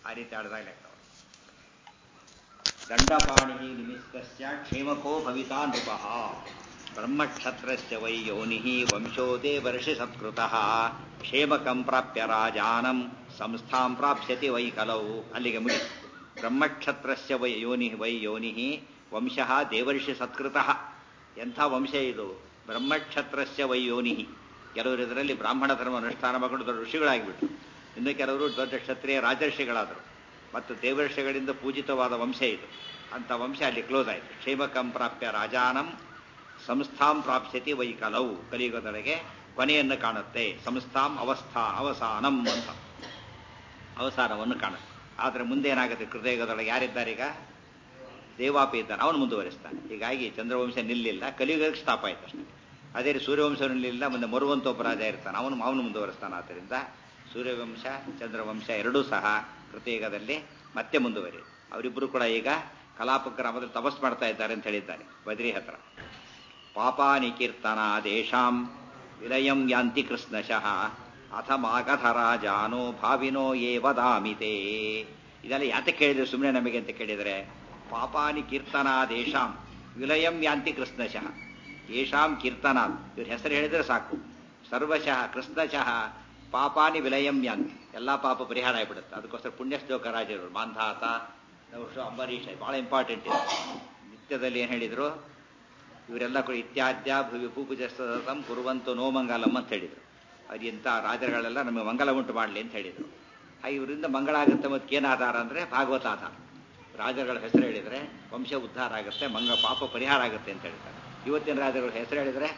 ಆ ರೀತಿ ಆಡಿದಾಗ ಲೆಕ್ಕ ದಂಡಪಾಣಿ ನಿಮಿತ್ತಸ್ಯ ಕ್ಷೇಮಕೋ ಭವಿತಾ ನೃಪಃ ಬ್ರಹ್ಮಕ್ಷತ್ರಸ್ಯ ವೈ ಯೋನಿಃ ವಂಶೋ ದೇವರ್ಷಿ ಸತ್ಕೃತಃ ಕ್ಷೇಮಕಂ ಪ್ರಾಪ್ಯ ರಾಜಾನಂ ಸಂಸ್ಥಾಂ ಪ್ರಾಪ್ಸ್ಯತಿ ವೈ ಕಲೌ ಅಲ್ಲಿಗೆ ಮುಗಿ ಬ್ರಹ್ಮಕ್ಷತ್ರಸ್ಯ ವೈ ಯೋನಿ ವೈ ಯೋನಿಃ ವಂಶಃ ದೇವರ್ಷಿ ಸತ್ಕೃತಃ ಎಂಥ ವಂಶ ಇದು ಬ್ರಹ್ಮಕ್ಷತ್ರಸ್ಯ ವೈ ಯೋನಿಃ ಕೆಲವರು ಇದರಲ್ಲಿ ಬ್ರಾಹ್ಮಣ ಧರ್ಮ ಅನುಷ್ಠಾನ ಮಾಡಿಕೊಂಡು ದೊಡ್ಡ ಋಷಿಗಳಾಗಿಬಿಟ್ರು ಇನ್ನು ಕೆಲವರು ದೊಡ್ಡ ಕ್ಷತ್ರಿಯ ರಾಜರ್ಷಿಗಳಾದರು ಮತ್ತು ದೇವರ್ಷಿಗಳಿಂದ ಪೂಜಿತವಾದ ವಂಶ ಇದು ಅಂತ ವಂಶ ಅಲ್ಲಿ ಕ್ಲೋಸ್ ಆಯಿತು ಕ್ಷೇಮಕಂ ಪ್ರಾಪ್ಯ ರಾಜಾನಂ ಸಂಸ್ಥಾಂ ಪ್ರಾಪ್ಸ್ಯತಿ ವೈ ಕಲವು ಕಲಿಯುಗದೊಳಗೆ ಕೊನೆಯನ್ನು ಕಾಣುತ್ತೆ ಸಂಸ್ಥಾಂ ಅವಸ್ಥಾ ಅವಸಾನಂ ಅಂತ ಅವಸಾನವನ್ನು ಕಾಣುತ್ತೆ ಆದರೆ ಮುಂದೆ ಏನಾಗುತ್ತೆ ಕೃತಯುಗದೊಳಗೆ ಯಾರಿದ್ದಾರೆ ಈಗ ದೇವಾಪಿ ಇದ್ದಾನೆ ಅವನು ಮುಂದುವರಿಸ್ತಾನೆ ಹೀಗಾಗಿ ಚಂದ್ರವಂಶ ನಿಲ್ಲಿಲ್ಲ ಕಲಿಯುಗಕ್ಕೆ ಸ್ಟಾಪ್ ಆಯ್ತು ಅಷ್ಟೇ ಅದೇ ರೀತಿ ಸೂರ್ಯವಂಶ ನಿಲ್ಲಿಲ್ಲ ಮುಂದೆ ಮರುವಂತ ಒಬ್ಬ ರಾಜ ಇರ್ತಾನೆ ಅವನು ಅವನು ಮುಂದುವರಿಸ್ತಾನೆ ಆದ್ದರಿಂದ ಸೂರ್ಯವಂಶ ಚಂದ್ರವಂಶ ಎರಡೂ ಸಹ ಕೃತಯುಗದಲ್ಲಿ ಮತ್ತೆ ಮುಂದುವರಿ ಅವರಿಬ್ಬರು ಕೂಡ ಈಗ ಕಲಾಪಗ್ರಾಮದಲ್ಲಿ ತಪಸ್ ಮಾಡ್ತಾ ಇದ್ದಾರೆ ಅಂತ ಹೇಳಿದ್ದಾರೆ ಬದ್ರಿ ಹತ್ರ ಪಾಪಾನಿ ಕೀರ್ತನ ದೇಶಾಂ ವಿಲಯಂ ಯಾಂತಿ ಕೃಷ್ಣಶಃ ಅಥ ಮಾಗಧರಾಜಾನೋ ಭಾವಿನೋ ಯೇ ವದಾಮಿತೆ ಇದೆಲ್ಲ ಯಾತಕ್ಕೆ ಕೇಳಿದ್ರೆ ಸುಮ್ಮನೆ ನಮಗೆ ಅಂತ ಕೇಳಿದರೆ ಪಾಪಾನಿ ಕೀರ್ತನ ದೇಶಾಂ ವಿಲಯಂ ಯಾಂತಿ ಕೃಷ್ಣಶಃ ಯೇಷಾಂ ಕೀರ್ತನ ಇವ್ರ ಹೆಸರು ಹೇಳಿದ್ರೆ ಸಾಕು ಸರ್ವಶಃ ಕೃಷ್ಣಶಃ ಪಾಪಾನಿ ವಿಲಯಂ ಯಾಂತಿ ಎಲ್ಲ ಪಾಪ ಪರಿಹಾರ ಆಗಿಬಿಡುತ್ತೆ ಅದಕ್ಕೋಸ್ಕರ ಪುಣ್ಯ ಶ್ಲೋಕ ರಾಜರು ಮಾಂಧಾತ ನೌಷು ಅಂಬರೀಷ ಬಹಳ ಇಂಪಾರ್ಟೆಂಟ್ ಇದೆ ನಿತ್ಯದಲ್ಲಿ ಏನು ಹೇಳಿದ್ರು ಇವರೆಲ್ಲ ಕೂಡ ಇತ್ಯಾದ್ಯ ಭುವಿ ಭೂಪುಜಸ್ತಂ ಕುರುವಂತು ನೋ ಮಂಗಲಂ ಅಂತ ಹೇಳಿದರು ಅದು ಇಂಥ ರಾಜರುಗಳೆಲ್ಲ ನಮಗೆ ಮಂಗಲ ಉಂಟು ಮಾಡಲಿ ಅಂತ ಹೇಳಿದರು ಇವರಿಂದ ಮಂಗಳ ಆಗುತ್ತೆ ಮತ್ತು ಏನು ಆಧಾರ ಅಂದರೆ ಭಾಗವತ ಆಧಾರ ರಾಜರುಗಳ ಹೆಸರು ಹೇಳಿದರೆ ವಂಶ ಉದ್ಧಾರ ಆಗುತ್ತೆ ಮಂಗ ಪಾಪ ಪರಿಹಾರ ಆಗುತ್ತೆ ಅಂತ ಹೇಳ್ತಾರೆ ಇವತ್ತಿನ ರಾಜರುಗಳ ಹೆಸರು ಹೇಳಿದರೆ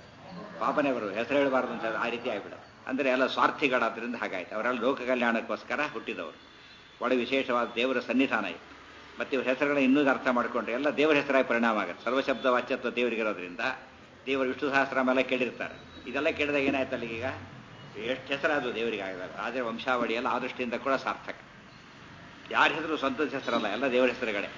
ಪಾಪನೇ ಬರೋದು ಹೆಸರು ಹೇಳಬಾರ್ದು ಅಂತ ಆ ರೀತಿ ಆಗಿಬಿಡೋದು ಅಂದರೆ ಎಲ್ಲ ಸ್ವಾರ್ಥಿಗಳಾದ್ರಿಂದ ಹಾಗಾಯ್ತು ಅವರೆಲ್ಲ ಲೋಕ ಕಲ್ಯಾಣಕ್ಕೋಸ್ಕರ ಹುಟ್ಟಿದವರು ಒಳ ವಿಶೇಷವಾದ ದೇವರ ಸನ್ನಿಧಾನ ಇದು ಮತ್ತು ಇವ್ರ ಹೆಸರುಗಳನ್ನ ಇನ್ನೂ ಅರ್ಥ ಮಾಡಿಕೊಂಡ್ರೆ ಎಲ್ಲ ದೇವರ ಹೆಸರಾಗಿ ಪರಿಣಾಮ ಆಗುತ್ತೆ ಸರ್ವಶಬ್ದ ವಾಚ್ಯತ್ವ ದೇವರಿಗಿರೋದ್ರಿಂದ ದೇವರು ವಿಷ್ಣು ಸಹಸ್ರಾಮ ಎಲ್ಲ ಕೇಳಿರ್ತಾರೆ ಇದೆಲ್ಲ ಕೇಳಿದಾಗ ಏನಾಯ್ತು ಅಲ್ಲಿಗೀಗ ಎಷ್ಟು ಹೆಸರಾದ್ರು ದೇವರಿಗೆ ಆಗಲ್ಲ ಆದರೆ ವಂಶಾವಳಿ ಎಲ್ಲ ಆ ದೃಷ್ಟಿಯಿಂದ ಕೂಡ ಸಾರ್ಥಕ ಯಾರ ಹೆಸರು ಸ್ವಂತ ಹೆಸರಲ್ಲ ಎಲ್ಲ ದೇವರ ಹೆಸರುಗಳೇ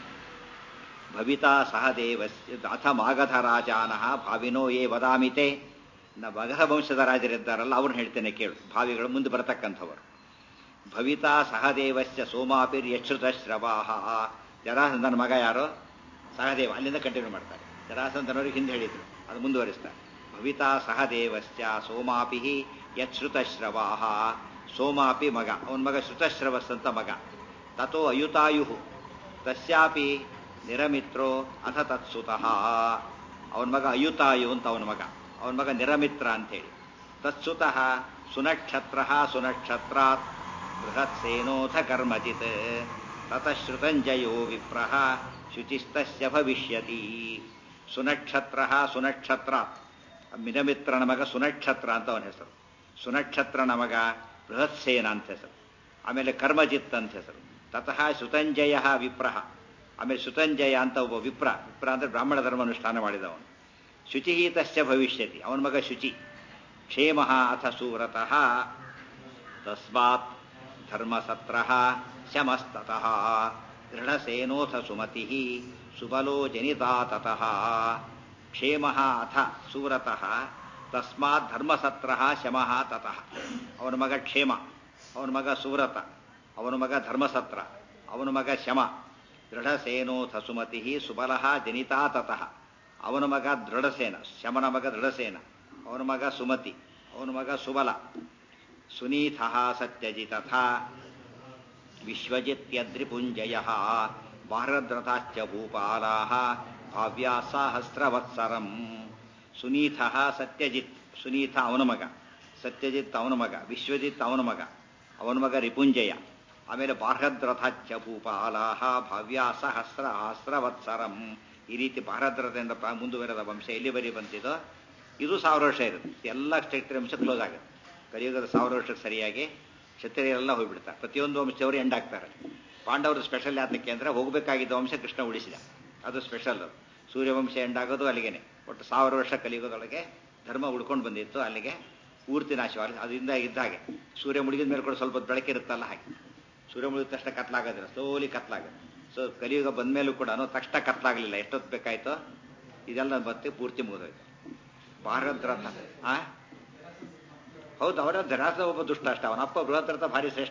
ಭವಿತಾ ಸಹ ದೇವಸ್ಯ ಅಥ ಮಾಗಧ ರಾಜಾನಃ ಭಾವಿನೋ ಯೇ ವದಾಮಿತೆ ನ ಮಗಧ ವಂಶದ ರಾಜರಿದ್ದಾರಲ್ಲ ಅವ್ರನ್ನ ಹೇಳ್ತೇನೆ ಕೇಳು ಭಾವಿಗಳು ಮುಂದೆ ಬರತಕ್ಕಂಥವರು ಭವಿತಾ ಸಹದೇವಸ್ಯ ಸೋಮಾಪಿರ್ ಯಶ್ರುತ ಶ್ರವಾಹ ಜರಾಸಂಧನ ಮಗ ಯಾರೋ ಸಹದೇವ ಅಲ್ಲಿಂದ ಕಂಟಿನ್ಯೂ ಮಾಡ್ತಾರೆ ಜರಾಸಂಧನವ್ರಿಗೆ ಹಿಂದೆ ಹೇಳಿದ್ರು ಅದು ಮುಂದುವರಿಸ್ತಾರೆ ಭವಿತಾ ಸಹದೇವಸ್ಯ ಸೋಮಾಪಿ ಯಶ್ರುತ ಶ್ರವಾಹ ಸೋಮಾಪಿ ಮಗ ಅವನ ಮಗ ಶ್ರುತಶ್ರವಸ್ ಅಂತ ಮಗ ತಥೋ ಅಯುತಾಯು ತಸ್ಯಾಪಿ ನಿರಮಿತ್ರೋ ಅಥ ತತ್ಸುತಃ ಅವನ ಮಗ ಅಯುತಾಯು ಅಂತ ಅವನ ಮಗ ಅವನ ಮಗ ನಿರಮಿತ್ರ ಅಂತೇಳಿ ತತ್ಸುತಃ ಸುನಕ್ಷತ್ರ ಸುನಕ್ಷತ್ರಾತ್ ಬೃಹತ್ಸೇನೋಥ ಕರ್ಮಚಿತ್ ತತಶ್ರುತಂಜಯೋ ವಿಪ್ರಃ ಶುಚಿಸ್ತಸ್ಯ ಭವಿಷ್ಯತಿ ಸುನಕ್ಷತ್ರ ಸುನಕ್ಷತ್ರಾತ್ ಮಿನಮಿತ್ರನ ಮಗ ಸುನಕ್ಷತ್ರ ಅಂತ ಅವನ ಹೆಸರು ಸುನಕ್ಷತ್ರನ ಮಗ ಬೃಹತ್ಸೇನ ಅಂತ ಹೆಸರು ಆಮೇಲೆ ಕರ್ಮಜಿತ್ ಅಂತ ಹೆಸರು ತತಃ ಸುತಂಜಯ ವಿಪ್ರಹ ಆಮೇಲೆ ಸುತಂಜಯ ಅಂತ ಒಬ್ಬ ವಿಪ್ರ ವಿಪ್ರ ಅಂದ್ರೆ ಬ್ರಾಹ್ಮಣ ಧರ್ಮ ಅನುಷ್ಠಾನ ಮಾಡಿದವನು ಶುಚಿಹೀತಸ್ಯ ಭವಿಷ್ಯತಿ ಅವನ ಮಗ ಶುಚಿ ಕ್ಷೇಮ ಅಥ ಸೂರತಃ ತಸ್ಮಾತ್ ಧರ್ಮಸತ್ರ ಶಮಸ್ತತಃ ದೃಢಸೇನೋಥ ಸುಮತಿ ಸುಬಲೋ ಜನಿತಾ ತತಃ ಕ್ಷೇಮ ಅಥ ಸೂರತಃ ತಸ್ಮಾತ್ ಧರ್ಮಸತ್ರ ಶಮಃ ತತಃ ಅವನ ಮಗ ಕ್ಷೇಮ ಅವನ ಮಗ ಸೂರತ ಅವನ ಮಗ ಧರ್ಮಸತ್ರ ಅವನ ಮಗ ಶಮ ದೃಢಸೇನೋಥ ಸುಮತಿ ಸುಬಲ ಜನಿತಾ ತತಃ ಅವನ ಮಗ ದೃಢಸೇನ ಶಮನ ಮಗ ದೃಢಸೇನ ಅವನ ಮಗ ಸುಮತಿ ಅವನ ಮಗ ಸುಬಲ ಸುನೀಥ ಸತ್ಯಜಿತಥ ವಿಶ್ವಜಿತ್ಯದ್ರಿಪುಂಜಯ ಭಾರದ್ರಥಾಶ್ಚ ಭೂಪಾಲಾ ಭಾವ್ಯಾ ಸಹಸ್ರವತ್ಸರಂ ಸುನೀಥ ಸತ್ಯಜಿತ್ ಸುನೀಥ ಅವನ ಮಗ ಸತ್ಯಜಿತ್ ಅವನ ಮಗ ವಿಶ್ವಜಿತ್ ಅವನ ಮಗ ಅವನ ಮಗ ರಿಪುಂಜಯ ಆಮೇಲೆ ಬಾರ್ಹದ್ರಥಾಚ್ಯ ಭೂಪಾಲಾ ಭಾವ್ಯಾ ಸಹಸ್ರ ಸಹಸ್ರವತ್ಸರಂ ಈ ರೀತಿ ಭಾರದ್ರಥದಿಂದ ಮುಂದುವರೆದ ವಂಶ ಎಲ್ಲಿ ಬರಿ ಬಂತಿದೋ ಇದು ಸಾವಿರ ವರ್ಷ ಇರುತ್ತೆ ಎಲ್ಲ ಕ್ಷತ್ರಿಯ ವಂಶ ಕ್ಲೋಸ್ ಆಗುತ್ತೆ ಕಲಿಯುಗದ ಸಾವಿರ ವರ್ಷಕ್ಕೆ ಸರಿಯಾಗಿ ಕ್ಷತ್ರಿಯರೆಲ್ಲ ಹೋಗ್ಬಿಡ್ತಾರೆ ಪ್ರತಿಯೊಂದು ವಂಶದವರು ಎಂಡ್ ಆಗ್ತಾರೆ ಪಾಂಡವರು ಸ್ಪೆಷಲ್ ಯಾತಕ್ಕೆ ಅಂದರೆ ಹೋಗಬೇಕಾಗಿದ್ದ ವಂಶ ಕೃಷ್ಣ ಉಳಿಸಿದ ಅದು ಸ್ಪೆಷಲ್ ಸೂರ್ಯವಂಶ ಎಂಡ್ ಆಗೋದು ಅಲ್ಲಿಗೆನೆ ಒಟ್ಟು ಸಾವಿರ ವರ್ಷ ಕಲಿಯುಗದೊಳಗೆ ಧರ್ಮ ಉಳ್ಕೊಂಡು ಬಂದಿತ್ತು ಅಲ್ಲಿಗೆ ಪೂರ್ತಿ ನಾಶವಾಗಿ ಅದರಿಂದ ಇದ್ದಾಗೆ ಸೂರ್ಯ ಮುಳುಗಿದ ಮೇಲೆ ಕೂಡ ಸ್ವಲ್ಪ ಬೆಳಕಿರುತ್ತಲ್ಲ ಹಾಗೆ ಸೂರ್ಯ ಮುಳುಗಿದ ತಕ್ಷಣ ಕತ್ಲಾಗೋದಿಲ್ಲ ಸ್ಲೋಲಿ ಕತ್ಲಾಗುತ್ತೆ ಸೊ ಕಲಿಯುಗ ಬಂದ ಮೇಲೂ ಕೂಡ ತಕ್ಷಣ ಕತ್ಲಾಗಲಿಲ್ಲ ಎಷ್ಟೊತ್ತು ಬೇಕಾಯ್ತೋ ಇದೆಲ್ಲ ಮತ್ತೆ ಪೂರ್ತಿ ಮುಗಿದೋಯ್ತು ಭಾರದ್ರಥ ಆ ಹೌದು ಅವರ ಧರಾಸ ಒಬ್ಬ ದುಷ್ಟ ಅಷ್ಟ ಅವನ ಅಪ್ಪ ಬೃಹದ್ರಥ ಭಾರಿ ಶ್ರೇಷ್ಠ ಅವನು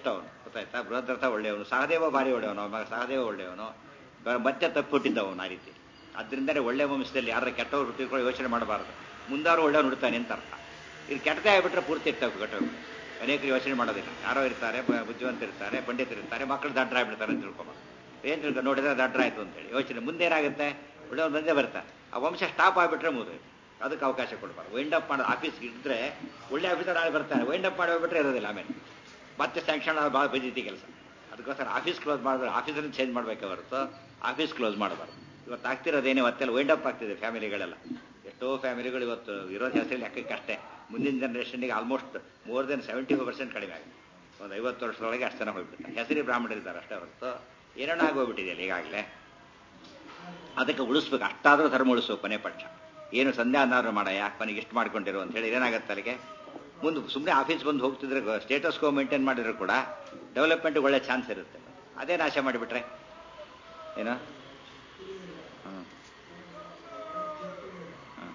ಗೊತ್ತಾಯ್ತಾ ಬೃಹದ್ರಥ ಒಳ್ಳೆಯವನು ಸಹದೇವ ಭಾರಿ ಒಳ್ಳೆಯವನು ಮಗ ಸಹದೇವ ಒಳ್ಳೆಯವನು ಬ- ಮತ್ತೆ ತಪ್ಪು ಹುಟ್ಟಿದ್ದವನು ಆ ರೀತಿ ಅದರಿಂದಲೇ ಒಳ್ಳೆ ವಂಶದಲ್ಲಿ ಯಾರ ಕೆಟ್ಟವ್ರು ಹುಟ್ಟಿಕೊಂಡು ಯೋಚನೆ ಮಾಡಬಾರ್ದು ಮುಂದಾರು ಒಳ್ಳೆಯವನು ಹುಡ್ತಾನೆ ಅಂತ ಅರ್ಥ ಇದು ಕೆಟ್ಟದೇ ಆಗಿಬಿಟ್ರೆ ಪೂರ್ತಿ ಇರ್ತಾವೆ ಕೆಟ್ಟವು ಅನೇಕರು ಯೋಚನೆ ಮಾಡೋದಿಲ್ಲ ಯಾರೋ ಇರ್ತಾರೆ ಬ- ಬುದ್ಧಿವಂತರು ಇರ್ತಾರೆ ಪಂಡಿತರಿರ್ತಾರೆ ಮಕ್ಕಳು ದಡ್ರ ಆಗ್ಬಿಡ್ತಾರೆ ಅಂತ ತಿಳ್ಕೊಬಾರ್ದು ಏನು ತಿಳ್ಕೊ ನೋಡಿದ್ರೆ ದಡ್ರ ಆಯ್ತು ಅಂತೇಳಿ ಯೋಚನೆ ಮುಂದೆ ಏನಾಗುತ್ತೆ ಒಳ್ಳೆಯವ್ರು ಬಂದೇ ಬರ್ತಾರೆ ಆ ವಂಶ ಸ್ಟಾಪ್ ಆಗಿಬಿಟ್ರೆ ಮುಗಿದು ಅದಕ್ಕೆ ಅವಕಾಶ ಕೊಡಬಾರ್ದು ವೈಂಡ್ ಅಪ್ ಮಾಡೋ ಆಫೀಸ್ಗೆ ಇದ್ರೆ ಒಳ್ಳೆ ಆಫೀಸರ್ ಆಗಿ ಬರ್ತಾರೆ ವೈಂಡ್ ಅಪ್ ಮಾಡಿ ಹೋಗ್ಬಿಟ್ರೆ ಇರೋದಿಲ್ಲ ಆಮೇಲೆ ಮತ್ತೆ ಸ್ಯಾಂಕ್ಷನ್ ಭಾಳ ಬಜಿತಿ ಕೆಲಸ ಅದಕ್ಕೋಸ್ಕರ ಆಫೀಸ್ ಕ್ಲೋಸ್ ಮಾಡಿದ್ರೆ ಆಫೀಸನ್ನು ಚೇಂಜ್ ಮಾಡಬೇಕೆ ಹೊರತು ಆಫೀಸ್ ಕ್ಲೋಸ್ ಮಾಡಬಾರ್ದು ಇವತ್ತು ಆಗ್ತಿರೋದೇನೇ ಇವತ್ತೆಲ್ಲ ವೈಂಡ್ ಅಪ್ ಆಗ್ತಿದೆ ಫ್ಯಾಮಿಲಿಗಳೆಲ್ಲ ಎಷ್ಟೋ ಫ್ಯಾಮಿಲಿಗಳು ಇವತ್ತು ಇರೋದು ಹೆಸರಲ್ಲಿ ಲೆಕ್ಕಕ್ಕೆ ಅಷ್ಟೇ ಮುಂದಿನ ಜನರೇಷನ್ಗೆ almost more than seventy five percent ಕಡಿಮೆ ಆಗಿದೆ ಒಂದು ಐವತ್ತು ವರ್ಷದೊಳಗೆ ಅಷ್ಟು ಜನ ಹೋಗ್ಬಿಡ್ತಾರೆ ಹೆಸರಿ ಬ್ರಾಹ್ಮಣರಿದ್ದಾರೆ ಅಷ್ಟೇ ಹೊರತು ಏನೇನೋ ಆಗೋಗ್ಬಿಟ್ಟಿದೆಯಲ್ಲ ಈಗಾಗಲೇ ಅದಕ್ಕೆ ಉಳಿಸ್ಬೇಕು ಅಷ್ಟಾದರೂ ಧರ್ಮ ಉಳಿಸ್ಬೇಕು ಕೊನೆ ಪಕ್ಷ ಏನು ಸಂಧ್ಯಾ ಅನ್ನಾದ್ರೂ ಮಾಡಯ್ಯ ಕೊನೆಗೆ ಇಷ್ಟು ಮಾಡ್ಕೊಂಡಿರು ಅಂತ ಹೇಳಿ ಏನಾಗುತ್ತೆ ಅಲ್ಲಿಗೆ ಮುಂದೆ ಸುಮ್ಮನೆ ಆಫೀಸ್ ಬಂದು ಹೋಗ್ತಿದ್ರೆ ಸ್ಟೇಟಸ್ ಕೋ ಮೇಂಟೈನ್ ಮಾಡಿದ್ರು ಕೂಡ ಡೆವಲಪ್ಮೆಂಟ್ ಒಳ್ಳೆ ಚಾನ್ಸ್ ಇರುತ್ತೆ ಅದೇ ನಾಶ ಮಾಡಿಬಿಟ್ರೆ ಏನೋ ಹ್ಮ್. ಹ್ಮ್.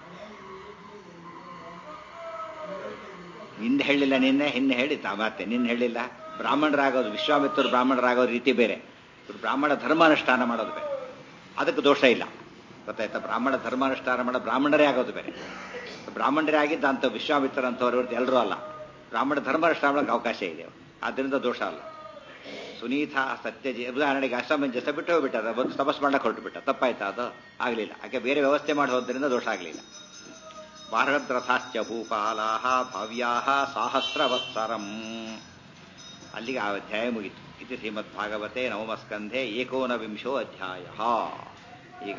ಹಿಂದೆ ಹೇಳಿಲ್ಲ ನಿನ್ನೆ ಹಿಂದೆ ಹೇಳಿದ್ದ ಮತ್ತೆ ನಿನ್ನೆ ಹೇಳಿಲ್ಲ ಬ್ರಾಹ್ಮಣರಾಗೋದು ವಿಶ್ವಾಮಿತ್ರರು ಬ್ರಾಹ್ಮಣರಾಗೋದು ರೀತಿ ಬೇರೆ ಇವ್ರು ಬ್ರಾಹ್ಮಣ ಧರ್ಮಾನುಷ್ಠಾನ ಮಾಡೋದು ಬೇರೆ ಅದಕ್ಕೆ ದೋಷ ಇಲ್ಲ ಗೊತ್ತಾಯ್ತಾ ಬ್ರಾಹ್ಮಣ ಧರ್ಮಾನುಷ್ಠಾನ ಮಾಡೋ ಬ್ರಾಹ್ಮಣರೇ ಆಗೋದು ಬೇರೆ ಬ್ರಾಹ್ಮಣರೇ ಆಗಿದ್ದ ಅಂತ ವಿಶ್ವಾಮಿತ್ರ ಅಂತವ್ರು ಇವ್ರದ್ದು ಎಲ್ಲರೂ ಅಲ್ಲ ಬ್ರಾಹ್ಮಣ ಧರ್ಮಾನುಷ್ಠಾನ ಮಾಡೋಕೆ ಅವಕಾಶ ಇದೆ ಆದ್ದರಿಂದ ದೋಷ ಅಲ್ಲ ಸುನೀತ ಸತ್ಯಜಿ ಉದಾಹರಣೆಗೆ ಅಸಮಂಜಸ ಬಿಟ್ಟು ಹೋಗ್ಬಿಟ್ಟ ಅದು ಬಂದು ತಪಸ್ ಮಾಡಕ್ಕೆ ಹೊರಟುಬಿಟ್ಟ ತಪ್ಪಾಯ್ತಾ ಅದು ಆಗಲಿಲ್ಲ ಯಾಕೆ ಬೇರೆ ವ್ಯವಸ್ಥೆ ಮಾಡಿ ಹೋದ್ರಿಂದ ದೋಷ ಆಗಲಿಲ್ಲ ಭಾರದ್ರಥಾಶ್ಚ ಭೂಪಾಲಾಹ ಭವ್ಯಾಹ ಸಾಹಸ್ರವತ್ಸರಂ ಅಲ್ಲಿಗೆ ಆ ಅಧ್ಯಾಯ ಮುಗಿತು ಇದು ಶ್ರೀಮದ್ ಭಾಗವತೆ ನವಮಸ್ಕಂಧೆ ಏಕೋನವಿಂಶೋ ಅಧ್ಯಾಯ ಈಗ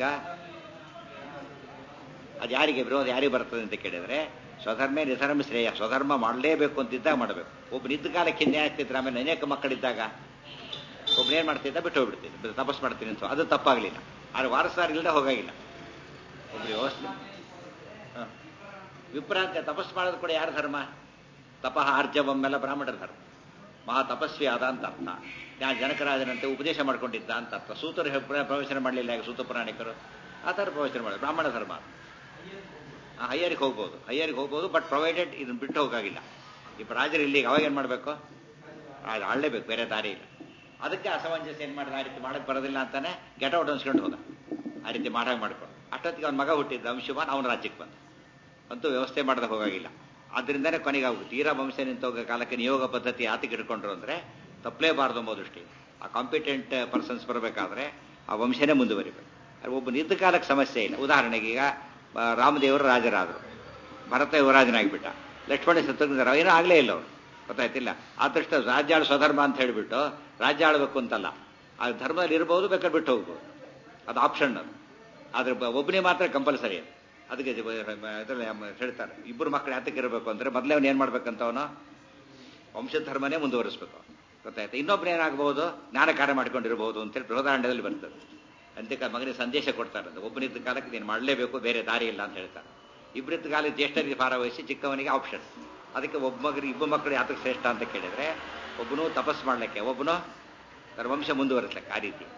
ಅದು ಯಾರಿಗೆ ವಿರೋಧ ಯಾರಿಗೆ ಬರ್ತದೆ ಅಂತ ಕೇಳಿದ್ರೆ ಸ್ವಧರ್ಮೇ ನಿಧರ್ಮ ಶ್ರೇಯ ಸ್ವಧರ್ಮ ಮಾಡಲೇಬೇಕು ಅಂತಿದ್ದಾಗ ಮಾಡಬೇಕು ಒಬ್ಬ ನಿದ್ದ ಕಾಲಕ್ಕೆ ಹಿಂದೆ ಆಗ್ತಿದ್ರೆ ಆಮೇಲೆ ಅನೇಕ ಮಕ್ಕಳಿದ್ದಾಗ ಒಬ್ಬನೇನು ಮಾಡ್ತಿದ್ದ ಬಿಟ್ಟು ಹೋಗ್ಬಿಡ್ತಿದ್ದ ತಪಸ್ ಮಾಡ್ತೀನಿ ಅಂತ ಅದು ತಪ್ಪಾಗಲಿಲ್ಲ ಆದ್ರೆ ವಾರಸಾರ ಇಲ್ಲದೆ ಹೋಗಾಗಿಲ್ಲ ಒಬ್ಬ ವ್ಯವಸ್ಥೆ ಹ. ವಿಪ್ರಾಂತ ತಪಸ್ ಮಾಡೋದು ಕೂಡ ಯಾರ ಧರ್ಮ ತಪಃ ಆರ್ಜವಮ್ಮೆಲ್ಲ ಬ್ರಾಹ್ಮಣರ ಧರ್ಮ ಮಹಾ ತಪಸ್ವಿ ಆದ ಅಂತ ಅರ್ಥ ಯಾ ಜನಕರಾಜನಂತೆ ಉಪದೇಶ ಮಾಡ್ಕೊಂಡಿದ್ದ ಅಂತ ಅರ್ಥ ಸೂತರು ಹೆ- ಪ್ರ- ಪ್ರವಚನ ಮಾಡಲಿಲ್ಲ ಈಗ ಸೂತ ಪುರಾಣಿಕರು ಆ ಥರ ಪ್ರವಚನ ಮಾಡಿದ್ರು ಬ್ರಾಹ್ಮಣ ಧರ್ಮ ಅದು. ಆ, ಹೈಯರಿಗೆ ಹೋಗ್ಬೋದು ಹೈಯರಿಗೆ ಹೋಗ್ಬೋದು ಬಟ್ ಪ್ರೊವೈಡೆಡ್ ಇದನ್ನ ಬಿಟ್ಟು ಹೋಗಾಗಿಲ್ಲ ಈಗ ರಾಜರು ಇಲ್ಲಿಗೆ ಅವಾಗ ಏನು ಮಾಡಬೇಕು ಅದು ಆಳಲೇಬೇಕು ಬೇರೆ ದಾರಿ ಇಲ್ಲ ಅದಕ್ಕೆ ಅಸಮಂಜಸ ಏನು ಮಾಡಿದ ಆ ರೀತಿ ಮಾಡಕ್ಕೆ ಬರೋದಿಲ್ಲ ಅಂತಾನೆ ಗೆಟ ಔಟ್ ಅನ್ಸ್ಕೊಂಡು ಹೋದ ಆ ರೀತಿ ಮಾಡಾಗ ಮಾಡ್ಕೊಂಡು ಅಷ್ಟೊತ್ತಿಗೆ ಅವ್ನ ಮಗ ಹುಟ್ಟಿದ್ದ ಅಂಶುಮಾನ್ ಅವನ ರಾಜ್ಯಕ್ಕೆ ಬಂದ ಅಂತೂ ವ್ಯವಸ್ಥೆ ಮಾಡದೆ ಹೋಗಾಗಿಲ್ಲ ಆದ್ರಿಂದನೇ ಕೊನೆಗೆ ಅವ್ರು ತೀರಾ ವಂಶ ನಿಂತೋಗ ಕಾಲಕ್ಕೆ ನಿಯೋಗ ಪದ್ಧತಿ ಆತಿಗೆ ಇಟ್ಕೊಂಡ್ರು ಅಂದ್ರೆ ತಪ್ಪಲೇಬಾರ್ದು ಎಂಬ ದೃಷ್ಟಿ ಆ ಕಾಂಪಿಟೆಂಟ್ ಪರ್ಸನ್ಸ್ ಬರಬೇಕಾದ್ರೆ ಆ ವಂಶನೇ ಮುಂದುವರಿಬೇಕು ಆದ್ರೆ ಒಬ್ಬ ನಿದ್ದ ಕಾಲಕ್ಕೆ ಸಮಸ್ಯೆ ಇಲ್ಲ ಉದಾಹರಣೆಗೆ ಈಗ ಆ, ರಾಮದೇವರು ರಾಜರಾದರು ಭರತ ಯುವರಾಜನಾಗಿಬಿಟ್ಟ ಲಕ್ಷ್ಮಣ ಶತ್ರುಘ್ನ ಏನೂ ಆಗಲೇ ಇಲ್ಲ ಅವರು ಗೊತ್ತಾಯ್ತಿಲ್ಲ ಆದಷ್ಟು ರಾಜ್ಯಾಳು ಸ್ವಧರ್ಮ ಅಂತ ಹೇಳಿಬಿಟ್ಟು ರಾಜ್ಯ ಆಳ್ಬೇಕು ಅಂತಲ್ಲ ಆ ಧರ್ಮದಲ್ಲಿ ಇರ್ಬೋದು ಬೇಕಾದ್ರೆ ಬಿಟ್ಟು ಹೋಗ್ಬೋದು ಅದು ಆಪ್ಷನ್ ಅದು ಆದ್ರೆ ಬ- ಒಬ್ಬನೇ ಮಾತ್ರ ಕಂಪಲ್ಸರಿ ಅದು ಅದಕ್ಕೆ ಜ- ಇದ್ರಲ್ಲಿ ಅಮ್ಮ ಹೇಳ್ತಾರೆ ಇಬ್ಬರು ಮಕ್ಕಳು ಯಾತಕ್ಕೆ ಇರಬೇಕು ಅಂದ್ರೆ ಮೊದಲೇ ಅವ್ನು ಏನು ಮಾಡ್ಬೇಕಂತ ಅವನು ವಂಶದ ಧರ್ಮನೇ ಮುಂದುವರಿಸ್ಬೇಕು ಗೊತ್ತಾಯ್ತು ಇನ್ನೊಬ್ಬರು ಏನಾಗಬಹುದು ಜ್ಞಾನ ಕಾರ್ಯ ಮಾಡ್ಕೊಂಡಿರಬಹುದು ಅಂತೇಳಿ ಬೃಹದಾಂಡದಲ್ಲಿ ಬರ್ತದೆ ಅಂತಿಕ ಮಗನಿಗೆ ಸಂದೇಶ ಕೊಡ್ತಾರೆ ಅದು ಒಬ್ಬನಿದ್ದ ಕಾಲಕ್ಕೆ ನೀನು ಮಾಡಲೇಬೇಕು ಬೇರೆ ದಾರಿ ಇಲ್ಲ ಅಂತ ಹೇಳ್ತಾರೆ ಇಬ್ಬರಿದ್ದ ಕಾಲಕ್ಕೆ ಜ್ಯೇಷ್ಠರಿಗೆ ಭಾರ ವಹಿಸಿ ಚಿಕ್ಕವನಿಗೆ ಆಪ್ಷನ್ ಅದಕ್ಕೆ ಒಬ್ಬ ಮಗನಿಗೆ ಇಬ್ಬರು ಮಕ್ಕಳು ಯಾತಕ್ಕೆ ಶ್ರೇಷ್ಠ ಅಂತ ಕೇಳಿದ್ರೆ ಒಬ್ಬನು ತಪಸ್ ಮಾಡ್ಲಿಕ್ಕೆ ಒಬ್ಬನು ತನ್ನ ವಂಶ ಮುಂದುವರಿಸ್ಲಿಕ್ಕೆ ಆ ರೀತಿ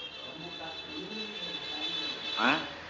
ಆ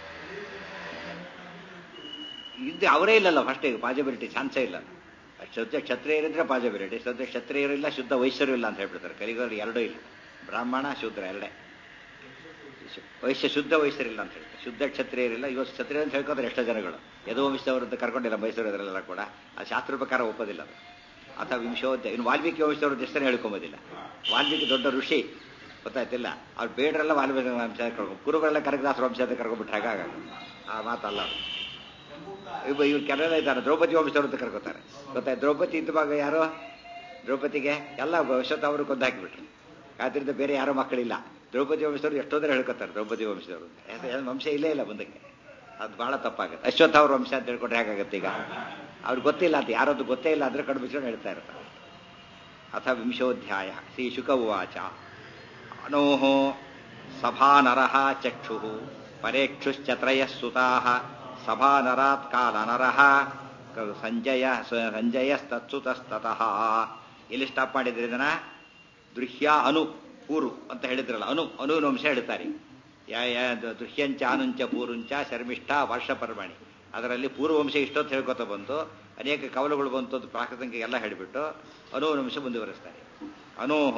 ಇದು ಅವರೇ ಇಲ್ಲಲ್ಲ ಫಸ್ಟ್ ಈಗ ಪಾಸಿಬಿಲಿಟಿ ಚಾನ್ಸೇ ಇಲ್ಲ ಶುದ್ಧ ಕ್ಷತ್ರಿಯರಿದ್ರೆ ಪಾಸಿಬಿಲಿಟಿ ಶುದ್ಧ ಕ್ಷತ್ರಿಯರಿಲ್ಲ ಶುದ್ಧ ವೈಶ್ಯರು ಇಲ್ಲ ಅಂತ ಹೇಳ್ಬಿಡ್ತಾರೆ ಕಲಿಗಳಲ್ಲಿ ಎರಡೂ ಇಲ್ಲ ಬ್ರಾಹ್ಮಣ ಶೂದ್ರ ಎರಡೇ ವೈಶ್ಯ ಶುದ್ಧ ವೈಶ್ಯರಿಲ್ಲ ಅಂತ ಹೇಳ್ತಾರೆ ಶುದ್ಧ ಕ್ಷತ್ರಿಯರಿಲ್ಲ ಇವತ್ತು ಕ್ಷತ್ರಿಯ ಅಂತ ಹೇಳ್ಕೋತಾರೆ ಎಷ್ಟೋ ಜನಗಳು ಯದೋ ವಂಶದವರು ಅಂತ ಕರ್ಕೊಂಡಿಲ್ಲ ಮೈಸೂರು ಅದರಲ್ಲೆಲ್ಲ ಕೂಡ ಆ ಶಾಸ್ತ್ರ ಪ್ರಕಾರ ಒಪ್ಪೋದಿಲ್ಲ ಅದು ಅಥವಾ ವಿಂಶೋಧ್ಯ ಇನ್ನು ವಾಲ್ಮೀಕಿ ವಂಶದವರು ಹೆಸರು ಹೇಳ್ಕೊಂಬೋದಿಲ್ಲ ವಾಲ್ಮೀಕಿ ದೊಡ್ಡ ಋಷಿ ಗೊತ್ತಾಯ್ತಿಲ್ಲ ಅವ್ರು ಬೇಡರೆಲ್ಲ ವಾಲ್ಮೀಕಿ ವಂಶ ಕರ್ಕೊಂಡು ಕುರುಗಳೆಲ್ಲ ಕನಕದಾಸರ ವಂಶ ಅಂತ ಕರ್ಕೊಂಡ್ಬಿಟ್ರೆ ಹಾಗಾಗ ಆ ಮಾತಲ್ಲ ಅದು ಇವ ಇವ್ರು ಕೆಲವೆಲ್ಲ ಇದ್ದಾರೆ ದ್ರೌಪದಿ ವಂಶದವರು ಅಂತ ಕರ್ಕೋತಾರೆ ಗೊತ್ತಾಯ್ತು ದ್ರೌಪದಿ ಇದ್ದ ಭಾಗ ಯಾರು ದ್ರೌಪದಿಗೆ ಎಲ್ಲ ವಶತ್ ಅವರು ಕೊಂದು ಹಾಕಿಬಿಟ್ರು ಆದ್ರಿಂದ ಬೇರೆ ಯಾರೋ ಮಕ್ಕಳಿಲ್ಲ ದ್ರೌಪದಿ ವಂಶದವರು ಎಷ್ಟೋದ್ರೆ ಹೇಳ್ಕೊತಾರೆ ದ್ರೌಪದಿ ವಂಶದವರು ಅಂತ ಯಾಕೆ- ಯಾಕೆ ವಂಶ ಇಲ್ಲೇ ಇಲ್ಲ ಮುಂದಕ್ಕೆ ಅದು ಬಹಳ ತಪ್ಪಾಗುತ್ತೆ ಅಶ್ವತ್ಥ ಅವ್ರ ವಂಶ ಅಂತ ಹೇಳ್ಕೊಂಡ್ರೆ ಹೇಗಾಗುತ್ತೆ ಈಗ ಅವ್ರಿಗೆ ಗೊತ್ತಿಲ್ಲ ಅಂತ ಯಾರದ್ದು ಗೊತ್ತೇ ಇಲ್ಲ ಅಂದ್ರೆ ಕಡು ಬಿಚ್ಕೊಂಡು ಹೇಳ್ತಾ ಇರ್ತಾರೆ ಅಥ ವಿಂಶೋಧ್ಯಾಯ ಶ್ರೀ ಶುಕ ಉವಾಚ ಅನೋಃ ಸಭಾನರಃ ಚಕ್ಷುಃ ಪರೇಕ್ಷುಶ್ಚತ್ರಯಃ ಸುತಾಃ ಸಭಾನರಾತ್ ಕಾಲನರಃ ಕ- ಸಂಜಯ ಸ- ಸಂಜಯಸ್ತತ್ಸುತಸ್ತತಃ ಎಲ್ಲಿ ಸ್ಟಾಪ್ ಮಾಡಿದ್ರಿ ಇದನ್ನ ದೃಹ್ಯ ಅನು ಪೂರು ಅಂತ ಹೇಳಿದ್ರಲ್ಲ ಅನು ಅನುವಿನ ಅಂಶ ಹೇಳ್ತಾರೆ ಯಾ ಯಾ ದ- ದೃಹ್ಯಂಚ ಅನುಂಚ ಪೂರುಂಚ ಶರ್ಮಿಷ್ಠ ವರ್ಷ ಪರ್ವಣಿ ಅದರಲ್ಲಿ ಪೂರ್ವವಂಶ ಇಷ್ಟೊತ್ತು ಹೇಳ್ಕೊತ ಬಂತು ಅನೇಕ ಕವಲುಗಳು ಬಂತು ಅದು ಪ್ರಾಕೃತಿಕ ಎಲ್ಲ ಹೇಳಿಬಿಟ್ಟು ಅನುವಿನ ಅಂಶ ಮುಂದುವರಿಸ್ತಾರೆ ಅನೋಹ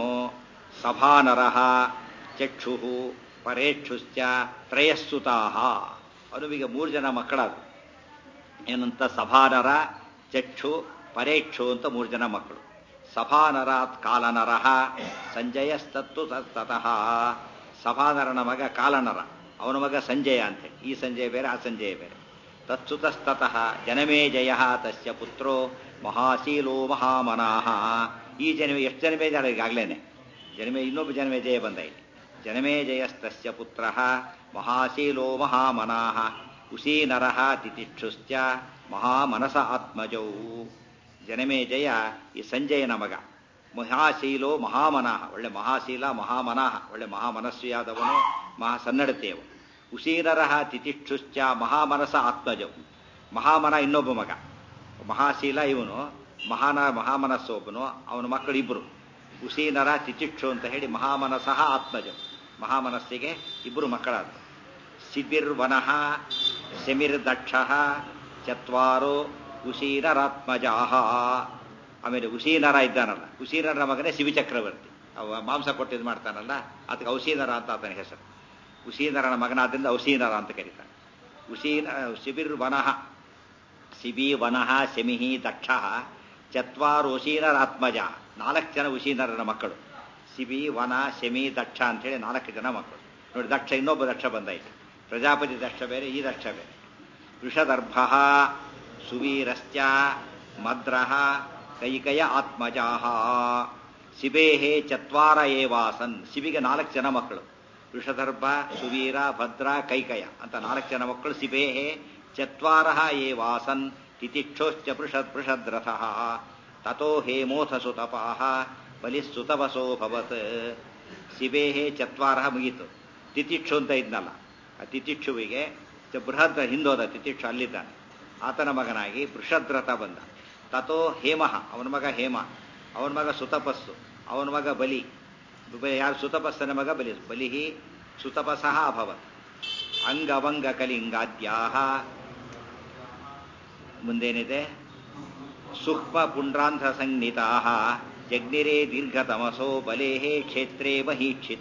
ಸಭಾನರಃ ಚಕ್ಷು ಪರೇಕ್ಷುಶ್ಚ ತ್ರಯಸ್ಸುತಾ ಅನುವಿಗೆ ಮೂರು ಜನ ಮಕ್ಕಳದು ಏನಂತ ಸಭಾನರ ಚಕ್ಷು ಪರೇಕ್ಷು ಅಂತ ಮೂರು ಜನ ಮಕ್ಕಳು ಸಭಾನರಾತ್ ಕಾಲನರಃ ಸಂಜಯಸ್ತತ್ತು ತತಃ ಸಭಾನರನ ಮಗ ಕಾಲನರ ಅವನ ಮಗ ಸಂಜಯ ಅಂತೇಳಿ ಈ ಸಂಜಯ ಬೇರೆ ಆ ಸಂಜಯ ಬೇರೆ ತತ್ಸುತಸ್ತತಃ ಜನಮೇಜಯ ತಸ್ಯ ಪುತ್ರೋ ಮಹಾಶೀಲೋ ಮಹಾಮನಾಹ ಈ ಜನ್ಮೆ ಎಷ್ಟು ಜನ್ಮೇಜಯ ಈಗಾಗಲೇ ಜನ್ಮೆ ಇನ್ನೊಬ್ಬ ಜನ್ಮೇಜಯ ಬಂದ ಇಲ್ಲಿ ಜನಮೇಜಯಸ್ತಸ್ಯ ಪುತ್ರ ಮಹಾಶೀಲೋ ಮಹಾಮನಾಹ ಉಸೀನರಃ ತಿತಿಕ್ಷುಶ್ಚ ಮಹಾಮನಸ ಆತ್ಮಜೌ ಜನಮೇಜಯ ಈ ಸಂಜಯನ ಮಗ ಮಹಾಶೀಲೋ ಮಹಾಮನಃ ಒಳ್ಳೆ ಮಹಾಶೀಲ ಮಹಾಮನಃ ಒಳ್ಳೆ ಮಹಾಮನಸ್ವಿಯಾದವನು ಮಹಾ ಸನ್ನಡತೆಯವು ಉಸೀನರಃ ತಿತಿಕ್ಷುಶ್ಚ ಮಹಾಮನಸ ಆತ್ಮಜೌ ಮಹಾಮನ ಇನ್ನೊಬ್ಬ ಮಗ ಮಹಾಶೀಲ ಇವನು ಮಹಾನ ಮಹಾಮನಸ್ಸು ಒಬ್ಬನು ಅವನ ಮಕ್ಕಳು ಇಬ್ಬರು ಉಸೀನರ ತಿತಿಕ್ಷು ಅಂತ ಹೇಳಿ ಮಹಾಮನಸಃ ಆತ್ಮಜಂ ಮಹಾಮನಸ್ಸಿಗೆ ಇಬ್ಬರು ಮಕ್ಕಳಾದ ಸಿಬಿರ್ವನಃ ಶಮಿರ್ದಕ್ಷ ಚತ್ವಾರೋ ಉಸೀನರಾತ್ಮಜಾಹ ಆಮೇಲೆ ಉಸೀನರ ಇದ್ದಾನಲ್ಲ ಉಸೀನರ ಮಗನೇ ಶಿವಚಕ್ರವರ್ತಿ ಅವ ಮಾಂಸ ಕೊಟ್ಟಿದ್ದು ಮಾಡ್ತಾನಲ್ಲ ಅದಕ್ಕೆ ಔಸೀನರ ಅಂತ ಆತನ ಹೆಸರು ಉಸೀನರನ ಮಗನಾದ್ರಿಂದ ಔಸೀನರ ಅಂತ ಕರೀತಾನೆ ಉಸೀನ ಶಿಬಿರ್ವನಃ ಸಿಬಿ ವನಃ ಶಮಿಹಿ ದಕ್ಷ ಚತ್ವಾರು ಉಸೀನರಾತ್ಮಜ ನಾಲ್ಕು ಜನ ಉಸೀನರನ ಮಕ್ಕಳು ಸಿಬಿ ವನ ಶಮಿ ದಕ್ಷ ಅಂತೇಳಿ ನಾಲ್ಕು ಜನ ಮಕ್ಕಳು ನೋಡಿ ದಕ್ಷ ಇನ್ನೊಬ್ಬ ದಕ್ಷ ಬಂದಾಯ್ತು ಪ್ರಜಾಪತಿ ದಕ್ಷ ಬೇರೆ ಈ ದಕ್ಷ ಬೇರೆ ವೃಷದರ್ಭ ಸುವೀರಶ್ಚ ಮದ್ರಃ ಕೈಕಯ ಆತ್ಮಜಾಹ ಸಿಬೇಹೇ ಚತ್ವಾರ ಏವಾಸನ್ ಸಿಬಿಗೆ ನಾಲ್ಕು ಜನ ಮಕ್ಕಳು ವೃಷದರ್ಭ ಸುವೀರ ಭದ್ರ ಕೈಕಯ ಅಂತ ನಾಲ್ಕು ಜನ ಮಕ್ಕಳು ಸಿಬೇಹೇ ಚತ್ವಾರ ಏವಾಸನ್ ತಿತಿಕ್ಷೋಶ್ಚ ಪೃಷದ್ ಪೃಷದ್ರಥ ತಥೋ ಹೇಮೋಥ ಸುತಪಾಹ ಬಲಿಸ್ತುತವಸೋಭವತ್ ಸಿಬೇಹೇ ಚತ್ವಾರ ಮುಗೀತು ತಿತಿಕ್ಷು ಅಂತ ಇದ್ನಲ್ಲ ಆ ತಿತಿಕ್ಷುವಿಗೆ ಬೃಹದ್ರ ಹಿಂದೋದ ತಿತಿಕ್ಷು ಅಲ್ಲಿದ್ದಾನೆ ಆತನ ಮಗನಾಗಿ ವೃಷದ್ರಥ ಬಂದ ತಥೋ ಹೇಮಃ ಅವನ ಮಗ ಹೇಮ ಅವನ ಮಗ ಸುತಪಸ್ಸು ಅವನ ಮಗ ಬಲಿ ಯಾರು ಸುತಪಸ್ಸನ ಮಗ ಬಲಿ ಬಲಿ ಸುತಪಸಃ ಅಭವತ್ ಅಂಗವಂಗ ಕಲಿಂಗಾದ್ಯಾಹ ಮುಂದೇನಿದೆ ಸೂಕ್ಷ್ಮ ಪುಂಡ್ರಾಂಧ್ರ ಸಂಜ್ಞಿತಾ ಜಗ್ನಿರೇ ದೀರ್ಘತಮಸೋ ಬಲೇಹೇ ಕ್ಷೇತ್ರೇ ಮಹೀಕ್ಷಿತ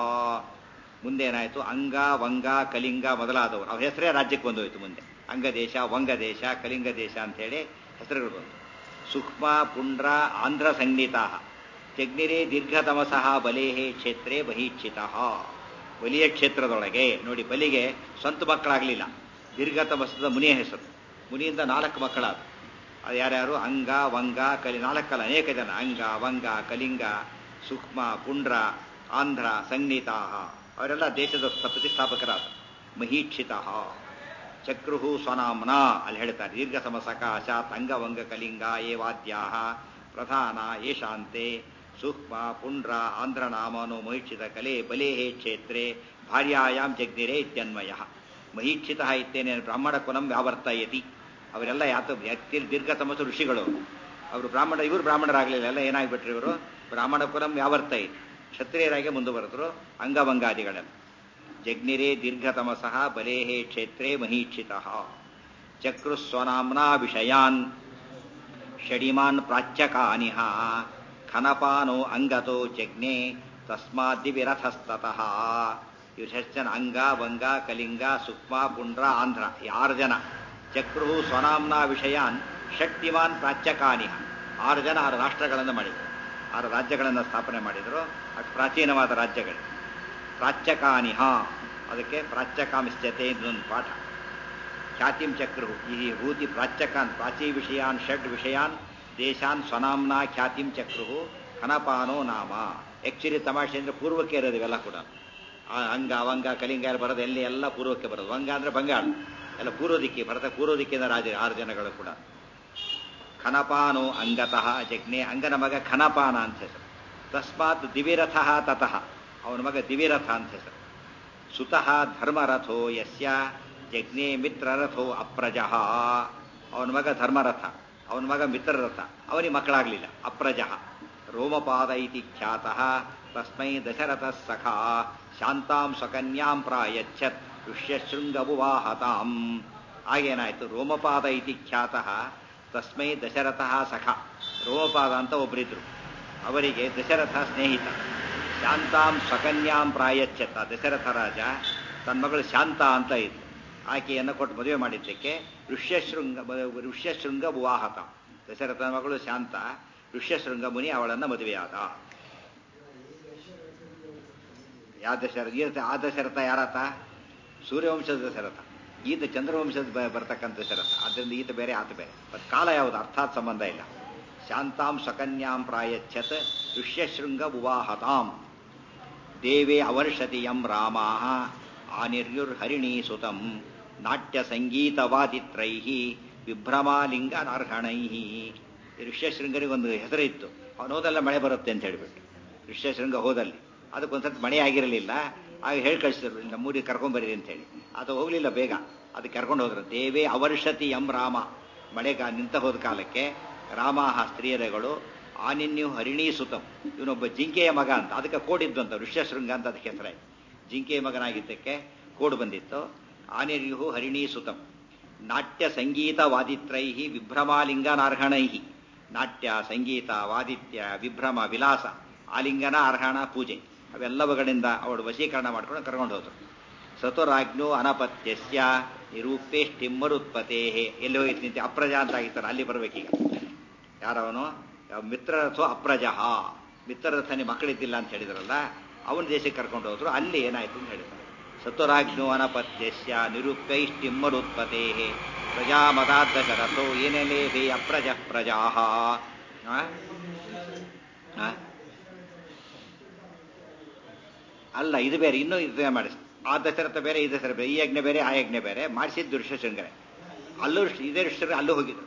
ಮುಂದೇನಾಯಿತು ಅಂಗ ವಂಗ ಕಲಿಂಗ ಮೊದಲಾದವರು ಅವ್ರ ಹೆಸರೇ ರಾಜ್ಯಕ್ಕೆ ಬಂದೋಯ್ತು ಮುಂದೆ ಅಂಗದೇಶ ವಂಗದೇಶ ಕಲಿಂಗ ದೇಶ ಅಂತೇಳಿ ಹೆಸರುಗಳು ಬಂತು ಸೂಕ್ಷ್ಮ ಪುಂಡ್ರ ಆಂಧ್ರ ಸಂಜ್ಞಿತಾ ಜಗ್ನಿರೇ ದೀರ್ಘತಮಸಃ ಬಲೇಹೇ ಕ್ಷೇತ್ರೇ ಬಹೀಕ್ಷಿತ ಬಲಿಯ ಕ್ಷೇತ್ರದೊಳಗೆ ನೋಡಿ ಬಲಿಗೆ ಸ್ವಂತ ಮಕ್ಕಳಾಗಲಿಲ್ಲ ದೀರ್ಘತಮಸದ ಮುನಿಯ ಹೆಸರು ಮುನಿಯಿಂದ ನಾಲ್ಕು ಮಕ್ಕಳಾದ ಅದು ಯಾರ್ಯಾರು ಅಂಗ ವಂಗ ಕಲಿ ನಾಲ್ಕಲ್ಲ ಅನೇಕ ಜನ ಅಂಗ ವಂಗ ಕಲಿಂಗ ಸೂಕ್ಷ್ಮ ಪುಂಡ್ರ ಆಂಧ್ರ ಸಂಜ್ಞಿತಾ ಅವರೆಲ್ಲ ದೇಶದ ಪ್ರತಿಷ್ಠಾಪಕರಾದ ಮಹೀಕ್ಷಿತ ಚಕ್ರುಹು ಸ್ವನಾಮ್ನ ಅಲ್ಲಿ ಹೇಳ್ತಾರೆ ದೀರ್ಘ ಸಮಸಕಾಶ ಅಂಗವಂಗ ಕಲಿಂಗ ಏವಾದ್ಯಾ ಪ್ರಧಾನ ಏಷಾಂತೆ ಸೂಕ್ಷ್ಮ ಪುಂಡ್ರ ಆಂಧ್ರನಾಮನೋ ಮಹೀಕ್ಷಿತ ಕಲೆ ಬಲೇಹೇ ಕ್ಷೇತ್ರೆ ಭಾರ್ಯಾಯಾಮ್ ಜಗ್ನಿರೇ ಇತ್ಯನ್ವಯ ಮಹೀಕ್ಷಿತ ಇತ್ತೇನೆ ಬ್ರಾಹ್ಮಣ ಕುಲಂ ವ್ಯಾವರ್ತಯತಿ ಅವರೆಲ್ಲ ಯಾತ ವ್ಯಕ್ತಿ ದೀರ್ಘ ತಮಸು ಋಷಿಗಳು ಅವರು ಬ್ರಾಹ್ಮಣ ಇವರು ಬ್ರಾಹ್ಮಣರಾಗಲಿಲ್ಲ ಎಲ್ಲ ಏನಾಗ್ಬಿಟ್ರು ಇವರು ಬ್ರಾಹ್ಮಣ ಕುಲಂ ವ್ಯಾವರ್ತಯಿತಿ ಕ್ಷತ್ರಿಯರಾಗೆ ಮುಂದುವರೆದ್ರು ಅಂಗಭಂಗಾದಿಗಳೆಲ್ಲ ಜಗ್ನಿರೇ ದೀರ್ಘತಮಸಃ ಬಲೇಹೇ ಕ್ಷೇತ್ರೇ ಮಹೀಕ್ಷಿತ ಚಕ್ರುಸ್ವನಾಮ್ನಾ ವಿಷಯಾನ್ ಷಡಿಮಾನ್ ಪ್ರಾಚ್ಯಕಾನಿಹ ಖನಪಾನೋ ಅಂಗತೋ ಜಗ್ನೆ ತಸ್ಮಾದ್ದಿವಿರಥಸ್ತತಃ ಇವ್ರು ಎಷ್ಟು ಜನ ಅಂಗ ವಂಗ ಕಲಿಂಗ ಸುಕ್ಮ ಪುಂಡ್ರ ಆಂಧ್ರ ಈ ಆರು ಜನ ಚಕ್ರು ಸ್ವನಾಮ್ನ ವಿಷಯಾನ್ ಶಕ್ತಿಮಾನ್ ಪ್ರಾಚ್ಯಕಾನಿಹ ಆರು ಜನ ಆರು ರಾಷ್ಟ್ರಗಳನ್ನು ಮಾಡಿದರು ಆರು ರಾಜ್ಯಗಳನ್ನು ಸ್ಥಾಪನೆ ಮಾಡಿದರು ಅಷ್ಟು ಪ್ರಾಚೀನವಾದ ರಾಜ್ಯಗಳು ಪ್ರಾಚ್ಯಕಾನಿಹ ಅದಕ್ಕೆ ಪ್ರಾಚ್ಯಕಾಮಿಶ್ಚತೆ ಇದೊಂದು ಪಾಠ ಖ್ಯಾತಿಂ ಚಕ್ರು ಈ ಹೂತಿ ಪ್ರಾಚ್ಯಕಾನ್ ಪ್ರಾಚೀ ವಿಷಯಾನ್ ಷಡ್ ವಿಷಯಾನ್ ದೇಶಾನ್ ಸ್ವನಾಮ್ನ ಖ್ಯಾತಿಂ ಚಕ್ರು ಖನಪಾನೋ ನಾಮ ಆಕ್ಚುಲಿ ತಮಾಷೆ ಅಂದ್ರೆ ಪೂರ್ವಕ್ಕೆ ಇರೋದು ಇವೆಲ್ಲ ಕೂಡ ಅಂಗ ಅವಂಗ ಕಲಿಂಗ ಎಲ್ಲ ಬರೋದು ಎಲ್ಲಿ ಎಲ್ಲ ಪೂರ್ವಕ್ಕೆ ಬರೋದು ವಂಗ ಅಂದ್ರೆ ಬಂಗಾಳ ಎಲ್ಲ ಪೂರ್ವ ದಿಕ್ಕಿ ಭರತ ಪೂರ್ವ ದಿಕ್ಕಿಂದ ರಾಜ ಆರು ಜನಗಳು ಕೂಡ ಖನಪಾನೋ ಅಂಗತಃ ಜಗ್ನೆ ಅಂಗನ ಮಗ ಖನಪಾನ ಅಂತ ಹೆಸರು ತಸ್ಮಾತ್ ದಿವಿರಥ ತತಃ ಅವನ ಮಗ ದಿವಿರಥ ಅಂತ ಹೆಸರು ಸುತಃ ಧರ್ಮರಥೋ ಯಸ್ಯ ಜಗ್ನೆ ಮಿತ್ರರಥೋ ಅಪ್ರಜಃ ಅವನ ಮಗ ಧರ್ಮರಥ ಅವನ ಮಗ ಮಿತ್ರರಥ ಅವನಿಗೆ ಮಕ್ಕಳಾಗಲಿಲ್ಲ ಅಪ್ರಜಃ ರೋಮಪಾದ ಇತಿ ಖ್ಯಾತಃ ತಸ್ಮೈ ದಶರಥ ಸಖಾ ಶಾಂತಾಂ ಸ್ವಕನ್ಯಾಂ ಪ್ರಾಯಚ್ಛತ್ ಋಷ್ಯಶೃಂಗಬುವಾಹತಾಂ ಆಗೇನಾಯ್ತು ರೋಮಪಾದ ಇತಿ ಖ್ಯಾತಃ ತಸ್ಮೈ ದಶರಥ ಸಖ ರೋಮಪಾದ ಅಂತ ಒಬ್ಬರಿದ್ರು ಅವರಿಗೆ ದಶರಥ ಸ್ನೇಹಿತ ಶಾಂತಾಂ ಸ್ವಕನ್ಯಾಂ ಪ್ರಾಯಚ್ಛತ ದಶರಥ ರಾಜ ತನ್ನ ಮಗಳು ಶಾಂತ ಅಂತ ಇತ್ತು ಆಕೆಯನ್ನು ಕೊಟ್ಟು ಮದುವೆ ಮಾಡಿದ್ದಕ್ಕೆ ಋಷ್ಯಶೃಂಗ ಋಷ್ಯಶೃಂಗ ವಿವಾಹತ ದಶರಥನ ಮಗಳು ಶಾಂತ ಋಷ್ಯಶೃಂಗ ಮುನಿ ಅವಳನ್ನು ಮದುವೆಯಾದ ಯಾವ ದಶರಥ ಈತ ಆ ದಶರಥ ಯಾರಾತ ಸೂರ್ಯವಂಶದ ದಶರಥ ಈತ ಚಂದ್ರವಂಶದ ಬ- ಬರ್ತಕ್ಕಂಥ ದಶರಥ ಆದ್ದರಿಂದ ಈತ ಬೇರೆ ಆತ ಬೇರೆ ಬಟ್ ಕಾಲ ಯಾವುದು ಅರ್ಥಾತ್ ಸಂಬಂಧ ಇಲ್ಲ ಶಾಂತಾಂ ಸಕನ್ಯಾಂ ಪ್ರಾಯಚ್ಛತ್ ಋಷ್ಯಶೃಂಗ ವಿವಾಹತಾಂ ದೇವೇ ಅವರ್ಷತಿ ಯಂ ರಾಮಾ ಆನಿರ್ಯುರ್ಹರಿಣೀ ಸುತಂ ನಾಟ್ಯ ಸಂಗೀತವಾದಿತ್ರೈ ವಿಭ್ರಮಾಲಿಂಗ ನಾರ್ಹಣೈ ಋಷ್ಯಶೃಂಗರಿಗೆ ಒಂದು ಹೆಸರಿತ್ತು ಅವನು ಹೋದಲ್ಲ ಮಳೆ ಬರುತ್ತೆ ಅಂತ ಹೇಳಿಬಿಟ್ಟು ಋಷ್ಯಶೃಂಗ ಹೋದಲ್ಲಿ ಅದಕ್ಕೊಂದ್ಸತಿ ಮಳೆ ಆಗಿರಲಿಲ್ಲ ಆಗ ಹೇಳಿ ಕಳಿಸಿದ್ರು ನಮ್ಮೂರಿಗೆ ಕರ್ಕೊಂಬರ್ರಿ ಅಂತ ಹೇಳಿ ಅದು ಹೋಗಲಿಲ್ಲ ಬೇಗ ಅದು ಕರ್ಕೊಂಡು ಹೋದ್ರು ದೇವೇ ಅವರ್ಷತಿ ಎಂ ರಾಮ ಮಳೆಗ ನಿಂತ ಹೋದ ಕಾಲಕ್ಕೆ ರಾಮಾಹ ಸ್ತ್ರೀಯರಗಳು ಆನಿನ್ಯು ಹರಿಣೀ ಸುತಂ ಇವನೊಬ್ಬ ಜಿಂಕೆಯ ಮಗ ಅಂತ ಅದಕ್ಕೆ ಕೋಡಿದ್ದು ಅಂತ ಋಷ್ಯಶೃಂಗ ಅಂತ ಅದಕ್ಕೆ ಹೆಸರಾಯ್ತು ಜಿಂಕೆಯ ಮಗನಾಗಿದ್ದಕ್ಕೆ ಕೋಡು ಬಂದಿತ್ತು ಆನಿರ್ಯು ಹರಿಣೀ ಸುತಂ ನಾಟ್ಯ ಸಂಗೀತ ವಾದಿತ್ರೈ ವಿಭ್ರಮಾಲಿಂಗನಾರ್ಹಣೈ ನಾಟ್ಯ ಸಂಗೀತ ವಾದಿತ್ಯ ವಿಭ್ರಮ ವಿಲಾಸ ಆಲಿಂಗನ ಅರ್ಹಣ ಪೂಜೆ ಅವೆಲ್ಲವುಗಳಿಂದ ಅವಳು ವಶೀಕರಣ ಮಾಡ್ಕೊಂಡು ಕರ್ಕೊಂಡು ಹೋದ್ರು ಸತುರಾಜ್ಞೋ ಅನಪತ್ಯಸ್ಯ ನಿರೂಪೇಷ್ಟಿಮ್ಮರುತ್ಪತೇ ಎಲ್ಲಿ ಹೋಗಿತ್ತು ನಿಂತೆ ಅಪ್ರಜ ಅಂತ ಆಗಿರ್ತಾರೆ ಅಲ್ಲಿ ಬರ್ಬೇಕೀಗ ಯಾರವನು ಯಾವ ಮಿತ್ರರಥೋ ಅಪ್ರಜಃ ಮಿತ್ರರಥನಿ ಮಕ್ಕಳಿದ್ದಿಲ್ಲ ಅಂತ ಹೇಳಿದ್ರಲ್ಲ ಅವನ ದೇಶಕ್ಕೆ ಕರ್ಕೊಂಡು ಹೋದ್ರು ಅಲ್ಲಿ ಏನಾಯ್ತು ಅಂತ ಹೇಳಿದ್ರು ಸತುರಾಜ್ಞೋ ಅನಪತ್ಯಸ್ಯ ನಿರೂಪೈಷ್ಟಿಮ್ಮರುತ್ಪತೇ ಪ್ರಜಾಮದಾದ್ದಶರಥೋ ಏನೆಲೇ ಹೇ ಅಪ್ರಜ ಪ್ರಜಾಹ ಆ? ಆ? ಅಲ್ಲ ಇದು ಬೇರೆ ಇನ್ನೂ ಇದು ಮಾಡಿಸ್ ಆ ದಶರಥ ಬೇರೆ ಈ ದಶರಥ ಬೇರೆ ಈ ಯಜ್ಞ ಬೇರೆ ಆ ಯಜ್ಞ ಬೇರೆ ಮಾಡಿಸಿದ್ದು ಋಷಶೃಂಗರೇ ಅಲ್ಲೂ ಋಷಿ- ಇದೇ ಋಷರು ಅಲ್ಲೂ ಹೋಗಿದ್ರು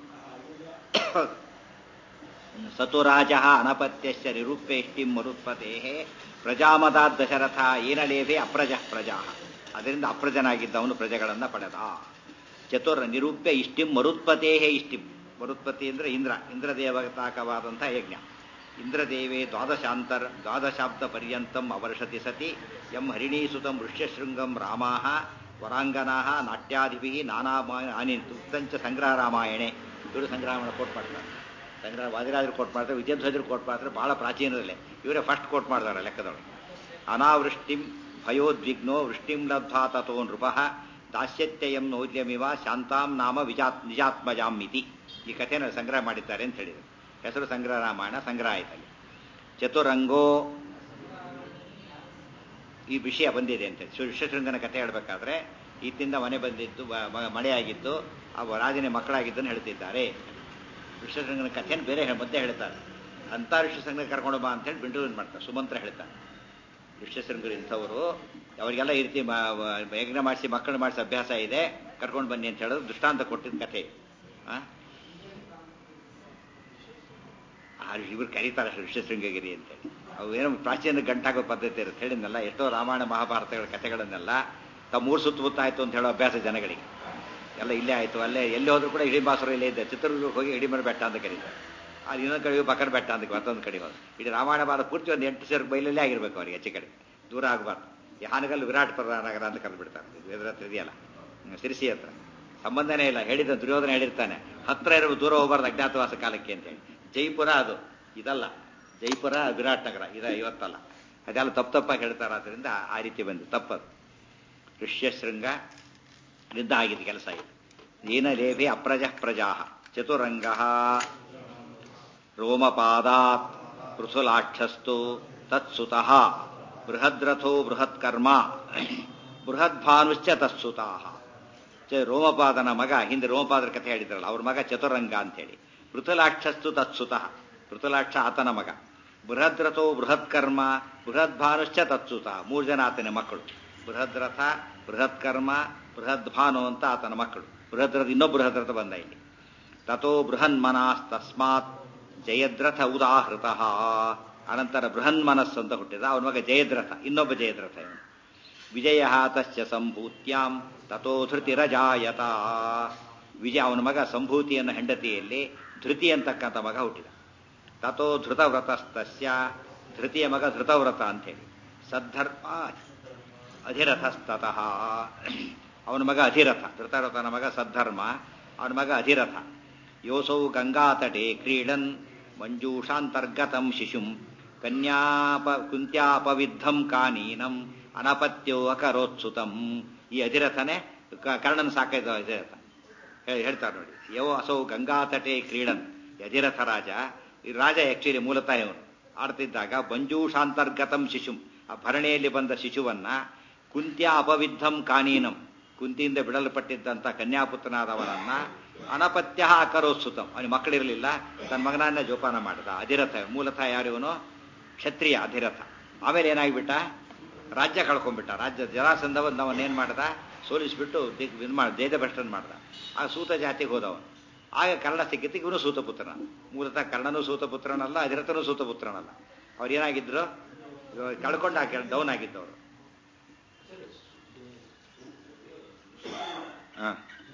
ಸತುರಾಜ ಅನಪತ್ಯಶ್ಚ ನಿರೂಪೇಷ್ಟಿಂ ಮರುತ್ಪತೆ ಪ್ರಜಾಮದಾತ್ ದಶರಥ ಏನಲೇಭೆ ಅಪ್ರಜ ಪ್ರಜಾ ಅದರಿಂದ ಅಪ್ರಜನಾಗಿದ್ದವನು ಪ್ರಜೆಗಳನ್ನ ಪಡೆದ ಚತುರ್ ನಿರೂಪ್ಯ ಇಷ್ಟಿಂ ಮರುತ್ಪತೇ ಇಷ್ಟಿಂ ಮರುತ್ಪತಿ ಅಂದ್ರೆ ಇಂದ್ರ ಇಂದ್ರದೇವತಾಕವಾದಂತಹ ಯಜ್ಞ ಇಂದ್ರದೇವೇ ದ್ವಾದಶಾಂತರ್ ದ್ವಾದಶಾಬ್ದ ಪರ್ಯಂತಂ ಅವರ್ಷತಿ ಸತಿ ಎಂ ಹರಿಣೀಸುತಂ ಋಷ್ಯಶೃಂಗಂ ರಾಮಾಹ ವರಾಂಗನಾಹ ನಾಟ್ಯಾದಿಭಿ ನಾನಾ ಆನಿಂತು ಉಕ್ತಂಚ ಸಂಗ್ರಹ ರಾಮಾಯಣೆ ಇವರು ಸಂಗ್ರಹಣ ಕೋಟ್ ಮಾಡ್ತಾರೆ ಸಂಗ್ರಹ ವಾದಿರಾಜರು ಕೋಟ್ ಮಾಡ್ತಾರೆ ವಿಜಯಧ್ವಜರು ಕೋಟ್ ಮಾಡ್ತಾರೆ ಬಹಳ ಪ್ರಾಚೀನದಲ್ಲೇ ಇವರೇ ಫಸ್ಟ್ ಕೋಟ್ ಮಾಡ್ತಾರೆ ಲೆಕ್ಕದೊಳಗೆ ಅನಾವೃಷ್ಟಿಂ ಭಯೋದ್ವಿಗ್ನೋ ವೃಷ್ಟಿಂ ಲಬ್ಧಾ ತಥೋ ನೃಪಃ ದಾಸ್ಯತ್ಯಯಂ ನೌಲ್ಯಮಿವ ಶಾಂತಾಂ ನಾಮ ವಿಜಾತ್ ನಿಜಾತ್ಮಜಾಮಿತಿ ಈ ಕಥೆಯನ್ನು ಸಂಗ್ರಹ ಮಾಡಿದ್ದಾರೆ ಅಂತ ಹೇಳಿದರು ಹೆಸರು ಸಂಗ್ರಹ ರಾಮಾಯಣ ಸಂಗ್ರಹ ಆಯ್ತಲ್ಲಿ ಚತುರಂಗೋ ಈ ವಿಷಯ ಬಂದಿದೆ ಅಂತ ವಿಶ್ವಶೃಂಗನ ಕಥೆ ಹೇಳಬೇಕಾದ್ರೆ ಈತಿಂದ ಮನೆ ಬಂದಿದ್ದು ಮ- ಮ- ಮಳೆಯಾಗಿದ್ದು ಆ ರಾಜನೇ ಮಕ್ಕಳಾಗಿದ್ದನ್ನು ಹೇಳ್ತಿದ್ದಾರೆ ವಿಶ್ವಶೃಂಗನ ಕಥೆಯನ್ನು ಬೇರೆ ಹೇ- ಮಧ್ಯೆ ಹೇಳ್ತಾರೆ ಅಂತ ಋಷ್ಯಶೃಂಗ ಕರ್ಕೊಂಡು ಬಾ ಅಂತೇಳಿ ಬಿಂಡು ಮಾಡ್ತಾರೆ ಸುಮಂತ್ರ ಹೇಳ್ತಾರೆ ಋಷ್ಯಶೃಂಗರು ಇಂಥವರು ಅವರಿಗೆಲ್ಲ ಈ ರೀತಿ ಮ- ಮ- ಯಜ್ಞ ಮಾಡಿಸಿ ಮಕ್ಕಳು ಮಾಡಿಸಿ ಅಭ್ಯಾಸ ಇದೆ ಕರ್ಕೊಂಡು ಬನ್ನಿ ಅಂತ ಹೇಳೋದು ದೃಷ್ಟಾಂತ ಕೊಟ್ಟಿದ್ದ ಕಥೆ ಆ? ಆ ಇವ್ರು ಕರೀತಾರೆ ಋಷ್ಯಶೃಂಗಗಿರಿ ಅಂತೇಳಿ ಅವು ಏನೋ ಪ್ರಾಚೀನ ಗಂಟಾಗೋ ಪದ್ಧತಿ ಇರುತ್ತೆ ಹೇಳಿದ್ನಲ್ಲ ಎಷ್ಟೋ ರಾಮಾಯಣ ಮಹಾಭಾರತಗಳ ಕಥೆಗಳನ್ನೆಲ್ಲ ತಾವು ಮೂರು ಸುತ್ತಮುತ್ತ ಆಯ್ತು ಅಂತ ಹೇಳೋ ಅಭ್ಯಾಸ ಜನಗಳಿಗೆ ಎಲ್ಲ ಇಲ್ಲೇ ಆಯ್ತು ಅಲ್ಲೇ ಎಲ್ಲಿ ಹೋದ್ರು ಕೂಡ ಹಿಡಿಂಬಾಸುರ ಇಲ್ಲೇ ಇದ್ದೆ ಚಿತ್ರದುರ್ಗಕ್ಕೆ ಹೋಗಿ ಹಿಡಿಮರ ಬೆಟ್ಟ ಅಂತ ಕರೀತಾರೆ ಅಲ್ಲಿ ಇನ್ನೊಂದು ಕಡೆ ಬಕರ್ ಬೆಟ್ಟ ಅಂತ ಮತ್ತೊಂದು ಕಡೆ ಹೋದ್ರು ಇಡೀ ರಾಮಾಯಣ ಭಾರತ ಪೂರ್ತಿ ಒಂದು ಎಂಟು ಸೇರು ಬೈಲಲ್ಲೇ ಆಗಿರ್ಬೇಕು ಅವರಿಗೆ ಹೆಚ್ಚು ಕಡೆ ದೂರ ಆಗಬಾರ್ದು ಈ ಹಾನಗಲ್ ವಿರಾಟ್ ಪರ ನಗರ ಅಂತ ಕರೆದು ಬಿಡ್ತಾರೆ ಇದ್ರ ಹತ್ರ ಇದೆಯಲ್ಲ ಹ್ಮ್, ಸಿರಿಸಿ ಹತ್ರ ಸಂಬಂಧನೇ ಇಲ್ಲ ಹೇಳಿದ ದುರ್ಯೋಧನ ಹೇಳಿರ್ತಾನೆ ಹತ್ರ ಇರೋ ದೂರ ಹೋಗಬಾರ್ದು ಅಜ್ಞಾತವಾಸ ಕಾಲಕ್ಕೆ ಅಂತ ಹೇಳಿ ಜೈಪುರ ಅದು ಇದಲ್ಲ ಜೈಪುರ ವಿರಾಟ್ ನಗರ ಇದ ಇವತ್ತಲ್ಲ ಅದೆಲ್ಲ ತಪ್ಪು ತಪ್ಪಾಗಿ ಹೇಳ್ತಾರೆ ಆದ್ದರಿಂದ ಆ ರೀತಿ ಬಂದು ತಪ್ಪದು ಋಷ್ಯಶೃಂಗ ರಿಂದ ಆಗಿದೆ ಕೆಲಸ ಇದು ಏನ ಲೇಭೆ ಅಪ್ರಜ ಪ್ರಜಾ ಚತುರಂಗ ರೋಮಪಾದಾತ್ ಪೃಥುಲಾಕ್ಷಸ್ತು ತತ್ಸುತಃ ಬೃಹದ್ರಥೋ ಬೃಹತ್ಕರ್ಮ ಬೃಹದ್ಭಾನುಶ್ಚ ತತ್ಸುತಾ ಚ ರೋಮಪಾದನ ಮಗ ಹಿಂದೆ ರೋಮಪಾದರ ಕಥೆ ಹೇಳಿದ್ರಲ್ಲ ಅವ್ರ ಮಗ ಚತುರಂಗ ಅಂತೇಳಿ ಪೃಥುಲಾಕ್ಷಸ್ತು ತತ್ಸುತಃ ಪೃಥುಲಾಕ್ಷ ಆತನ ಮಗ ಬೃಹದ್ರಥೋ ಬೃಹತ್ಕರ್ಮ ಬೃಹದ್ಭಾನುಶ್ಚ ತತ್ಸುತ ಮೂರು ಜನ ಆತನ ಮಕ್ಕಳು ಬೃಹದ್ರಥ ಬೃಹತ್ಕರ್ಮ ಬೃಹದ್ಭಾನು ಅಂತ ಆತನ ಮಕ್ಕಳು ಬೃಹದ್ರಥ ಇನ್ನೊಬ್ಬ ಬೃಹದ್ರಥ ಬಂದ ಇಲ್ಲಿ ತಥೋ ಬೃಹನ್ಮನಸ್ತಸ್ಮಾತ್ ಜಯದ್ರಥ ಉದಾಹೃತ ಅನಂತರ ಬೃಹನ್ಮನಸ್ಸು ಅಂತ ಹುಟ್ಟಿದ ಅವನ ಮಗ ಜಯದ್ರಥ ಇನ್ನೊಬ್ಬ ಜಯದ್ರಥ ಇವನು ವಿಜಯ ತಶ್ಚ ಸಂಭೂತ್ಯಾಂ ತಥೋ ಧೃತಿರಜಾಯತ ವಿಜಯ ಅವನ ಮಗ ಸಂಭೂತಿಯನ್ನ ಹೆಂಡತಿಯಲ್ಲಿ ಧೃತಿ ಅಂತಕ್ಕಂಥ ಮಗ ಹುಟ್ಟಿದ ತಥೋ ಧೃತವ್ರತಸ್ತಸ್ಯ ಧೃತಿಯ ಮಗ ಧೃತವ್ರತ ಅಂತೇಳಿ ಸದ್ಧರ್ಮ ಅಧಿರಥಸ್ತತಃ ಅವನ ಮಗ ಅಧಿರಥ ಧೃತರಥನ ಮಗ ಸದ್ಧರ್ಮ ಅವನ ಮಗ ಅಧಿರಥ ಯೋಸೌ ಗಂಗಾತಟೆ ಕ್ರೀಡನ್ ಮಂಜೂಷಾಂತರ್ಗತಂ ಶಿಶುಂ ಕನ್ಯಾಪ ಕುಂತ್ಯಾಪವಿದ್ಧಂ ಕಾನೀನಂ ಅನಪತ್ಯೋ ಅಕರೋತ್ಸುತಂ ಈ ಅಧಿರಥನೇ ಕ- ಕರ್ಣನ್ ಸಾಕಿದ ಅಧಿರಥ ಹೇ- ಹೇಳ್ತಾರೆ ನೋಡಿ ಯೋ ಅಸೌ ಗಂಗಾತಟೆ ಕ್ರೀಡನ್ ಈ ಅಧಿರಥ ರಾಜ ಈ ರಾಜ ಆಕ್ಚುಲಿ ಮೂಲತಃ ಇವನು ಆಡ್ತಿದ್ದಾಗ ಬಂಜೂಷಾಂತರ್ಗತಂ ಶಿಶುಂ ಆ ಭರಣೆಯಲ್ಲಿ ಬಂದ ಶಿಶುವನ್ನ ಕುಂತ್ಯ ಅಪವಿದ್ಧಂ ಕಾನೀನಂ ಕುಂತಿಯಿಂದ ಬಿಡಲ್ಪಟ್ಟಿದ್ದಂಥ ಕನ್ಯಾಪುತ್ರನಾದವನನ್ನ ಅನಪತ್ಯ ಅಕರೋತ್ಸುತಂ ಅವನಿಗೆ ಮಕ್ಕಳಿರಲಿಲ್ಲ ತನ್ನ ಮಗನನ್ನ ಜೋಪಾನ ಮಾಡಿದ ಅಧಿರಥ ಮೂಲತಃ ಯಾರು ಇವನು ಕ್ಷತ್ರಿಯ ಅಧಿರಥ ಆಮೇಲೆ ಏನಾಗ್ಬಿಟ್ಟ ರಾಜ್ಯ ಕಳ್ಕೊಂಡ್ಬಿಟ್ಟ ರಾಜ್ಯ ಜರಾಸಂಧ ಬಂದು ಅವನ್ನೇನು ಮಾಡ್ದ ಸೋಲಿಸ್ಬಿಟ್ಟು ದಿಗ್ ಇದು ಮಾಡಿ ದೇದ ಭ್ರಷ್ಟನ್ ಮಾಡ್ದ ಆಗ ಸೂತ ಜಾತಿಗೆ ಹೋದವನು ಆಗ ಕರ್ಣ ಸಿಕ್ಕಿದ್ದಕ್ಕೆ ಇವನು ಸೂತಪುತ್ರನ ಮೂಲತಃ ಕರ್ಣನೂ ಸೂತಪುತ್ರನಲ್ಲ ಅಧಿರಥನೂ ಸೂತಪುತ್ರನಲ್ಲ ಅವ್ರು ಏನಾಗಿದ್ರು ಇವಾಗ ಕಳ್ಕೊಂಡು ಆ ಡೌನ್ ಆಗಿದ್ದವರು ಹಾ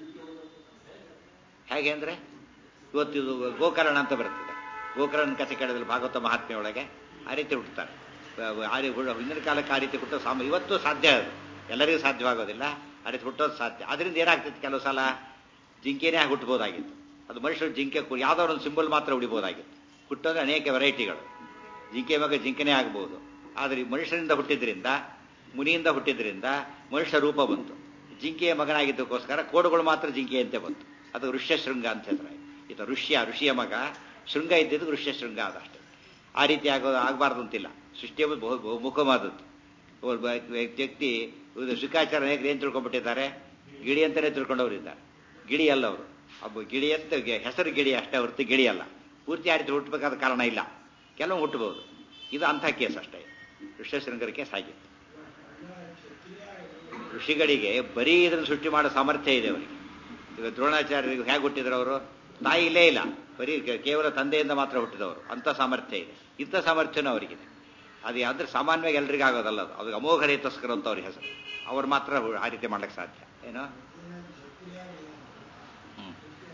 ಹೇಗೆ ಅಂದ್ರೆ ಇವತ್ತು ಇದು ಗೋಕರ್ಣ ಅಂತ ಬರ್ತದೆ ಗೋಕರ್ಣ ಕಥೆ ಕೇಳಿದ್ರೆ ಭಾಗವತ ಮಹಾತ್ಮೆ ಒಳಗೆ ಆ ರೀತಿ ಹುಟ್ಟುತ್ತಾರೆ ಆ ರೀತಿ ಹುಟ್ಟು- ಹಿಂದಿನ ಕಾಲಕ್ಕೆ ಆ ರೀತಿ ಹುಟ್ಟೋ ಸಾಮ ಇವತ್ತು ಸಾಧ್ಯ ಅದು ಎಲ್ಲರಿಗೂ ಸಾಧ್ಯವಾಗೋದಿಲ್ಲ ಆ ರೀತಿ ಹುಟ್ಟೋದು ಸಾಧ್ಯ ಅದರಿಂದ ಏನಾಗ್ತಿತ್ತು ಕೆಲವು ಸಲ ಜಿಂಕೆನೇ ಆಗಿ ಹುಟ್ಟಬಹುದಾಗಿತ್ತು ಅದು ಮನುಷ್ಯರು ಜಿಂಕೆ ಕು- ಯಾವ್ದೋ ಒಂದು ಸಿಂಬಲ್ ಮಾತ್ರ ಉಳಿಬಹುದಾಗಿತ್ತು ಹುಟ್ಟೋದ್ರೆ ಅನೇಕ ವೆರೈಟಿಗಳು ಜಿಂಕೆ ಮಗ ಜಿಂಕೆನೇ ಆಗಬಹುದು ಆದರೆ ಈ ಮನುಷ್ಯರಿಂದ ಹುಟ್ಟಿದ್ರಿಂದ ಮುನಿಯಿಂದ ಹುಟ್ಟಿದ್ರಿಂದ ಮನುಷ್ಯ ರೂಪ ಬಂತು ಜಿಂಕೆಯ ಮಗನಾಗಿದ್ದಕ್ಕೋಸ್ಕರ ಕೋಡುಗಳು ಮಾತ್ರ ಜಿಂಕೆಯಂತೆ ಬಂತು ಅದು ಋಷ್ಯ ಶೃಂಗ ಅಂತ ಹೇಳ್ತಾರೆ ಇದು ಋಷ್ಯ ಋಷಿಯ ಮಗ ಶೃಂಗ ಇದ್ದಿದ್ದು ಋಷ್ಯ ಶೃಂಗ ಅದಷ್ಟೇ ಆ ರೀತಿ ಆಗೋ ಆಗಬಾರ್ದು ಅಂತಿಲ್ಲ ಸೃಷ್ಟಿಯ ಬಹು ಬಹುಮುಖವಾದದ್ದು ಒಬ್ಬ ವ್ಯಕ್ತಿ ಇದು ಶುಕಾಚಾರ ಹೇಗೆ ಏನು ತಿಳ್ಕೊಂಡ್ಬಿಟ್ಟಿದ್ದಾರೆ ಗಿಳಿ ಅಂತಾನೆ ತಿಳ್ಕೊಂಡವರಿದ್ದಾರೆ ಗಿಳಿ ಅಲ್ಲ ಅವರು ಒಬ್ಬ ಗಿಳಿ ಅಂತ ಗೆ- ಹೆಸರು ಗಿಳಿ ಅಷ್ಟೇ ಹೊರತು ಗಿಳಿ ಅಲ್ಲ ಪೂರ್ತಿ ಆ ರೀತಿ ಹುಟ್ಟಬೇಕಾದ ಕಾರಣ ಇಲ್ಲ ಕೆಲವು ಹುಟ್ಟಬಹುದು ಇದು ಅಂಥ ಕೇಸ್ ಅಷ್ಟೇ ಋಷ್ಯಶೃಂಗರ ಕೇಸ್ ಆಗಿತ್ತು ಋಷಿಗಳಿಗೆ ಬರೀ ಇದನ್ನು ಸೃಷ್ಟಿ ಮಾಡೋ ಸಾಮರ್ಥ್ಯ ಇದೆ ಅವರಿಗೆ ಈಗ ದ್ರೋಣಾಚಾರ್ಯರಿಗೆ ಹೇಗೆ ಹುಟ್ಟಿದ್ರು ಅವರು ತಾಯಿ ಇಲ್ಲೇ ಇಲ್ಲ ಬರೀ ಕೆ- ಕೇವಲ ತಂದೆಯಿಂದ ಮಾತ್ರ ಹುಟ್ಟಿದವರು ಅಂತ ಸಾಮರ್ಥ್ಯ ಇದೆ ಇಂಥ ಸಾಮರ್ಥ್ಯನೂ ಅವರಿಗಿದೆ ಅದು ಅಂದ್ರೆ ಸಾಮಾನ್ಯವಾಗಿ ಎಲ್ರಿಗೂ ಆಗೋದಲ್ಲ ಅದು ಅದು ಅಮೋಘ ರೇತಸ್ಕರ ಅಂತ ಅವ್ರ ಹೆಸರು ಅವ್ರು ಮಾತ್ರ ಹು- ಆ ರೀತಿ ಮಾಡ್ಲಿಕ್ಕೆ ಸಾಧ್ಯ ಏನೋ ಹ್ಮ್.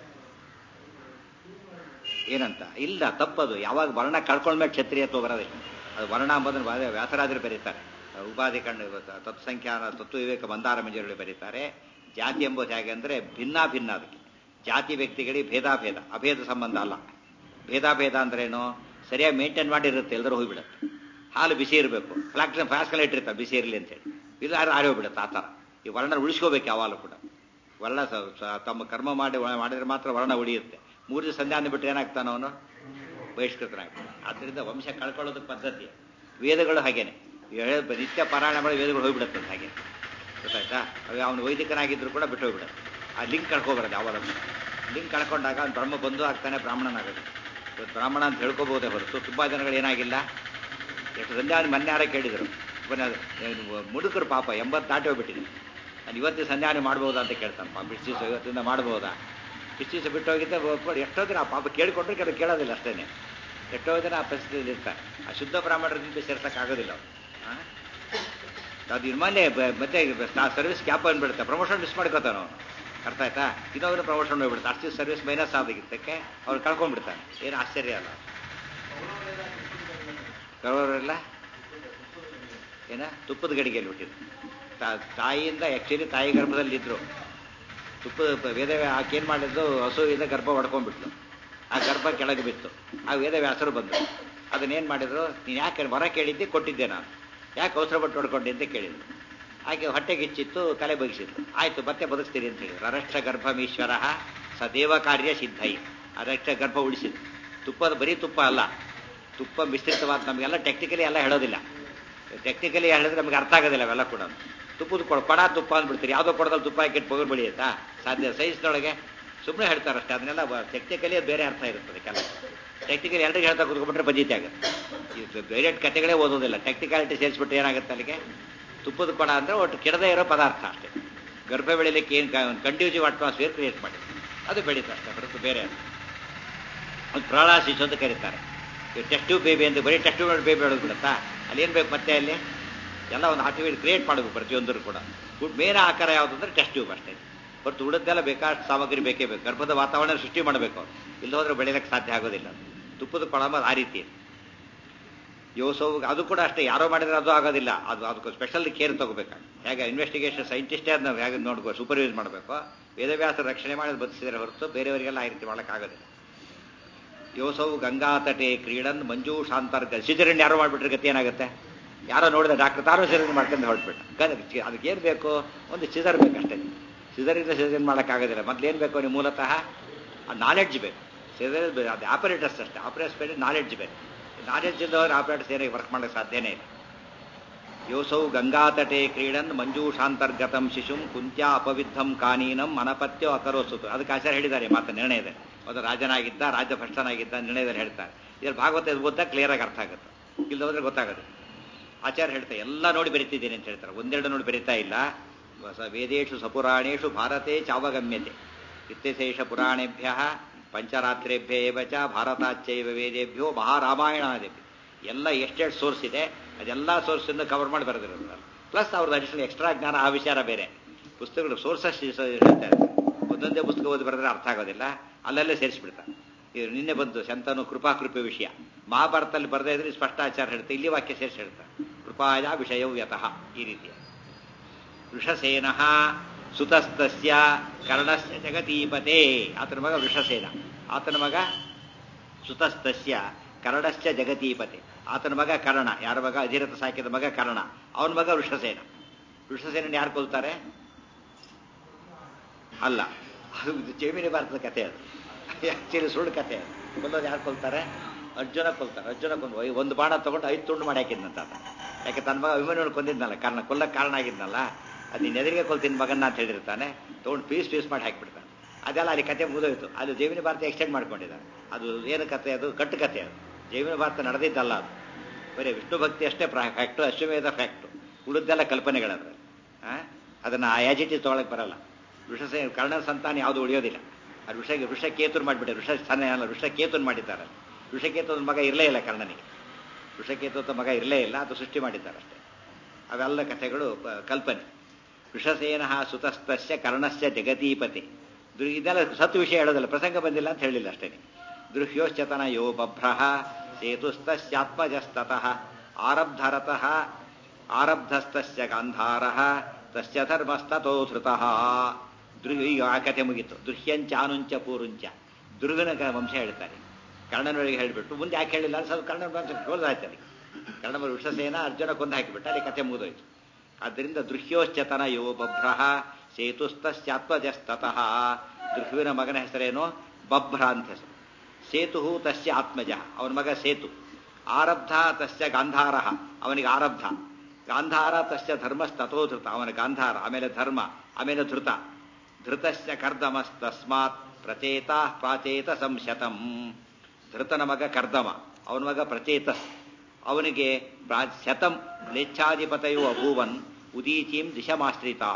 ಏನಂತ ಇಲ್ಲ ತಪ್ಪದು ಯಾವಾಗ ವರ್ಣ ಕಳ್ಕೊಂಡ್ಮೇಲೆ ಕ್ಷತ್ರಿಯತ್ವ ಬರೋದಿಲ್ಲ ಅದು ವರ್ಣ ಅಂಬೋದನ್ನು ಬಾ- ವ್ಯಾಸರಾಜರು ಬರೀತಾರೆ ಉಪಾಧಿ ಕಂಡು ತತ್ಸಂಖ್ಯಾನ ತತ್ವ ವಿವೇಕ ಬಂದಾರ ಮಂಜರುಗಳು ಬರೀತಾರೆ ಜಾತಿ ಎಂಬುದು ಹೇಗೆ ಅಂದ್ರೆ ಭಿನ್ನ ಭಿನ್ನ ಅದಕ್ಕೆ ಜಾತಿ ವ್ಯಕ್ತಿಗಳಿಗೆ ಭೇದಾಭೇದ ಅಭೇದ ಸಂಬಂಧ ಅಲ್ಲ ಭೇದಾಭೇದ ಅಂದ್ರೇನು ಸರಿಯಾಗಿ ಮೇಂಟೈನ್ ಮಾಡಿರುತ್ತೆ ಎಲ್ಲರೂ ಹೋಗ್ಬಿಡುತ್ತೆ ಹಾಲು ಬಿಸಿ ಇರಬೇಕು ಫ್ಲಾಕ್ಸ್ ಫ್ಲಾಸ್ಕಲ್ಲಿ ಇಟ್ಟಿರ್ತಾರೆ ಬಿಸಿ ಇರಲಿ ಅಂತೇಳಿ ಇಲ್ಲ ಆರಿ ಹೋಗ್ಬಿಡುತ್ತೆ ಆ ಥರ ಈ ವರ್ಣ ಉಳಿಸ್ಕೋಬೇಕು ಯಾವಾಗಲೂ ಕೂಡ ವರ್ಣ ಸ- ಸ- ತಮ್ಮ ಕರ್ಮ ಮಾಡಿ ಮಾಡಿದ್ರೆ ಮಾತ್ರ ವರ್ಣ ಉಳಿಯುತ್ತೆ ಮೂರು ದಿವಸ ಸಂಧ್ಯಾನ ಬಿಟ್ಟು ಏನಾಗ್ತಾನ ಅವನು ಬಹಿಷ್ಕೃತನಾಗ್ತಾನೆ ಆದ್ದರಿಂದ ವಂಶ ಕಳ್ಕೊಳ್ಳೋದಕ್ಕೆ ಪದ್ಧತಿ ವೇದಗಳು ಹಾಗೇನೆ ಹೇಳ- ನಿತ್ಯ ಪಾರಾಯಣ ಮಾಡಿ ವೇದಗಳು ಹೋಗ್ಬಿಡುತ್ತೆ ಹಾಗೆ ಗೊತ್ತಾಯ್ತಾ ಅವಾಗ ಅವನು ವೈದಿಕನಾಗಿದ್ರು ಕೂಡ ಬಿಟ್ಟು ಹೋಗ್ಬಿಡುತ್ತೆ ಆ ಲಿಂಕ್ ಕಳ್ಕೊಬಾರದು ಯಾವಾಗ ಲಿಂಕ್ ಕಳ್ಕೊಂಡಾಗ ಅವ್ನು ಬ್ರಹ್ಮ ಬಂಧು ಆಗ್ತಾನೆ ಬ್ರಾಹ್ಮಣನಾಗುತ್ತೆ ಇವತ್ತು ಬ್ರಾಹ್ಮಣ ಅಂತ ಹೇಳ್ಕೋಬಹುದೇ ಹೊರತು ತುಂಬಾ ಜನಗಳು ಏನಾಗಿಲ್ಲ ಎಷ್ಟು ಸಂಧ್ಯಾನ ಮೊನ್ನೆ ಯಾರ ಕೇಳಿದರು ಮುಡುಕರು ಪಾಪ ಎಂಬತ್ತು ದಾಟಿ ಹೋಗ್ಬಿಟ್ಟಿದೆ ನಾನು ಇವತ್ತು ಸಂಧ್ಯಾನ ಮಾಡ್ಬೋದಾ ಅಂತ ಕೇಳ್ತಾನೆ ಪಾಪ ಇಷ್ಟು ದಿವಸ ಇವತ್ತಿಂದ ಮಾಡ್ಬೋದಾ ಇಷ್ಟು ದಿವಸ ಬಿಟ್ಟು ಹೋಗಿದ್ದೆ ಒಪ್ಕೊಂಡು ಎಷ್ಟೋ ದಿನ ಆ ಪಾಪ ಕೇಳಿಕೊಂಡ್ರೆ ಕೆಲವು ಕೇಳೋದಿಲ್ಲ ಅಷ್ಟೇನೆ ಎಷ್ಟೋ ದಿನ ಆ ಪರಿಸ್ಥಿತಿಯಲ್ಲಿ ಇರ್ತಾರೆ ಆ ಶುದ್ಧ ಬ್ರಾಹ್ಮಣರಿಂದ ಸೇರ್ಸಕ್ಕಾಗೋದಿಲ್ಲ ಅವ್ರು ಆ? ಅದು ಇನ್ಮೇಲೆ ಮತ್ತೆ ಸರ್ವಿಸ್ ಕ್ಯಾಪ್ ಅಂದ್ಬಿಡುತ್ತೆ ಪ್ರಮೋಷನ್ ಮಿಸ್ ಮಾಡ್ಕೋತಾನೆ ಅವನು ಅರ್ಥ ಆಯ್ತಾ ಇನ್ನೊಂದು ಪ್ರಮೋಷನ್ ಹೋಗ್ಬಿಡುತ್ತೆ ಅಷ್ಟು ಸರ್ವಿಸ್ ಮೈನಸ್ ಆದಾಗಿದ್ದಕ್ಕೆ ಅವ್ರು ಕಳ್ಕೊಂಡ್ಬಿಡ್ತಾನೆ ಏನು ಆಶ್ಚರ್ಯ ಅಲ್ಲ ಕರೋರೆಲ್ಲ ಏನ ತುಪ್ಪದ ಗಡಿಗೆಯಲ್ಲಿ ಹುಟ್ಟಿದ್ರು ತಾ- ತಾಯಿಯಿಂದ ಆ್ಯಕ್ಚುಲಿ ತಾಯಿ ಗರ್ಭದಲ್ಲಿದ್ದರು ತುಪ್ಪದ ವೇದ ಆಕೇನು ಮಾಡಿದ್ದು ಹಸುವಿಂದ ಗರ್ಭ ಹೊಡ್ಕೊಂಡ್ಬಿಟ್ಲು ಆ ಗರ್ಭ ಕೆಳಗೆ ಬಿತ್ತು ಆ ವೇದವ್ಯಾಸರು ಬಂದರು ಅದನ್ನೇನು ಮಾಡಿದ್ರು ನೀನು ಯಾಕೆ ವರ ಕೇಳಿದ್ದೆ ಕೊಟ್ಟಿದ್ದೆ ನಾನು ಯಾಕೆ ಅವಸರ ಪಟ್ಟು ಹೊಡ್ಕೊಂಡೆ ಅಂತ ಕೇಳಿದ್ರು ಆಕೆ ಹೊಟ್ಟೆಗೆ ಇಚ್ಚಿತ್ತು ತಲೆ ಬಗ್ಸಿತ್ತು ಆಯ್ತು ಮತ್ತೆ ಬದುಕ್ತೀರಿ ಅಂತ ಹೇಳಿದ್ರು ಅರಷ್ಟ ಗರ್ಭಮೀಶ್ವರ ಸದೇವ ಕಾರ್ಯ ಸಿದ್ಧೈ ಅರಷ್ಟ ಗರ್ಭ ಉಳಿಸಿದ್ರು ತುಪ್ಪದ ಬರೀ ತುಪ್ಪ ಅಲ್ಲ ತುಪ್ಪ ಮಿಶ್ರಿತವಾದ ನಮಗೆಲ್ಲ ಟೆಕ್ನಿಕಲಿ ಎಲ್ಲ ಹೇಳೋದಿಲ್ಲ ಟೆಕ್ನಿಕಲಿ ಹೇಳಿದ್ರೆ ನಮ್ಗೆ ಅರ್ಥ ಆಗೋದಿಲ್ಲ ಅವೆಲ್ಲ ಕೂಡ ತುಪ್ಪದ ಕೊಡ ಕೊಡ ತುಪ್ಪ ಅಂದ್ಬಿಡ್ತೀರಿ ಯಾವುದೋ ಕೊಡದಲ್ಲಿ ತುಪ್ಪ ಹಾಕಿಟ್ಟು ಪಗರ್ ಬೆಳೆಯುತ್ತಾ ಸಾಧ್ಯ ಸೈನ್ಸ್ನೊಳಗೆ ಸುಮ್ಮನೆ ಹೇಳ್ತಾರೆ ಅಷ್ಟೇ ಅದನ್ನೆಲ್ಲ ಟೆಕ್ನಿಕಲಿ ಬೇರೆ ಅರ್ಥ ಇರ್ತದೆ ಕೆಲ ಟೆಕ್ನಿಕಲಿ ಎಲ್ರಿಗೂ ಹೇಳ್ತಾ ಕೂತ್ಕೊಂಡ್ಬಿಟ್ರೆ ಬಜೀತಿ ಆಗುತ್ತೆ ಇದು ಡೈರೆಕ್ಟ್ ಕತೆಗಳೇ ಓದೋದಿಲ್ಲ ಟೆಕ್ನಿಕಾಲಿಟಿ ಸೇರಿಸ್ಬಿಟ್ಟು ಏನಾಗುತ್ತೆ ಅಲ್ಲಿಗೆ ತುಪ್ಪದ ಕೊಡ ಅಂದರೆ ಒಟ್ಟು ಕೆಡದೇ ಇರೋ ಪದಾರ್ಥ ಅಷ್ಟೇ ಗರ್ಭ ಬೆಳಿಲಿಕ್ಕೆ ಏನು ಕಂಡ್ಯೂಸಿವ್ ಅಟ್ಮಾಸ್ಫಿಯರ್ ಕ್ರಿಯೇಟ್ ಮಾಡಿ ಅದು ಬೆಳೀತು ಅಷ್ಟೇ ಹೊರತು ಬೇರೆ ಅಲ್ಲ ಒಂದು ಪ್ರಾಣ ಶಿಶು ಅಂತ ಕರೀತಾರೆ ಟೆಸ್ಟ್ ಟ್ಯೂಬ್ ಬೇಬಿ ಅಂತ ಬರೀ ಟೆಸ್ಟ್ ಟ್ಯೂಬ್ ಬೇಬಿ ಹೇಳೋದು ಬಿಡುತ್ತಾ ಅಲ್ಲಿ ಏನು ಬೇಕು ಮತ್ತೆ ಅಲ್ಲಿ ಎಲ್ಲ ಒಂದು ಆರ್ಟಿಫಿಷಿಯಲ್ ಕ್ರಿಯೇಟ್ ಮಾಡಬೇಕು ಪ್ರತಿಯೊಂದರೂ ಕೂಡ ಮೇನ್ ಆಕಾರ ಯಾವುದು ಅಂದರೆ ಟೆಸ್ಟ್ ಟ್ಯೂಬ್ ಅಷ್ಟೇ ಹೊರತು ಉಳಿದೆಲ್ಲ ಬೇಕಾದ ಸಾಮಗ್ರಿ ಬೇಕೇ ಬೇಕು ಗರ್ಭದ ವಾತಾವರಣ ಸೃಷ್ಟಿ ಮಾಡಬೇಕು ಇಲ್ಲ ಹೋದ್ರೆ ಬೆಳೆಯಲಿಕ್ಕೆ ಸಾಧ್ಯ ಆಗೋದಿಲ್ಲ ತುಪ್ಪದ ಕೊಳಂಬ ಆ ರೀತಿ ಯೋಸವ್ ಅದು ಕೂಡ ಅಷ್ಟೇ ಯಾರೋ ಮಾಡಿದ್ರೆ ಅದು ಆಗೋದಿಲ್ಲ ಅದು ಅದಕ್ಕೆ ಸ್ಪೆಷಲ್ ಕೇರ್ ತಗೋಬೇಕು ಹೇಗೆ ಇನ್ವೆಸ್ಟಿಗೇಷನ್ ಸೈಂಟಿಸ್ಟೇ ಅದನ್ನ ಹೇಗೆ ನೋಡ್ಕೋ ಸೂಪರ್ವೈಸ್ ಮಾಡಬೇಕು ವೇದವ್ಯಾಸ ರಕ್ಷಣೆ ಮಾಡಿ ಬದುಕಿಸಿದ್ರೆ ಹೊರತು ಬೇರೆಯವರಿಗೆಲ್ಲ ಆ ರೀತಿ ಮಾಡೋಕ್ಕಾಗೋದಿಲ್ಲ ಯೋಸೌ ಗಂಗಾತಟೆ ಕ್ರೀಡನ್ ಮಂಜೂಷಾಂತರ್ಗ ಸಿಜರಿನ್ ಯಾರೋ ಮಾಡ್ಬಿಟ್ರೆ ಗತಿ ಏನಾಗುತ್ತೆ ಯಾರೋ ನೋಡಿದ ಡಾಕ್ಟರ್ ತಾನು ಸಿಜರಿನ್ ಮಾಡ್ಕೊಂಡು ಹೊರಟ್ಬಿಟ್ಟ ಅದಕ್ಕೆ ಏನು ಬೇಕು ಒಂದು ಸಿಜರ್ ಬೇಕಷ್ಟೇ ಸಿಜರಿಂದ ಸಿಜರಿನ್ ಮಾಡೋಕ್ಕಾಗೋದಿಲ್ಲ ಮೊದ್ಲೇನು ಬೇಕು ನೀವು ಮೂಲತಃ ಆ ನಾಲೆಡ್ಜ್ ಬೇಕು ಸಿಜರ್ ಅದು ಆಪರೇಟರ್ಸ್ ಅಷ್ಟೇ ಆಪರೇಟರ್ಸ್ ಬೇರೆ ನಾಲೆಡ್ಜ್ ಬೇಕು ನಾಲೆಡ್ಜ್ ಇದ್ದವರು ಆಪರೇಟರ್ಸ್ ಏನಾಗಿ ವರ್ಕ್ ಮಾಡೋಕ್ಕೆ ಸಾಧ್ಯನೇ ಇಲ್ಲ ಯೋಸೌ ಗಂಗಾತಟೆ ಕ್ರೀಡನ್ ಮಂಜೂಷಾಂತರ್ಗತಂ ಶಿಶುಂ ಕುಂತ್ಯ ಅಪವಿದ್ಧಂ ಕಾನೀನಂ ಅನಪತ್ಯೋ ಅಕರೋಸುತು ಅದಕ್ಕೆ ಆಚಾರ್ಯ ಹೇಳಿದ್ದಾರೆ ಮಾತು ನಿರ್ಣಯದಲ್ಲಿ ಒಂದು ರಾಜನಾಗಿದ್ದ ರಾಜ್ಯ ಭ್ರಷ್ಟನಾಗಿದ್ದ ನಿರ್ಣಯದಲ್ಲಿ ಹೇಳ್ತಾರೆ ಇದ್ರ ಭಾಗವತ ಓದ್ದಾಗ ಕ್ಲಿಯರ್ ಆಗಿ ಅರ್ಥ ಆಗುತ್ತೆ ಇಲ್ಲದ್ರೆ ಗೊತ್ತಾಗುತ್ತೆ ಆಚಾರ್ಯ ಹೇಳ್ತಾರೆ ಎಲ್ಲ ನೋಡಿ ಬರಿತಿದ್ದೀನಿ ಅಂತ ಹೇಳ್ತಾರೆ ಒಂದೆರಡು ನೋಡಿ ಬರಿತಾ ಇಲ್ಲ ವೇದೇಶು ಸಪುರಾಣೇಶು ಭಾರತೆ ಚಾವಗಮ್ಯತೆ ಇತ್ಯಶೇಷ ಪುರಾಣೇಭ್ಯ ಪಂಚರಾತ್ರೇಭ್ಯ ಏವ ಚ ಭಾರತಾಚ್ಯೈವ ವೇದೇಭ್ಯೋ ಮಹಾರಾಮಾಯಣಾದೇಭ್ಯ ಎಲ್ಲ ಎಷ್ಟೆಷ್ಟು ಸೋರ್ಸ್ ಇದೆ ಅದೆಲ್ಲ ಸೋರ್ಸಿಂದ ಕವರ್ ಮಾಡಿ ಬರೆದಿರೋದು ಪ್ಲಸ್ ಅವ್ರದ್ದು ಅಡಿಷನಲ್ ಎಕ್ಸ್ಟ್ರಾ ಜ್ಞಾನ ಆ ವಿಚಾರ ಬೇರೆ ಪುಸ್ತಕಗಳು ಸೋರ್ಸಸ್ ಹೇಳ್ತಾ ಇರ್ತಾರೆ ಒಂದೊಂದೇ ಪುಸ್ತಕ ಓದಿ ಬರೆದ್ರೆ ಅರ್ಥ ಆಗೋದಿಲ್ಲ ಅಲ್ಲಲ್ಲೇ ಸೇರಿಸ್ಬಿಡ್ತಾರೆ ಇದು ನಿನ್ನೆ ಬಂತು ಶಂತನು ಕೃಪಾಕೃಪೆ ವಿಷಯ ಮಹಾಭಾರತದಲ್ಲಿ ಬರದೇ ಇದ್ರೆ ಸ್ಪಷ್ಟ ಆಚಾರ ಹೇಳ್ತಾರೆ ಇಲ್ಲಿ ವಾಕ್ಯ ಸೇರಿಸಿ ಹೇಳ್ತಾರೆ ಕೃಪಾಯ ವಿಷಯವು ಯತಃ ಈ ರೀತಿಯ ವೃಷಸೇನ ಸುತಸ್ತಸ್ಯ ಕರ್ಣಸ್ಯ ಜಗತೀಪತೆ ಆತನ ಮಗ ವೃಷಸೇನ ಆತನ ಮಗ ಸುತಸ್ತಸ್ಯ ಕರ್ಣಶ್ಚ ಜಗತೀಪತೆ ಆತನ ಮಗ ಕರ್ಣ ಯಾರ ಮಗ ಅಧಿರಥ ಸಾಕಿದ ಮಗ ಕರ್ಣ ಅವನ ಮಗ ವೃಷಸೇನ ವೃಷಸೇನ ಯಾರು ಕೊಲ್ತಾರೆ ಅಲ್ಲ ಅದು ಜೈಮಿನಿ ಭಾರತದ ಕಥೆ ಅದು ಆಕ್ಚುಲಿ ಸುಳ್ಳು ಕಥೆ ಅದು ಕೊಲ್ಲೋದು ಯಾರು ಕೊಲ್ತಾರೆ ಅರ್ಜುನ ಕೊಲ್ತಾರೆ ಅರ್ಜುನ ಕೊಂದು ಒಂದು ಬಾಣ ತಗೊಂಡು ಐದು ತುಂಡು ಮಾಡಿ ಹಾಕಿದ್ನಂತ ಆತ ಯಾಕೆ ತನ್ನ ಮಗ ಅಭಿಮನ್ಯುನ ಕೊಂದಿದ್ನಲ್ಲ ಕಾರಣ ಕೊಲ್ಲಕ್ಕೆ ಕಾರಣ ಆಗಿದ್ನಲ್ಲ ಅದು ನೀನು ಎದುರಿಗೆ ಕೊಲ್ತೀನಿ ಮಗನ್ನ ಅಂತ ಹೇಳಿರ್ತಾನೆ ತೊಗೊಂಡು ಪೀಸ್ ಪೀಸ್ ಮಾಡಿ ಹಾಕಿಬಿಡ್ತಾನೆ ಅದೆಲ್ಲ ಅಲ್ಲಿ ಕತೆ ಮುಗಿದೋಯ್ತು ಅದು ಜೈವಿನ ಭಾರತ ಎಕ್ಸ್ಟೆಂಡ್ ಮಾಡ್ಕೊಂಡಿದ್ದಾರೆ ಅದು ಏನು ಕತೆ ಅದು ಕಟ್ಟು ಕತೆ ಅದು ಜೈವಿನ ಭಾರತ ನಡೆದಿದ್ದಲ್ಲ ಅದು ಬರೀ ವಿಷ್ಣು ಭಕ್ತಿ ಅಷ್ಟೇ ಫ್ಯಾಕ್ಟು ಅಶ್ವಮೇಧ ಫ್ಯಾಕ್ಟು ಉಳಿದೆಲ್ಲ ಕಲ್ಪನೆಗಳದ್ರಲ್ಲಿ ಅದನ್ನು ಆ ಯಾಜಿಟಿ ತೊಗೊಳಕ್ಕೆ ಬರಲ್ಲ ವೃಷಸೇ ಕರ್ಣ ಸಂತಾನ ಯಾವುದು ಉಳಿಯೋದಿಲ್ಲ ಅದು ವೃಷ ವೃಷಕೇತುನ್ ಮಾಡಿಬಿಟ್ಟೆ ವೃಷ ಸ್ಥಾನ ಅಲ್ಲ ವೃಷಕೇತುನ್ ಮಾಡಿದ್ದಾರೆ ವೃಷಕೇತುನ ಮಗ ಇರಲೇ ಇಲ್ಲ ಕರ್ಣನಿಗೆ ವೃಷಕೇತುತ ಮಗ ಇರಲೇ ಇಲ್ಲ ಅದು ಸೃಷ್ಟಿ ಮಾಡಿದ್ದಾರೆ ಅಷ್ಟೇ ಅವೆಲ್ಲ ಕಥೆಗಳು ಕಲ್ಪನೆ ವೃಷಸೇನ ಸುತಸ್ತಸ್ಯ ಕರ್ಣಸ್ಯ ಜಗತೀಪತಿ ಇದೆಲ್ಲ ಸತ್ತು ವಿಷಯ ಹೇಳೋದಿಲ್ಲ ಪ್ರಸಂಗ ಬಂದಿಲ್ಲ ಅಂತ ಹೇಳಿಲ್ಲ ಅಷ್ಟೇ ದೃಹ್ಯೋಶ್ಚತನ ಯೋ ಬಭ್ರಃ ಸೇತುಸ್ತಸ್ಯಾತ್ಮಜಸ್ತತಃ ಆರಬ್ಧರತಃ ಆರಬ್ಧಸ್ತಸ್ಯ ಗಾಂಧಾರಃ ತಸ್ಯ ಧರ್ಮಸ್ತತೋ ಧೃತಃ ದೃ ಈಗ ಆ ಕಥೆ ಮುಗೀತು ದೃಹ್ಯಂಚ ಆನುಂಚ ಪೂರುಂಚ ದುರ್ಗನ ವಂಶ ಹೇಳ್ತಾರೆ ಕರ್ಣನೊಳಗೆ ಹೇಳಿಬಿಟ್ಟು ಮುಂದೆ ಯಾಕೆ ಹೇಳಿಲ್ಲ ಸ್ವಲ್ಪ ಕರ್ಣನ ವಂಶ ಕ್ಲೋಸ್ ಆಯ್ತು ಅಲ್ಲಿ ಕರ್ಣ ವೃಷಸೇನ ಅರ್ಜುನ ಕೊಂದು ಹಾಕಿಬಿಟ್ಟು ಅಲ್ಲಿ ಕಥೆ ಮುಗಿದೋಯ್ತು ಆದ್ದರಿಂದ ದೃಹ್ಯೋಶ್ಚತನ ಯೋ ಬಭ್ರಃ ಸೇತುಸ್ತಸ್ಯಾತ್ಮಜಸ್ತತಃ ದೃಹ್ಯುವಿನ ಮಗನ ಹೆಸರೇನು ಬಭ್ರ ಅಂತ ಹೆಸರು ಸೇತು ತಸ್ಯ ಆತ್ಮಜ ಅವನ ಮಗ ಸೇತು ಆರಬ್ಧ ತಸ್ಯ ಗಾಂಧಾರ ಅವನಿಗೆ ಆರಬ್ಧ ಗಾಂಧಾರ ತಸ್ಯ ಧರ್ಮಸ್ತಥೋಧೃತ ಅವನ ಗಾಂಧಾರ ಆಮೇಲೆ ಧರ್ಮ ಆಮೇಲೆ ಧೃತ ಧೃತಸ್ಯ ಕರ್ದಮಸ್ತಸ್ಮಾತ್ ಪ್ರಚೇತ ಪ್ರಾಚೇತ ಸಂಶತಂ ಧೃತನ ಮಗ ಕರ್ದಮ ಅವನ ಮಗ ಪ್ರಚೇತಸ್ ಅವನಿಗೆ ಶತಂ ಮ್ಲೇಚ್ಛಾಧಿಪತಯೋ ಅಭೂವನ್ ಉದೀಚೀಂ ದಿಶಮಾಶ್ರಿತಾ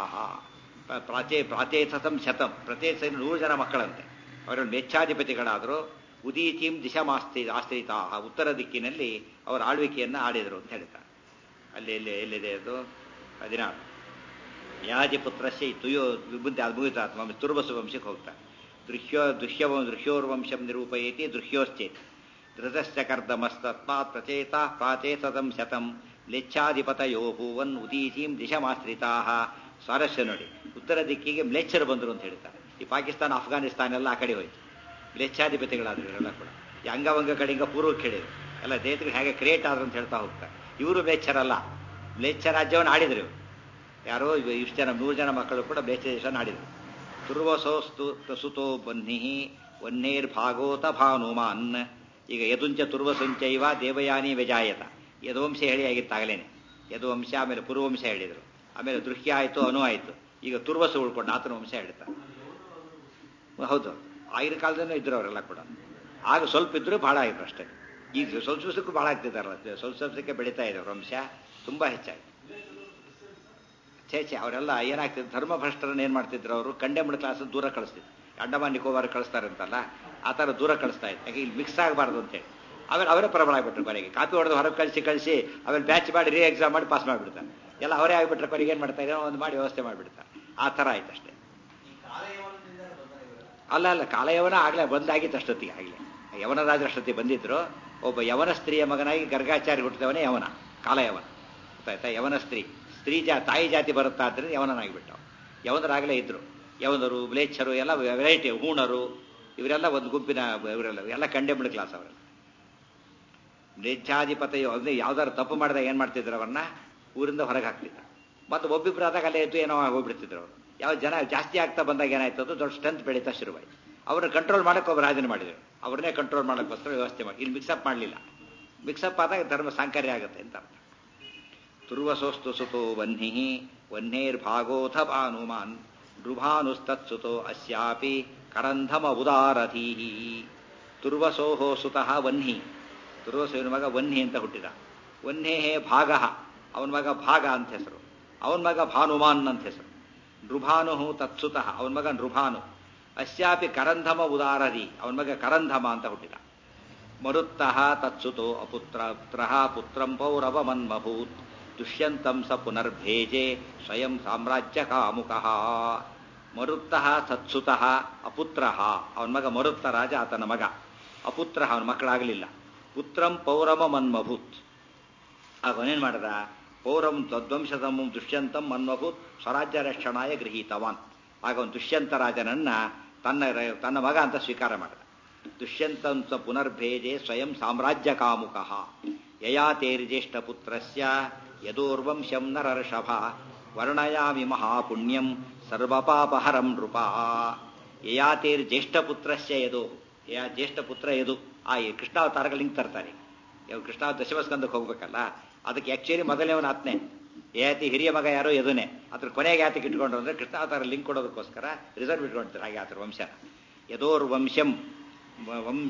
ಪ್ರಾಚೇ ಪ್ರಾಚೇತಸಂ ಶತಂ ಪ್ರಚೇತ ನೂರು ಜನ ಮಕ್ಕಳಂತೆ ಅವರ ಮೆಚ್ಛಾಧಿಪತಿಗಳಾದರೂ ಉದೀಚೀಂ ದಿಶಮಾಸ್ತಿ ಆಶ್ರಿತಾ ಉತ್ತರ ದಿಕ್ಕಿನಲ್ಲಿ ಅವರ ಆಳ್ವಿಕೆಯನ್ನು ಆಡಿದರು ಅಂತ ಹೇಳ್ತಾರೆ ಅಲ್ಲಿ ಎಲ್ಲಿ ಎಲ್ಲಿದೆ ಅದು ಹದಿನಾರು ಯಾಜಿಪುತ್ರಸ್ಯ ತುಯೋ ವಿಬುದ್ಧಿ ಅದು ಮುಗಿತಾತ್ಮ ತುರ್ಬಸು ವಂಶಕ್ಕೆ ಹೋಗ್ತಾರೆ ದೃಶ್ಯೋ ದೃಶ್ಯ ದೃಶ್ಯೋರ್ವಂಶಂ ನಿರೂಪಯತಿ ದೃಶ್ಯೋಶ್ಚೇತಿ ಧೃತಶ್ಚ ಕರ್ದಮಸ್ತಸ್ಮಾತ್ ಪ್ರಚೇತ ಪ್ರಾಚೇತದಂ ಶತಂ ಮ್ಲೇಚ್ಛಾಧಿಪತಯೋ ಭೂವನ್ ಉದೀಚೀಂ ದಿಶಮಾಶ್ರಿತಾ ಸ್ವಾರಸ್ಯ ನೋಡಿ ಉತ್ತರ ದಿಕ್ಕಿಗೆ ಮ್ಲೇಚ್ಛರು ಬಂದರು ಅಂತ ಹೇಳ್ತಾರೆ ಈ ಪಾಕಿಸ್ತಾನ ಅಫ್ಘಾನಿಸ್ತಾನ ಎಲ್ಲ ಆ ಕಡೆ ಹೋಯ್ತು ಮ್ಲೇಚ್ಛಾಧಿಪತಿಗಳಾದ್ರು ಇವರೆಲ್ಲ ಕೂಡ ಈ ಅಂಗವಂಗ ಕಡೆಯಿಂದ ಪೂರ್ವಕ್ಕೆ ಹೇಳಿದ್ರು ಎಲ್ಲ ದೇಶಗಳು ಹೇಗೆ ಕ್ರಿಯೇಟ್ ಆದ್ರು ಅಂತ ಹೇಳ್ತಾ ಹೋಗ್ತಾರೆ ಇವರು ಮ್ಲೇಚ್ಛರಲ್ಲ ಮ್ಲೇಚ್ಛ ರಾಜ್ಯವನ್ನು ಆಡಿದ್ರು ಯಾರೋ ಇಷ್ಟು ಜನ ನೂರು ಜನ ಮಕ್ಕಳು ಕೂಡ ಮ್ಲೇಚ್ಛ ದೇಶವನ್ನು ಆಡಿದರು ತುರ್ವಸೋಸ್ತು ಸುತೋ ಬನ್ನಿ ವನ್ನೇರ್ ಭಾಗೋತ ಭಾನುಮಾನ್ ಈಗ ಯದುಂಚ ತುರ್ವಸುಂಚೈವ ದೇವಯಾನಿ ವ್ಯಜಾಯತ ಯದುವಂಶ ಹೇಳಿ ಆಗಿತ್ತಾಗಲೇನೆ ಯದುವಂಶ ಆಮೇಲೆ ಪೂರ್ವಂಶ ಹೇಳಿದರು ಆಮೇಲೆ ದೃಶ್ಯ ಆಯಿತು ಅನು ಆಯಿತು ಈಗ ತುರ್ವಸು ಉಳ್ಕೊಂಡು ಆತನ ವಂಶ ಹೇಳ್ತಾರೆ ಹೌದು ಆಗಿನ ಕಾಲದಲ್ಲೂ ಇದ್ರು ಅವರೆಲ್ಲ ಕೂಡ ಆಗ ಸ್ವಲ್ಪ ಇದ್ರು ಭಾಳ ಆಯಿತು ಅಷ್ಟೇ ಈಗ ಸ್ವಲ್ಪ ದಿವಸಕ್ಕೂ ಭಾಳ ಆಗ್ತಿದ್ದಾರಲ್ಲ ಸ್ವಲ್ಪ ಸ್ವಲ್ಪಕ್ಕೆ ಬೆಳೀತಾ ಇದೆ ಅವ್ರ ವಂಶ ತುಂಬ ಹೆಚ್ಚಾಗಿ ಛೇ ಛೇ ಅವರೆಲ್ಲ ಏನಾಗ್ತಿದ್ರು ಧರ್ಮಭ್ರಷ್ಟರನ್ನ ಏನು ಮಾಡ್ತಿದ್ರು ಅವರು ಕಂಡೆಮ್ಡ್ ಕ್ಲಾಸ್ ದೂರ ಕಳಿಸ್ತಿದ್ರು ಅಂಡಮಾನ್ ನಿಕೋಬಾರ್ ಕಳಿಸ್ತಾರಂತಲ್ಲ ಆ ಥರ ದೂರ ಕಳಿಸ್ತಾ ಇತ್ತು ಯಾಕೆ ಇಲ್ಲಿ ಮಿಕ್ಸ್ ಆಗಬಾರ್ದು ಅಂತೇಳಿ ಆಮೇಲೆ ಅವರೇ ಪ್ರಬಲ ಆಗಿಬಿಟ್ರು ಕೊನೆಗೆ ಕಾಪಿ ಹೊಡೆದು ಹೊರಗೆ ಕಳಿಸಿ ಕಳಿಸಿ ಆಮೇಲೆ ಬ್ಯಾಚ್ ಮಾಡಿ ರೀ ಎಕ್ಸಾಮ್ ಮಾಡಿ ಪಾಸ್ ಮಾಡಿಬಿಡ್ತಾರೆ ಎಲ್ಲ ಅವರೇ ಆಗಿಬಿಟ್ರೆ ಕೊನೆಗೆ ಏನು ಮಾಡ್ತಾ ಇದ್ದಾರೆ ಒಂದು ಮಾಡಿ ವ್ಯವಸ್ಥೆ ಮಾಡಿಬಿಡ್ತಾರೆ ಆ ಥರ ಆಯ್ತು ಅಷ್ಟೇ ಅಲ್ಲ ಅಲ್ಲ ಕಾಲಯವನ ಆಗಲೇ ಬಂದಾಗಿತ್ತು ಅಷ್ಟೊತ್ತಿಗೆ ಆಗಲೇ ಯವನ ರಾಜರಷ್ಟೊತ್ತಿಗೆ ಬಂದಿದ್ರು ಒಬ್ಬ ಯವನ ಸ್ತ್ರೀಯ ಮಗನಾಗಿ ಗರ್ಗಾಚಾರಿ ಹುಟ್ಟಿದವನೇ ಯವನ ಕಾಲಯವನ ಗೊತ್ತಾಯ್ತಾ ಯವನ ಸ್ತ್ರೀ ಸ್ತ್ರೀ ಜಾ ತಾಯಿ ಜಾತಿ ಬರುತ್ತಾ ಆದ್ದರಿಂದ ಯವನನಾಗಿಬಿಟ್ಟು ಯವನರಾಗಲೇ ಇದ್ರು ಯವನರು ಬ್ಲೇಚ್ಛರು ಎಲ್ಲ ವೆರೈಟಿ ಹೂಣರು ಇವರೆಲ್ಲ ಒಂದು ಗುಂಪಿನ ಇವರೆಲ್ಲ ಎಲ್ಲ ಕಂಡೆಮ್ಡ್ ಕ್ಲಾಸ್ ಅವರೆಲ್ಲ ಮ್ಲೇಚ್ಛಾಧಿಪತ ಅಂದ್ರೆ ಯಾವ್ದಾದ್ರು ತಪ್ಪು ಮಾಡಿದಾಗ ಏನು ಮಾಡ್ತಿದ್ರು ಅವ್ರನ್ನ ಊರಿಂದ ಹೊರಗೆ ಹಾಕ್ತಿದ್ರು ಮತ್ತು ಒಬ್ಬಿಬ್ರು ಆದಾಗ ಅಲ್ಲೇ ಎದ್ದು ಏನೋ ಹೋಗ್ಬಿಡ್ತಿದ್ರು ಅವರು ಯಾವ ಜನ ಜಾಸ್ತಿ ಆಗ್ತಾ ಬಂದಾಗ ಏನಾಯ್ತು ಅದು ದೊಡ್ಡ ಸ್ಟ್ರೆಂತ್ ಬೆಳೀತಾ ಶುರುವಾಯಿತು ಅವ್ರನ್ನ ಕಂಟ್ರೋಲ್ ಮಾಡೋಕೆ ಒಬ್ಬ ರಾಜನ ಮಾಡಿದರು ಅವ್ರನ್ನೇ ಕಂಟ್ರೋಲ್ ಮಾಡೋಕ್ಕೋಸ್ಕರ ವ್ಯವಸ್ಥೆ ಮಾಡಿ ಇಲ್ಲಿ ಮಿಕ್ಸಪ್ ಮಾಡಲಿಲ್ಲ ಮಿಕ್ಸಪ್ ಆದಾಗ ಧರ್ಮ ಸಾಂಕರ್ಯ ಆಗುತ್ತೆ ಅಂತ ಅರ್ಥ ತುರ್ವಸೋಸ್ತು ಸುತೋ ವಹ್ನಿ ವಹ್ನೇರ್ಭಾಗೋಥ ಭಾನುಮಾನ್ ನೃಭಾನುಸ್ತತ್ಸುತೋ ಅಸ್ಯಾಪಿ ಕರಂಧಮ ಉದಾರಧೀ ತುರ್ವಸೋಹೋ ಸುತಃ ವಹ್ನಿ ತುರ್ವಸೋವಿನ ಮಗ ವಹ್ನಿ ಅಂತ ಹುಟ್ಟಿದ ವಹ್ನೇಹೇ ಭಾಗ ಅವನ ಮಗ ಭಾಗ ಅಂತ ಹೆಸರು ಅವನ ಮಗ ಭಾನುಮಾನ್ ಅಂತ ಹೆಸರು ನೃಭಾನು ತತ್ಸುತಃ ಅವನ ಮಗ ನೃಭಾನು ಅಸ್ಯಾಪಿ ಕರಂಧಮ ಉದಾರಧಿ ಅವನ ಮಗ ಕರಂಧಮ ಅಂತ ಹುಟ್ಟಿದ ಮರುತ್ತಃ ತತ್ಸುತೋ ಅಪುತ್ರ ಪುತ್ರ ಪುತ್ರಂ ಪೌರವಮನ್ಮಭೂತ್ ದುಷ್ಯಂತಂ ಸ ಪುನರ್ಭೇಜೆ ಸ್ವಯಂ ಸಾಮ್ರಾಜ್ಯ ಕಾಮುಕ ಮರುತ್ತಃ ತತ್ಸುತಃ ಅಪುತ್ರ ಅವನ ಮಗ ಮರುತ್ತ ರಾಜ ಆತನ ಮಗ ಅಪುತ್ರ ಅವನ ಮಕ್ಕಳಾಗಲಿಲ್ಲ ಪುತ್ರಂ ಪೌರಮ ಮನ್ಮಭೂತ್ ಆಗ ಅವನೇನು ಮಾಡಿದ ಪೌರಂ ತದ್ವಂಶದಂ ದುಷ್ಯಂತಂ ಮನ್ಮಭೂತ್ ಸ್ವರಾಜ್ಯ ರಕ್ಷಣಾಯ ಗೃಹೀತವಾನ್ ಆಗ ಅವನು ದುಷ್ಯಂತ ರಾಜನನ್ನ ತನ್ನ ತನ್ನ ಮಗ ಅಂತ ಸ್ವೀಕಾರ ಮಾಡಿದ ದುಷ್ಯಂತಂಸ ಪುನರ್ಭೇಜೆ ಸ್ವಯಂ ಸಾಮ್ರಾಜ್ಯ ಕಾಮುಕ ಯಯಾತೇರ್ಜ್ಯೇಷ್ಠ ಪುತ್ರಸ್ಯ ಯದೋರ್ವಂಶಂ ನರರ್ಷಭ ವರ್ಣಯಾಮಿ ಮಹಾಪುಣ್ಯಂ ಸರ್ವಪಾಪಹರಂ ನೃಪ ಯಯಾತೇರ್ಜ್ಯೇಷ್ಠ ಪುತ್ರಸ್ಯ ಯದೋ ಯಾ ಜ್ಯೇಷ್ಠ ಪುತ್ರ ಯದು ಆ ಕೃಷ್ಣಾವತಾರಗಳು ಲಿಂಕ್ ತರ್ತಾರೆ ಇವಾಗ ಕೃಷ್ಣ ದಶಮಸ್ಕಂದಕ್ಕೆ ಹೋಗ್ಬೇಕಲ್ಲ ಅದಕ್ಕೆ ಆಕ್ಚುಲಿ ಮೊದಲನೇವನ ಆತ್ನೆ ಯಾತಿ ಹಿರಿಯ ಮಗ ಯಾರೋ ಯದುನೆ ಅದ್ರ ಕೊನೆಗೆ ಯಾತಿಗೆ ಇಟ್ಕೊಂಡ್ರು ಅಂದ್ರೆ ಕೃಷ್ಣಾವತಾರ ಲಿಂಕ್ ಕೊಡೋದಕ್ಕೋಸ್ಕರ ರಿಸರ್ವ್ ಇಟ್ಕೊಳ್ತಾರೆ ಹಾಗೆ ಆತರ ವಂಶ ಯದೋರ್ವಂಶಂ ವಂಶ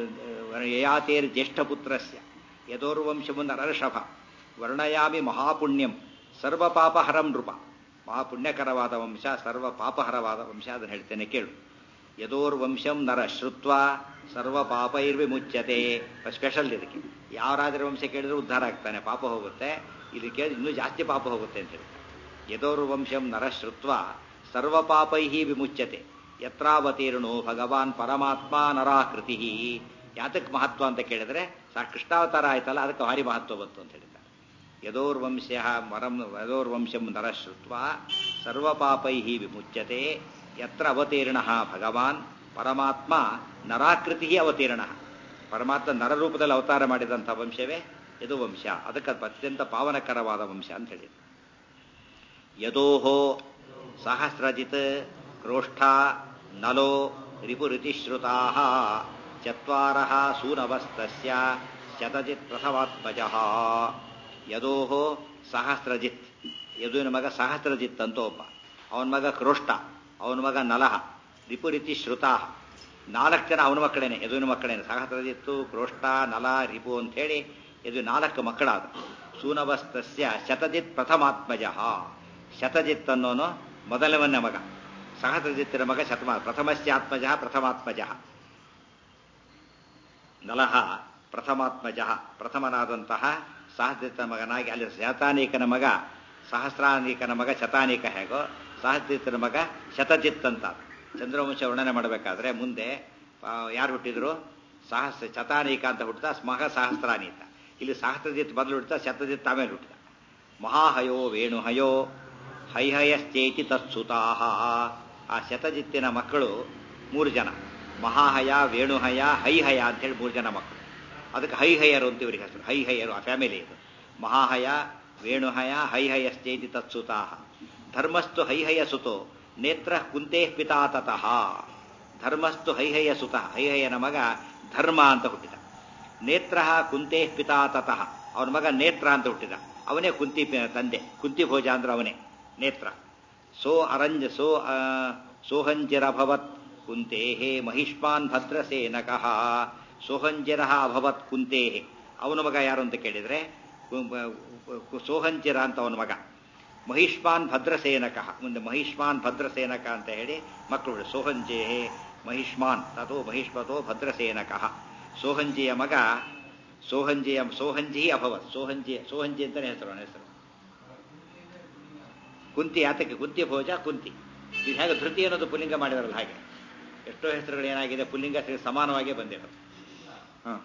ಯಯಾತೇರ್ ಜ್ಯೇಷ್ಠಪುತ್ರಸ್ಯ ಯದೋರ್ವಂಶಮುನ್ ನರರ್ಷಭ ವರ್ಣಯಾಮಿ ಮಹಾಪುಣ್ಯಂ ಸರ್ವಪಾಪಹರಂ ನೃಪ ಮಹಾಪುಣ್ಯಕರವಾದ ವಂಶ ಸರ್ವ ಪಾಪಹರವಾದ ವಂಶ ಅದನ್ನು ಹೇಳ್ತೇನೆ ಕೇಳು ಯದೋರ್ವಂಶಂ ನರ ಶ್ರುತ್ವ ಸರ್ವ ಪಾಪೈರ್ವಿಮುಚ್ಯತೆ ಸ್ಪೆಷಲ್ ಇದಕ್ಕೆ ಯಾವ ರಾಜರ ವಂಶ ಕೇಳಿದ್ರೆ ಉದ್ಧಾರ ಆಗ್ತಾನೆ ಪಾಪ ಹೋಗುತ್ತೆ ಇಲ್ಲಿ ಕೇಳಿ ಇನ್ನೂ ಜಾಸ್ತಿ ಪಾಪ ಹೋಗುತ್ತೆ ಅಂತ ಹೇಳ್ತಾರೆ ಯದೋರ್ವಂಶಂ ನರ ಶ್ರುತ್ವ ಸರ್ವ ಪಾಪೈ ವಿಮುಚ್ಯತೆ ಯತ್ರಾವತೀರ್ಣೋ ಭಗವಾನ್ ಪರಮಾತ್ಮ ನರಾಕೃತಿ ಯಾತಕ್ಕೆ ಮಹತ್ವ ಅಂತ ಕೇಳಿದ್ರೆ ಸಾ ಕೃಷ್ಣಾವತಾರ ಆಯ್ತಲ್ಲ ಅದಕ್ಕೆ ಭಾರಿ ಮಹತ್ವ ಬಂತು ಅಂತ ಹೇಳಿದ್ದಾರೆ ಯದೋರ್ವಂಶ ಮರಂ ಯದೋರ್ವಂಶಂ ನರಶ್ರುತ್ವ ಸರ್ವಪಾಪೈ ವಿಮುಚ್ಯತೆ ಯತ್ರ ಅವತೀರ್ಣ ಭಗವಾನ್ ಪರಮಾತ್ಮ ನರಾಕೃತಿ ಅವತೀರ್ಣ ಪರಮಾತ್ಮ ನರರೂಪದಲ್ಲಿ ಅವತಾರ ಮಾಡಿದಂಥ ವಂಶವೇ ಯದು ವಂಶ ಅದಕ್ಕೆ ಅತ್ಯಂತ ಪಾವನಕರವಾದ ವಂಶ ಅಂತ ಹೇಳಿದ್ರು ಯದೋಹೋ ಸಹಸ್ರಜಿತ್ ಕ್ರೋಷ್ಠ ನಲೋ ರಿಪುರಿತಿಶ್ರುತಾ ಚತ್ವಾರ ಸೂನವಸ್ತಸ್ಯ ಶತಜಿತ್ ಪ್ರಥಮಾತ್ಮಜ ಯದೋಹೋ ಸಹಸ್ರಜಿತ್ ಯದುವಿನ ಮಗ ಸಹಸ್ರಜಿತ್ ಅಂತ ಒಬ್ಬ ಅವನ ಮಗ ಕ್ರೋಷ್ಟ ಅವನ ಮಗ ನಲಹ ರಿಪುರಿತಿ ಶ್ರುತಾ ನಾಲ್ಕು ಜನ ಅವನ ಮಕ್ಕಳೇನೆ ಯದುವಿನ ಮಕ್ಕಳೇನೆ ಸಹಸ್ರಜಿತ್ತು ಕ್ರೋಷ್ಟ ನಲ ರಿಪು ಅಂತ ಹೇಳಿ ಇದು ನಾಲ್ಕು ಮಕ್ಕಳಾದ ಸೂನವಸ್ತಸ್ಯ ಶತಜಿತ್ ಪ್ರಥಮಾತ್ಮಜ ಶತಜಿತ್ ಅನ್ನೋನು ಮೊದಲವನ್ನ ಮಗ ಸಹಸ್ರಜಿತ್ತಿನ ಮಗ ಶತಮ ಪ್ರಥಮಸ್ಯ ಆತ್ಮಜ ಪ್ರಥಮಾತ್ಮಜ ನಲಹ ಪ್ರಥಮಾತ್ಮಜ ಪ್ರಥಮನಾದಂತಹ ಸಹಸ್ರಜಿತ್ತ ಮಗನಾಗಿ ಅಲ್ಲಿ ಶತಾನೀಕನ ಮಗ ಸಹಸ್ರಾನೀಕನ ಮಗ ಶತಾನೀಕ ಹೇಗೋ ಸಹಸ್ರಜಿತ್ತನ ಮಗ ಶತಜಿತ್ ಅಂತ ಚಂದ್ರವಂಶ ವರ್ಣನೆ ಮಾಡಬೇಕಾದ್ರೆ ಮುಂದೆ ಯಾರು ಹುಟ್ಟಿದ್ರು ಸಹಸ್ರ ಶತಾನೀಕ ಅಂತ ಹುಟ್ಟಿದ ಮಗ ಸಹಸ್ರಾನೀತ ಇಲ್ಲಿ ಸಹಸ್ರಜಿತ್ ಮೊದಲು ಹುಟ್ಟಿದ ಶತಜಿತ್ ಆಮೇಲೆ ಹುಟ್ಟಿದ ಮಹಾಹಯೋ ವೇಣುಹಯೋ ಹೈಹಯಶ್ಚೇತಿ ತತ್ಸುತಾಹ ಆ ಶತಜಿತ್ತಿನ ಮಕ್ಕಳು ಮೂರು ಜನ ಮಹಾಹಯ ವೇಣುಹಯ ಹೈಹಯ ಅಂತೇಳಿ ಮೂರು ಜನ ಮಕ್ಕಳು ಅದಕ್ಕೆ ಹೈಹಯರು ಅಂತ ಇವರಿಗೆ ಹೆಸರು ಹೈಹಯರು ಆ ಫ್ಯಾಮಿಲಿ ಇದು ಮಹಾಹಯ ವೇಣುಹಯ ಹೈಹಯಶ್ಚೇತಿ ತತ್ಸುತಾಹ ಧರ್ಮಸ್ತು ಹೈಹಯ ಸುತೋ ನೇತ್ರ ಕುಂತೇ ಪಿತಾ ತತಃ ಧರ್ಮಸ್ತು ಹೈಹಯ ಸುತ ಹೈಹಯನ ಮಗ ಧರ್ಮ ಅಂತ ಹುಟ್ಟಿದ ನೇತ್ರ ಕುಂತೇ ಪಿತಾ ತತಃ ಅವನ ಮಗ ನೇತ್ರ ಅಂತ ಹುಟ್ಟಿದ ಅವನೇ ಕುಂತಿ ತಂದೆ ಕುಂತಿ ಭೋಜ ಅಂದ್ರೆ ಅವನೇ ನೇತ್ರ ಸೋ ಅರಂಜ ಸೋ ಸೋಹಂಜಿರಭವತ್ ಕುಂತೇ ಮಹಿಷ್ಮಾನ್ ಭದ್ರಸೇನಕಃ ಸೋಹಂಜಿರ ಅಭವತ್ ಕುಂತೇ ಅವನ ಮಗ ಯಾರು ಅಂತ ಕೇಳಿದ್ರೆ ಸೋಹಂಚಿರ ಅಂತ ಅವನ ಮಗ ಮಹಿಷ್ಮಾನ್ ಭದ್ರಸೇನಕ ಮುಂದೆ ಮಹಿಷ್ಮಾನ್ ಭದ್ರಸೇನಕ ಅಂತ ಹೇಳಿ ಮಕ್ಕಳು ಸೋಹಂಜೆ ಮಹಿಷ್ಮಾನ್ ತಥೋ ಮಹಿಷ್ಮತೋ ಭದ್ರಸೇನಕ ಸೋಹಂಜಿಯ ಮಗ ಸೋಹಂಜಿಯ ಸೋಹಂಜಿ ಅಭವತ್ ಸೋಹಂಜಿ ಸೋಹಂಜಿ ಅಂತಾನೆ ಹೆಸರು ಅವನ ಹೆಸರು ಕುಂತಿ ಆತಕ್ಕೆ ಕುಂತಿ ಭೋಜ ಕುಂತಿ ಇದು ಹೇಗೆ ಧೃತಿ ಅನ್ನೋದು ಪುಲ್ಲಿಂಗ ಮಾಡಿದಾರಲ್ಲ ಹಾಗೆ ಎಷ್ಟೋ ಹೆಸರುಗಳು ಏನಾಗಿದೆ ಪುಲ್ಲಿಂಗ ಸಮಾನವಾಗೇ ಬಂದಿರೋದು ಹ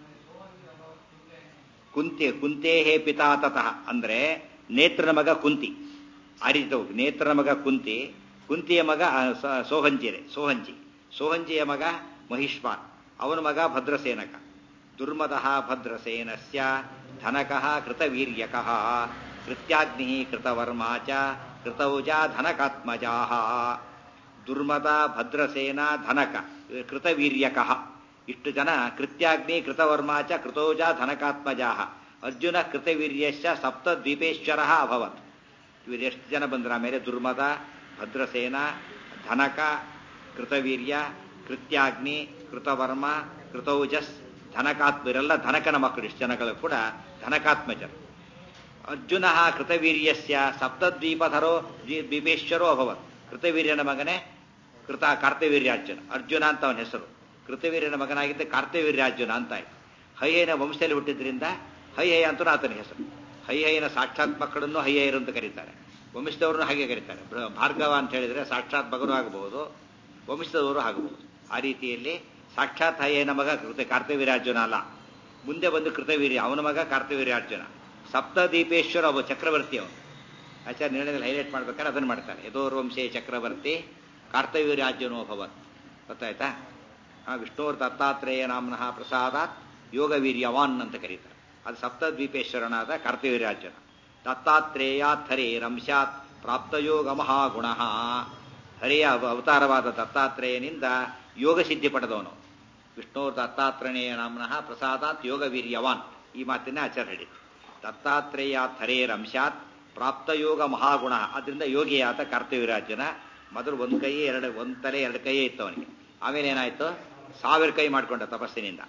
ಕುಂತಿ ಕುಂತೇ ಹೇ ಪಿತಾ ತತಃ ಅಂದ್ರೆ ನೇತ್ರನ ಮಗ ಕುಂತಿ ಆ ರೀತಿ ಹೋಗಿ ನೇತ್ರನ ಮಗ ಕುಂತಿ ಕುಂತಿಯ ಮಗ ಸೋಹಂಜಿರೆ ಸೋಹಂಜಿ ಸೋಹಂಜಿಯ ಮಗ ಮಹಿಷ್ಮಾನ್ ಅವನ ಮಗ ಭದ್ರಸೇನಕ ದುರ್ಮದಃ ಭದ್ರಸೇನಸ್ಯ ಧನಕಃ ಕೃತವೀರ್ಯಕಃ ಕೃತ್ಯಾಗ್ನಿ ಕೃತವರ್ಮಾ ಚ ಕೃತೌಜ ಧನಕಾತ್ಮಜಾಃ ದುರ್ಮದ ಭದ್ರಸೇನ ಧನಕ ಕೃತವೀರ್ಯಕಃ ಇಷ್ಟು ಜನ ಕೃತ್ಯಾಗ್ನಿ ಕೃತವರ್ಮಾ ಚ ಕೃತೌಜ ಧನಕಾತ್ಮಜಾಃ ಅರ್ಜುನ ಕೃತವೀರ್ಯಶ್ಚ ಸಪ್ತದ್ವೀಪೇಶ್ವರ ಅಭವತ್ ಇವರು ಎಷ್ಟು ಜನ ಬಂದ್ರ ಆಮೇಲೆ ದುರ್ಮದ ಭದ್ರಸೇನ ಧನಕ ಕೃತವೀರ್ಯ ಕೃತ್ಯಾಗ್ನಿ ಕೃತವರ್ಮ ಕೃತೌಜಸ್ ಧನಕಾತ್ಮ ಇವರೆಲ್ಲ ಧನಕನ ಮಕ್ಕಳು ಇಷ್ಟು ಜನಗಳು ಕೂಡ ಧನಕಾತ್ಮಜರು ಅರ್ಜುನ ಕೃತವೀರ್ಯಸ್ಯ ಸಪ್ತದ್ವೀಪಧರೋ ದ್ವೀಪೇಶ್ವರೋ ಅಭವತ್ ಕೃತವೀರ್ಯನ ಮಗನೇ ಕೃತ ಕಾರ್ತವೀರ್ಯಾರ್ಜುನ ಅರ್ಜುನ ಅಂತ ಅವನ ಹೆಸರು ಕೃತವೀರ್ಯನ ಮಗನಾಗಿದ್ದ ಕಾರ್ತವೀರ್ಯಾರ್ಜುನ ಅಂತ ಆಯ್ತು ಹೈಯನ ವಂಶದಲ್ಲಿ ಹುಟ್ಟಿದ್ರಿಂದ ಹೈಹಯ ಅಂತ ಆತನ ಹೆಸರು ಹೈಹಯನ ಸಾಕ್ಷಾತ್ ಮಕ್ಕಳನ್ನು ಹೈಹಯರು ಅಂತ ಕರೀತಾರೆ ವಂಶದವ್ರನ್ನು ಹಾಗೆ ಕರೀತಾರೆ ಭಾರ್ಗವ ಅಂತ ಹೇಳಿದ್ರೆ ಸಾಕ್ಷಾತ್ ಮಗನೂ ಆಗಬಹುದು ವಂಶದವರು ಆಗಬಹುದು ಆ ರೀತಿಯಲ್ಲಿ ಸಾಕ್ಷಾತ್ ಹೈಯನ ಮಗ ಕೃತ ಕಾರ್ತವೀರ್ಯಾರ್ಜುನ ಅಲ್ಲ ಮುಂದೆ ಬಂದು ಕೃತವೀರ್ಯ ಅವನ ಮಗ ಕಾರ್ತವೀರ್ಯಾರ್ಜುನ ಸಪ್ತದೀಪೇಶ್ವರ ಒಬ್ಬ ಚಕ್ರವರ್ತಿ ಅವನು ಆಚಾರ್ಯ ನಿರ್ಣಯದಲ್ಲಿ ಹೈಲೈಟ್ ಮಾಡ್ಬೇಕಾದ್ರೆ ಅದನ್ನು ಮಾಡ್ತಾರೆ ಯಥೋರ್ವಂಶೇ ಚಕ್ರವರ್ತಿ ಕಾರ್ತವೀರ್ಯಾರ್ಜುನೋ ಭವತ್ ಗೊತ್ತಾಯ್ತಾ ಆ ವಿಷ್ಣುವರ್ ದತ್ತಾತ್ರೇಯ ನಾಮ್ನಃ ಪ್ರಸಾದಾತ್ ಯೋಗವೀರ್ಯವಾನ್ ಅಂತ ಕರೀತಾರೆ ಅದು ಸಪ್ತದ್ವೀಪೇಶ್ವರನಾದ ಕಾರ್ತವೀರ್ಯಾರ್ಜುನ ದತ್ತಾತ್ರೇಯಾತ್ ಹರೇ ರಂಶಾತ್ ಪ್ರಾಪ್ತಯೋಗ ಮಹಾಗುಣ ಹರಿಯ ಅವತಾರವಾದ ದತ್ತಾತ್ರೇಯನಿಂದ ಯೋಗ ಸಿದ್ಧಿ ಪಡೆದವನು ವಿಷ್ಣು ದತ್ತಾತ್ರೇಯ ನಾಮ್ನಃ ಪ್ರಸಾದಾತ್ ಯೋಗವೀರ್ಯವಾನ್ ಈ ಮಾತಿನ ಆಚಾರ ಹೇಳಿದ್ರು ದತ್ತಾತ್ರೇಯಾತ್ ಹರೇ ರಂಶಾತ್ ಪ್ರಾಪ್ತಯೋಗ ಮಹಾಗುಣ ಅದರಿಂದ ಯೋಗಿಯಾದ ಕಾರ್ತವೀರಾಜನ ಮೊದಲು ಒಂದು ಕೈ ಎರಡು ಒಂದು ತಲೆ ಎರಡು ಕೈಯೇ ಇತ್ತು ಅವನಿಗೆ ಆಮೇಲೆ ಏನಾಯ್ತು ಸಾವಿರ ಕೈ ಮಾಡಿಕೊಂಡ ತಪಸ್ಸಿನಿಂದ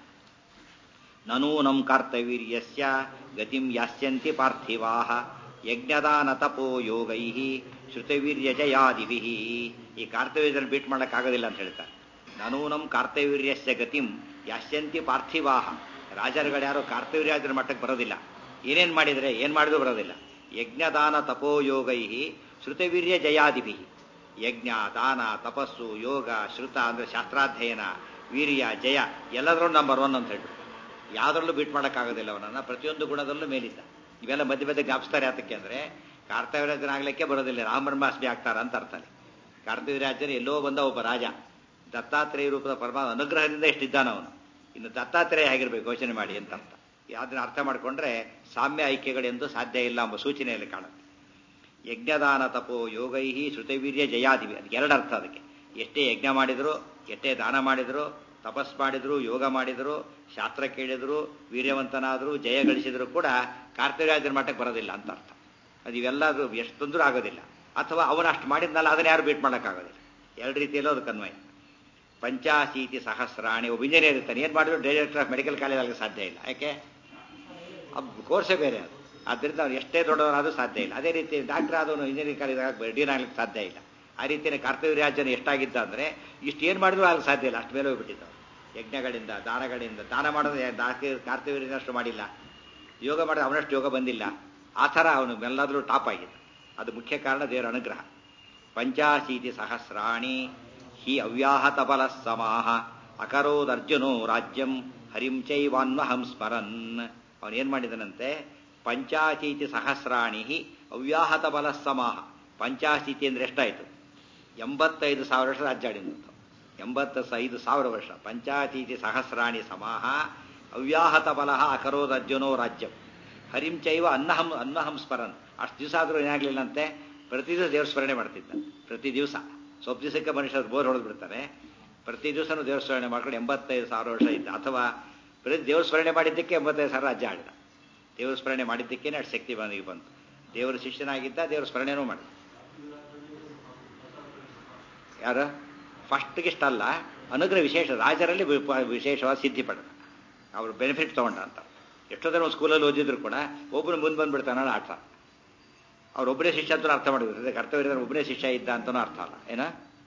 ನನೂನಂ ಕಾರ್ತವೀರ್ಯಸ್ಯ ಗತಿಂ ಯಾಸ್ಯಂತಿ ಪಾರ್ಥಿವಾ ಯಜ್ಞದಾನ ತಪೋ ಯೋಗೈ ಶ್ರುತವೀರ್ಯ ಜಯಾದಿಭಿ ಈ ಕಾರ್ತವೀರ್ಯದಲ್ಲಿ ಬೀಟ್ ಮಾಡೋಕ್ಕಾಗೋದಿಲ್ಲ ಅಂತ ಹೇಳ್ತಾರೆ ನನೂನಂ ಕಾರ್ತವೀರ್ಯಸ್ಯ ಗತಿಂ ಯಾಸ್ಯಂತಿ ಪಾರ್ಥಿವಾ ರಾಜರುಗಳು ಯಾರು ಕಾರ್ತವೀರ್ಯಾಜನ ಮಟ್ಟಕ್ಕೆ ಬರೋದಿಲ್ಲ ಏನೇನು ಮಾಡಿದರೆ ಏನು ಮಾಡಿದ್ರು ಬರೋದಿಲ್ಲ ಯಜ್ಞದಾನ ತಪೋಯೋಗೈ ಶ್ರುತವೀರ್ಯ ಜಯಾದಿಭಿ ಯಜ್ಞ ದಾನ ತಪಸ್ಸು ಯೋಗ ಶ್ರುತ ಅಂದರೆ ಶಾಸ್ತ್ರಾಧ್ಯಯನ ವೀರ್ಯ ಜಯ ಎಲ್ಲದರಲ್ಲೂ ನಂಬರ್ ಒನ್ ಅಂತ ಹೇಳ್ಬಿಟ್ಟು ಯಾವುದರಲ್ಲೂ ಬಿಟ್ ಮಾಡೋಕ್ಕಾಗೋದಿಲ್ಲ ಅವನನ್ನು ಪ್ರತಿಯೊಂದು ಗುಣದಲ್ಲೂ ಮೇಲಿದ್ದ ಇವೆಲ್ಲ ಮಧ್ಯೆ ಮಧ್ಯೆ ಜ್ಞಾಪಿಸ್ತಾರೆ ಯಾತಕ್ಕೆ ಅಂದರೆ ಕಾರ್ತವೀರ್ಯಾಜನಾಗಲಿಕ್ಕೆ ಬರೋದಿಲ್ಲ ರಾಮಬ್ರಹ್ಮಾಸ್ಮಿ ಆಗ್ತಾರ ಅಂತ ಅರ್ಥಲ್ಲಿ ಕಾರ್ತವೀರ್ಯಾಜನ ಎಲ್ಲೋ ಬಂದ ಒಬ್ಬ ರಾಜ ದತ್ತಾತ್ರೇಯ ರೂಪದ ಪರಮಾತ್ಮ ಅನುಗ್ರಹದಿಂದ ಎಷ್ಟಿದ್ದಾನ ಅವನು ಇನ್ನು ದತ್ತಾತ್ರೇಯ ಆಗಿರ್ಬೇಕು ಯೋಚನೆ ಮಾಡಿ ಅಂತ ಅರ್ಥ ಅದನ್ನ ಅರ್ಥ ಮಾಡಿಕೊಂಡ್ರೆ ಸಾಮ್ಯ ಐಕ್ಯಗಳೆಂದು ಸಾಧ್ಯ ಇಲ್ಲ ಎಂಬ ಸೂಚನೆಯಲ್ಲಿ ಕಾಣುತ್ತೆ ಯಜ್ಞದಾನ ತಪೋ ಯೋಗೈ ಶ್ರುತವೀರ್ಯ ಜಯಾದಿವಿ ಅದಕ್ಕೆ ಎರಡು ಅರ್ಥ ಅದಕ್ಕೆ ಎಷ್ಟೇ ಯಜ್ಞ ಮಾಡಿದ್ರು ಎಷ್ಟೇ ದಾನ ಮಾಡಿದ್ರು ತಪಸ್ ಮಾಡಿದ್ರು ಯೋಗ ಮಾಡಿದ್ರು ಶಾಸ್ತ್ರ ಕೇಳಿದ್ರು ವೀರ್ಯವಂತನಾದ್ರು ಜಯ ಗಳಿಸಿದ್ರು ಕೂಡ ಕಾರ್ತವ್ಯಾಜನ ಮಟ್ಟಕ್ಕೆ ಬರೋದಿಲ್ಲ ಅಂತ ಅರ್ಥ ಅದು ಇವೆಲ್ಲದು ಎಷ್ಟು ತೊಂದರೂ ಆಗೋದಿಲ್ಲ ಅಥವಾ ಅವನು ಅಷ್ಟು ಮಾಡಿದ್ನಲ್ಲ ಅದನ್ನ ಯಾರು ಬೀಟ್ ಮಾಡೋಕ್ಕಾಗೋದಿಲ್ಲ ಎರಡು ರೀತಿಯಲ್ಲೂ ಅದು ಕನ್ವಯ ಪಂಚಾಶೀತಿ ಸಹಸ್ರಾಣಿ ಒಬ್ಬ ಇಂಜಿನಿಯರ್ ಇರ್ತಾನೆ ಏನು ಮಾಡಿದ್ರು ಡೈರೆಕ್ಟರ್ ಆಫ್ ಮೆಡಿಕಲ್ ಕಾಲೇಜ್ ಆಗಲಿಕ್ಕೆ ಸಾಧ್ಯ ಇಲ್ಲ ಯಾಕೆ ಕೋರ್ಸೇ ಬೇರೆ ಅದು ಆದ್ದರಿಂದ ಅವ್ನು ಎಷ್ಟೇ ದೊಡ್ಡವನಾದ್ರೂ ಸಾಧ್ಯ ಇಲ್ಲ ಅದೇ ರೀತಿ ಡಾಕ್ಟರ್ ಆದವನು ಇಂಜಿನಿಯರಿಂಗ್ ಕಾಲೇಜ್ ಡೀನ್ ಆಗ್ಲಿಕ್ಕೆ ಸಾಧ್ಯ ಇಲ್ಲ ಆ ರೀತಿಯ ಕಾರ್ತವೀರ್ಯಾಜನ ಎಷ್ಟಾಗಿದ್ದ ಅಂದರೆ ಇಷ್ಟು ಏನು ಮಾಡಿದ್ರು ಆಗಲಿಕ್ಕೆ ಸಾಧ್ಯ ಇಲ್ಲ ಅಷ್ಟು ಮೇಲೆ ಹೋಗ್ಬಿಟ್ಟಿದ್ದು ಯಜ್ಞಗಳಿಂದ ದಾನಗಳಿಂದ ದಾನ ಮಾಡೋದು ಕಾರ್ತವೀರ್ಯನಷ್ಟು ಮಾಡಿಲ್ಲ ಯೋಗ ಮಾಡಿದ್ರೆ ಅವನಷ್ಟು ಯೋಗ ಬಂದಿಲ್ಲ ಆ ಥರ ಅವನು ಎಲ್ಲಾದರೂ ಟಾಪ್ ಆಗಿದೆ ಅದು ಮುಖ್ಯ ಕಾರಣ ದೇವರ ಅನುಗ್ರಹ ಪಂಚಾಶೀತಿ ಸಹಸ್ರಾಣಿ ಹಿ ಅವ್ಯಾಹತ ಬಲ ಸಮಾಹ ಅಕರೋದರ್ಜುನೋ ರಾಜ್ಯಂ ಹರಿಂ ಚೈವಾನ್ವಹಂ ಸ್ಮರನ್ ಅವನೇನ್ ಮಾಡಿದನಂತೆ ಪಂಚಾಶೀತಿ ಸಹಸ್ರಾಣಿ ಅವ್ಯಾಹತ ಬಲ ಸಮಾಹ ಪಂಚಾಶೀತಿ ಅಂದ್ರೆ ಎಷ್ಟಾಯ್ತು ಎಂಬತ್ತೈದು ಸಾವಿರ ವರ್ಷ ರಾಜ್ಯ ಆಡಿದಂತ ಎಂಬತ್ತ ಐದು ಸಾವಿರ ವರ್ಷ ಪಂಚಾಶೀತಿ ಸಹಸ್ರಾಣಿ ಸಮಾಹ ಅವ್ಯಾಹತ ಬಲ ಅಕರೋದರ್ಜುನೋ ರಾಜ್ಯಂ ಹರಿಂ ಚೈವ ಅನ್ನಹಂ ಅನ್ನಹಂ ಸ್ಮರನ್ ಅಷ್ಟು ದಿವಸ ಆದರೂ ಏನಾಗ್ಲಿಲ್ಲಂತೆ ಪ್ರತಿ ದಿವಸ ದೇವ್ರ ಸ್ಮರಣೆ ಮಾಡ್ತಿದ್ದ ಪ್ರತಿ ದಿವಸ ಸ್ವಲ್ಪ ದಿವಸಕ್ಕೆ ಮನುಷ್ಯರು ಬೋರ್ ಹೊಡೆದು ಬಿಡ್ತಾರೆ ಪ್ರತಿ ದಿವಸನೂ ದೇವ್ರ ಸ್ಮರಣೆ ಮಾಡ್ಕೊಂಡು ಎಂಬತ್ತೈದು ಸಾವಿರ ವರ್ಷ ಇದ್ದ ಅಥವಾ ಪ್ರತಿ ದೇವ್ರ ಸ್ಮರಣೆ ಮಾಡಿದ್ದಕ್ಕೆ ಎಂಬತ್ತೈದು ಸಾವಿರ ರಾಜ್ಯ ಆಡಿದ ದೇವ್ರ ಸ್ಮರಣೆ ಮಾಡಿದ್ದಕ್ಕೇನೆ ಅಷ್ಟು ಶಕ್ತಿ ಬಂದಿಗೆ ಬಂತು ದೇವರ ಶಿಷ್ಯನಾಗಿದ್ದ ದೇವ್ರ ಸ್ಮರಣೆನೂ ಮಾಡಿದ ಯಾರು ಫಸ್ಟ್ಗೆ ಇಷ್ಟಲ್ಲ ಅನುಗ್ರಹ ವಿಶೇಷ ರಾಜರಲ್ಲಿ ವಿಶೇಷವಾದ ಸಿದ್ಧಿ ಪಡೆದ ಅವರು ಬೆನಿಫಿಟ್ ತಗೊಂಡ ಅಂತ ಎಷ್ಟೋ ಜನ ಸ್ಕೂಲಲ್ಲಿ ಓದಿದ್ರು ಕೂಡ ಒಬ್ಬನು ಮುಂದೆ ಬಂದ್ಬಿಡ್ತಾನ ಅರ್ಥ ಅವ್ರೊಬ್ಬನೇ ಶಿಷ್ಯ ಅಂತ ಅರ್ಥ ಮಾಡಿದ್ರು ಕರ್ತವ್ಯ ಒಬ್ಬನೇ ಶಿಷ್ಯ ಇದ್ದ ಅಂತನೂ ಅರ್ಥ ಅಲ್ಲ ಏನ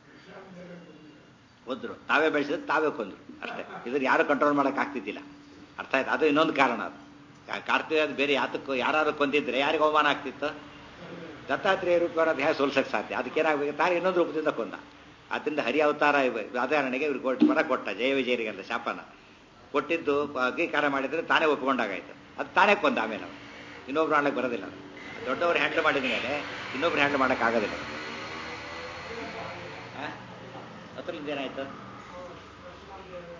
ಒದ್ರು ತಾವೇ ಬೆಳೆಸಿದ್ರೆ ತಾವೇ ಕೊಂದ್ರು ಅಷ್ಟೇ ಇದ್ರ ಯಾರು ಕಂಟ್ರೋಲ್ ಮಾಡಕ್ ಆಗ್ತಿದ್ದಿಲ್ಲ ಅರ್ಥ ಆಯ್ತು ಅದು ಇನ್ನೊಂದು ಕಾರಣ ಅದು ಕಾರ್ತಿಕ ಬೇರೆ ಯಾತಕ್ಕೂ ಯಾರು ಕೊಂದಿದ್ರೆ ಯಾರಿಗೆ ಅವಮಾನ ಆಗ್ತಿತ್ತು ದತ್ತಾತ್ರೇಯ ರೂಪವನ್ನ ದೇಹ ಸೋಲ್ಸಕ್ ಸಾಧ್ಯ ಅದಕ್ಕೇನಾಗಬೇಕು ತಾನು ಇನ್ನೊಂದು ರೂಪದಿಂದ ಕೊಂದ ಅದರಿಂದ ಹರಿ ಅವತಾರ ಉದಾಹರಣೆಗೆ ಇವ್ರಿಗೆ ಕೊಟ್ಟು ಮರ ಕೊಟ್ಟ ಜಯ ವಿಜಯರಿಗೆಲ್ಲ ಶಾಪನ ಕೊಟ್ಟಿದ್ದು ಅಂಗೀಕಾರ ಮಾಡಿದ್ರೆ ತಾನೇ ಒಪ್ಕೊಂಡಾಗಾಯ್ತು ಅದು ತಾನೇ ಕೊಂದ ಆಮೇಲೆ ಅವನು ಇನ್ನೊಬ್ರು ಆಡ್ಲಿಕ್ಕೆ ಬರೋದಿಲ್ಲ ಅದು ದೊಡ್ಡವರು ಹ್ಯಾಂಡಲ್ ಮಾಡಿದ ಮೇಲೆ ಇನ್ನೊಬ್ರು ಹ್ಯಾಂಡಲ್ ಮಾಡೋಕ್ಕಾಗೋದಿಲ್ಲ ಅದ್ರಿಂದ ಏನಾಯ್ತು